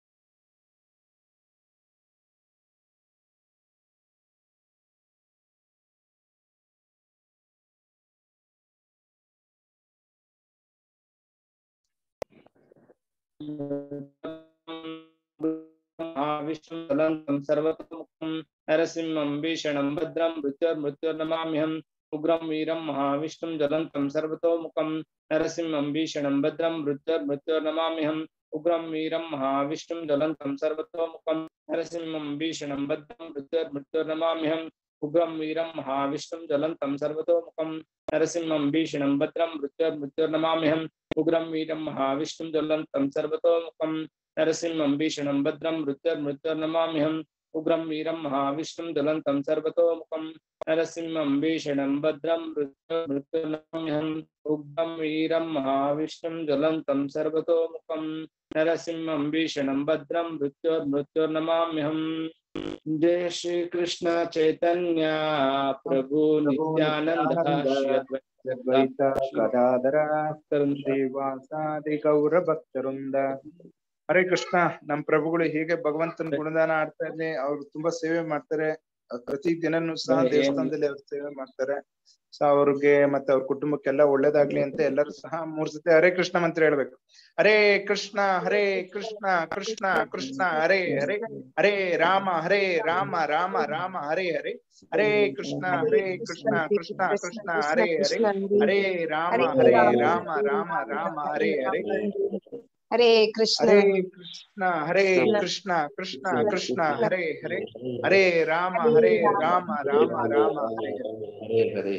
Speaker 5: महाविष्णुं ज्वलन्तं सर्वतोमुखं नरसिंहं भीषणं भद्रं मृत्युर्मृत्युर्नमाम्यहम् उग्रं वीरं महाविष्णुं ज्वलन्तं सर्वतोमुखं नरसिंहं भीषणं भद्रं मृत्युर्मृत्युर्नमाम्यहम् उग्रं वीरं महाविष्णुं ज्वलन्तं सर्वतोमुखं नरसिंहं भीषणं भद्रं मृत्युर्मृत्युर्नमाम्यहम् उग्रं वीरं महाविष्णुं ज्वलन्तं सर्वतोमुखं नरसिंहं भीषणं भद्रं मृत्युर्मृत्युर्नमाम्यहम् उग्रं वीरं महाविष्णुं ज्वलन्तं सर्वतोमुखं नरसिंहं भीषणं भद्रं मृत्युर्मृत्युर्नमाम्यहम् उग्रं वीरं महाविष्णुं ज्वलन्तं सर्वतोमुखं नरसिंहं भीषणं भद्रं मृत्युर्मृत्युर्नमाम्यहम् उग्रं वीरं महाविष्णुं ज्वलन्तं सर्वतोमुखं नरसिंहं भीषणं भद्रं मृत्युर्मृत्युर्नमाम्यहम् जय श्री कृष्ण चैतन्य प्रभु नित्यानंद श्री अद्वैत
Speaker 2: ಅದ್ವೈತ ಗದಾಧರ ಶ್ರೀವಾಸಾದಿ ಗೌರ ಭಕ್ತರುಂದ ಹರೇ ಕೃಷ್ಣ ನಮ್ ಪ್ರಭುಗಳು ಹೀಗೆ ಭಗವಂತನ ಗುಣದಾನ ಆಡ್ತಾ ಇರ್ಲಿ ಅವ್ರು ತುಂಬಾ ಸೇವೆ ಮಾಡ್ತಾರೆ ಪ್ರತಿ ದಿನನೂ ಸಹ ದೇವಸ್ಥಾನದಲ್ಲಿ ಅವ್ರು ಸೇವೆ ಮಾಡ್ತಾರೆ ಸೊ ಅವ್ರಿಗೆ ಮತ್ತೆ ಅವ್ರ ಕುಟುಂಬಕ್ಕೆಲ್ಲ ಒಳ್ಳೇದಾಗ್ಲಿ ಅಂತ ಎಲ್ಲರೂ ಸಹ ಮೂರ್ ಸತಿ ಹರೇ ಕೃಷ್ಣ ಮಂತ್ರ ಹೇಳ್ಬೇಕು ಹರೇ ಕೃಷ್ಣ ಹರೇ ಕೃಷ್ಣ ಕೃಷ್ಣ ಕೃಷ್ಣ ಹರೇ ಹರೇ ಹರೇ ರಾಮ ಹರೇ ರಾಮ ರಾಮ ರಾಮ ಹರೇ ಹರೇ ಹರೇ ಕೃಷ್ಣ ಹರೇ ಕೃಷ್ಣ ಕೃಷ್ಣ ಕೃಷ್ಣ ಹರೇ ಹರೇ ಹರೇ ರಾಮ ಹರೇ ರಾಮ ರಾಮ ರಾಮ ಹರೇ ಹರೇ
Speaker 4: ಹರೇ ಕೃಷ್ಣ
Speaker 2: ಹರೇ ಕೃಷ್ಣ ಹರೇ ಕೃಷ್ಣ ಕೃಷ್ಣ ಕೃಷ್ಣ ಹರೇ ಹರೇ ಹರೇ ರಾಮ ಹರೇ ರಾಮ ರಾಮ ರಾಮ ಹರೇ ಹರೇ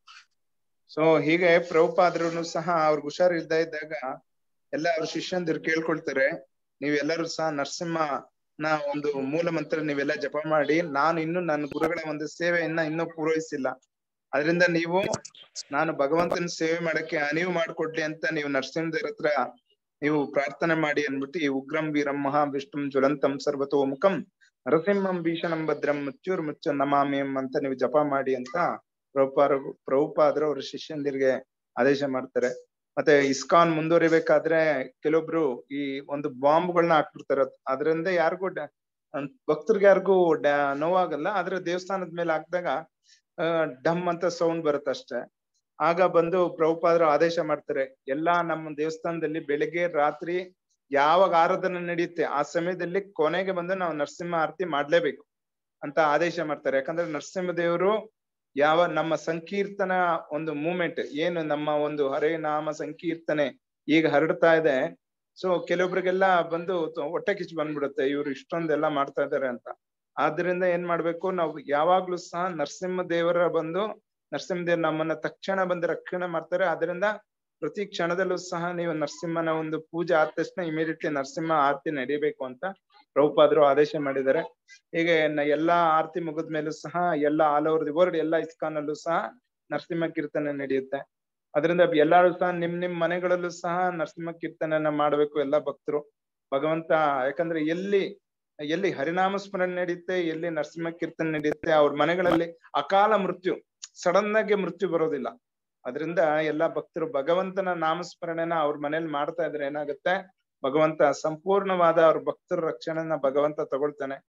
Speaker 2: ಸೊ ಹೀಗೆ ಪ್ರಭುಪಾದ್ರೂ ಸಹ ಅವ್ರಿಗೆ ಹುಷಾರಿಲ್ದ ಇದ್ದಾಗ ಎಲ್ಲ ಅವ್ರ ಶಿಷ್ಯಂದಿರು ಕೇಳ್ಕೊಳ್ತಾರೆ ನೀವೆಲ್ಲರೂ ಸಹ ನರಸಿಂಹನ ಒಂದು ಮೂಲ ಮಂತ್ರ ನೀವೆಲ್ಲ ಜಪ ಮಾಡಿ ನಾನು ಇನ್ನು ನನ್ನ ಗುರುಗಳ ಒಂದು ಸೇವೆಯನ್ನ ಇನ್ನೂ ಪೂರೈಸಿಲ್ಲ ಅದರಿಂದ ನೀವು ನಾನು ಭಗವಂತನ ಸೇವೆ ಮಾಡಕ್ಕೆ ಅನಿವು ಮಾಡ್ಕೊಡ್ಲಿ ಅಂತ ನೀವು ನರಸಿಂಹದೇವ್ರ ಹತ್ರ ನೀವು ಪ್ರಾರ್ಥನೆ ಮಾಡಿ ಅನ್ಬಿಟ್ಟು ಈ ಉಗ್ರಂ ವೀರಂ ಮಹಾ ವಿಷ್ಣುಂ ಜ್ವಲಂತಂ ಸರ್ವತೋ ಮುಖಂ ನರಸಿಂಹಂ ಭೀಷಣಂ ಭದ್ರಂ ಮುಚ್ಚೂರ್ ಮುಚ್ಚ ನಮಾಮಿಯಂ ಅಂತ ನೀವು ಜಪ ಮಾಡಿ ಅಂತ ಪ್ರಭುಪಾರ ಪ್ರಭುಪಾದ್ರು ಅವ್ರ ಶಿಷ್ಯಂದಿರಿಗೆ ಆದೇಶ ಮಾಡ್ತಾರೆ ಮತ್ತೆ ಇಸ್ಕಾನ್ ಮುಂದುವರಿಬೇಕಾದ್ರೆ ಕೆಲವೊಬ್ರು ಈ ಒಂದು ಬಾಂಬ್ಗಳನ್ನ ಹಾಕ್ಬಿಡ್ತಾರೆ ಅದರಿಂದ ಯಾರಿಗೂ ಡ- ಅಹ್ ಭಕ್ತರಿಗೆ ಯಾರಿಗೂ ಡ- ನೋವಾಗಲ್ಲ ಆದ್ರೆ ದೇವಸ್ಥಾನದ ಮೇಲೆ ಹಾಕ್ದಾಗ ಆ ಡಮ್ ಅಂತ ಸೌಂಡ್ ಬರುತ್ತೆ ಅಷ್ಟೇ ಆಗ ಬಂದು ಪ್ರಭುಪಾದರು ಆದೇಶ ಮಾಡ್ತಾರೆ ಎಲ್ಲಾ ನಮ್ಮ ದೇವಸ್ಥಾನದಲ್ಲಿ ಬೆಳಿಗ್ಗೆ ರಾತ್ರಿ ಯಾವಾಗ ಆರಾಧನೆ ನಡೆಯುತ್ತೆ ಆ ಸಮಯದಲ್ಲಿ ಕೊನೆಗೆ ಬಂದು ನಾವು ನರಸಿಂಹ ಆರತಿ ಮಾಡ್ಲೇಬೇಕು ಅಂತ ಆದೇಶ ಮಾಡ್ತಾರೆ ಯಾಕಂದ್ರೆ ನರಸಿಂಹ ದೇವರು ಯಾವ ನಮ್ಮ ಸಂಕೀರ್ತನ ಒಂದು ಮೂಮೆಂಟ್ ಏನು ನಮ್ಮ ಒಂದು ಹರೇ ನಾಮ ಸಂಕೀರ್ತನೆ ಈಗ ಹರಡ್ತಾ ಇದೆ ಸೊ ಕೆಲವೊಬ್ರಿಗೆಲ್ಲ ಬಂದು ತ- ಹೊಟ್ಟೆ ಕಿಚ್ಚು ಬಂದ್ಬಿಡುತ್ತೆ ಇವ್ರು ಇಷ್ಟೊಂದೆಲ್ಲ ಮಾಡ್ತಾ ಇದಾರೆ ಅಂತ ಆದ್ರಿಂದ ಏನ್ ಮಾಡ್ಬೇಕು ನಾವು ಯಾವಾಗ್ಲೂ ಸಹ ನರಸಿಂಹ ದೇವರ ಬಂದು ನರಸಿಂಹ ದೇವ್ ನಮ್ಮನ್ನ ತಕ್ಷಣ ಬಂದು ರಕ್ಷಣೆ ಮಾಡ್ತಾರೆ ಅದರಿಂದ ಪ್ರತಿ ಕ್ಷಣದಲ್ಲೂ ಸಹ ನೀವು ನರಸಿಂಹನ ಒಂದು ಪೂಜೆ ಆದ ತಕ್ಷಣ ಇಮಿಡಿಯೇಟ್ಲಿ ನರಸಿಂಹ ಆರತಿ ನಡಿಬೇಕು ಅಂತ ಪ್ರಭುಪಾದರು ಆದೇಶ ಮಾಡಿದ್ದಾರೆ ಹೀಗೆ ನ- ಎಲ್ಲಾ ಆರತಿ ಮುಗಿದ ಮೇಲೂ ಸಹ ಎಲ್ಲ ಆಲ್ ಓವರ್ ದಿ ವರ್ಲ್ಡ್ ಎಲ್ಲಾ ಇಸ್ಕಾನ್ ಅಲ್ಲೂ ಸಹ ನರಸಿಂಹ ಕೀರ್ತನೆ ನಡೆಯುತ್ತೆ ಅದರಿಂದ ಎಲ್ಲಾರು ಸಹ ನಿಮ್ ನಿಮ್ ಮನೆಗಳಲ್ಲೂ ಸಹ ನರಸಿಂಹ ಕೀರ್ತನೆಯನ್ನ ಮಾಡ್ಬೇಕು ಎಲ್ಲಾ ಭಕ್ತರು ಭಗವಂತ ಯಾಕಂದ್ರೆ ಎಲ್ಲಿ ಎಲ್ಲಿ ಹರಿನಾಮ ಸ್ಮರಣೆ ನಡೆಯುತ್ತೆ ಎಲ್ಲಿ ನರಸಿಂಹ ಕೀರ್ತನೆ ನಡೆಯುತ್ತೆ ಅವ್ರ ಮನೆಗಳಲ್ಲಿ ಅಕಾಲ ಮೃತ್ಯು ಸಡನ್ ಆಗಿ ಮೃತ್ಯು ಬರೋದಿಲ್ಲ ಅದರಿಂದ ಎಲ್ಲಾ ಭಕ್ತರು ಭಗವಂತನ ನಾಮಸ್ಮರಣೆನ ಅವ್ರ ಮನೇಲಿ ಮಾಡ್ತಾ ಇದ್ರೆ ಏನಾಗುತ್ತೆ ಭಗವಂತ ಸಂಪೂರ್ಣವಾದ ಅವ್ರ ಭಕ್ತರ ರಕ್ಷಣೆನ ಭಗವಂತ ತಗೊಳ್ತಾನೆ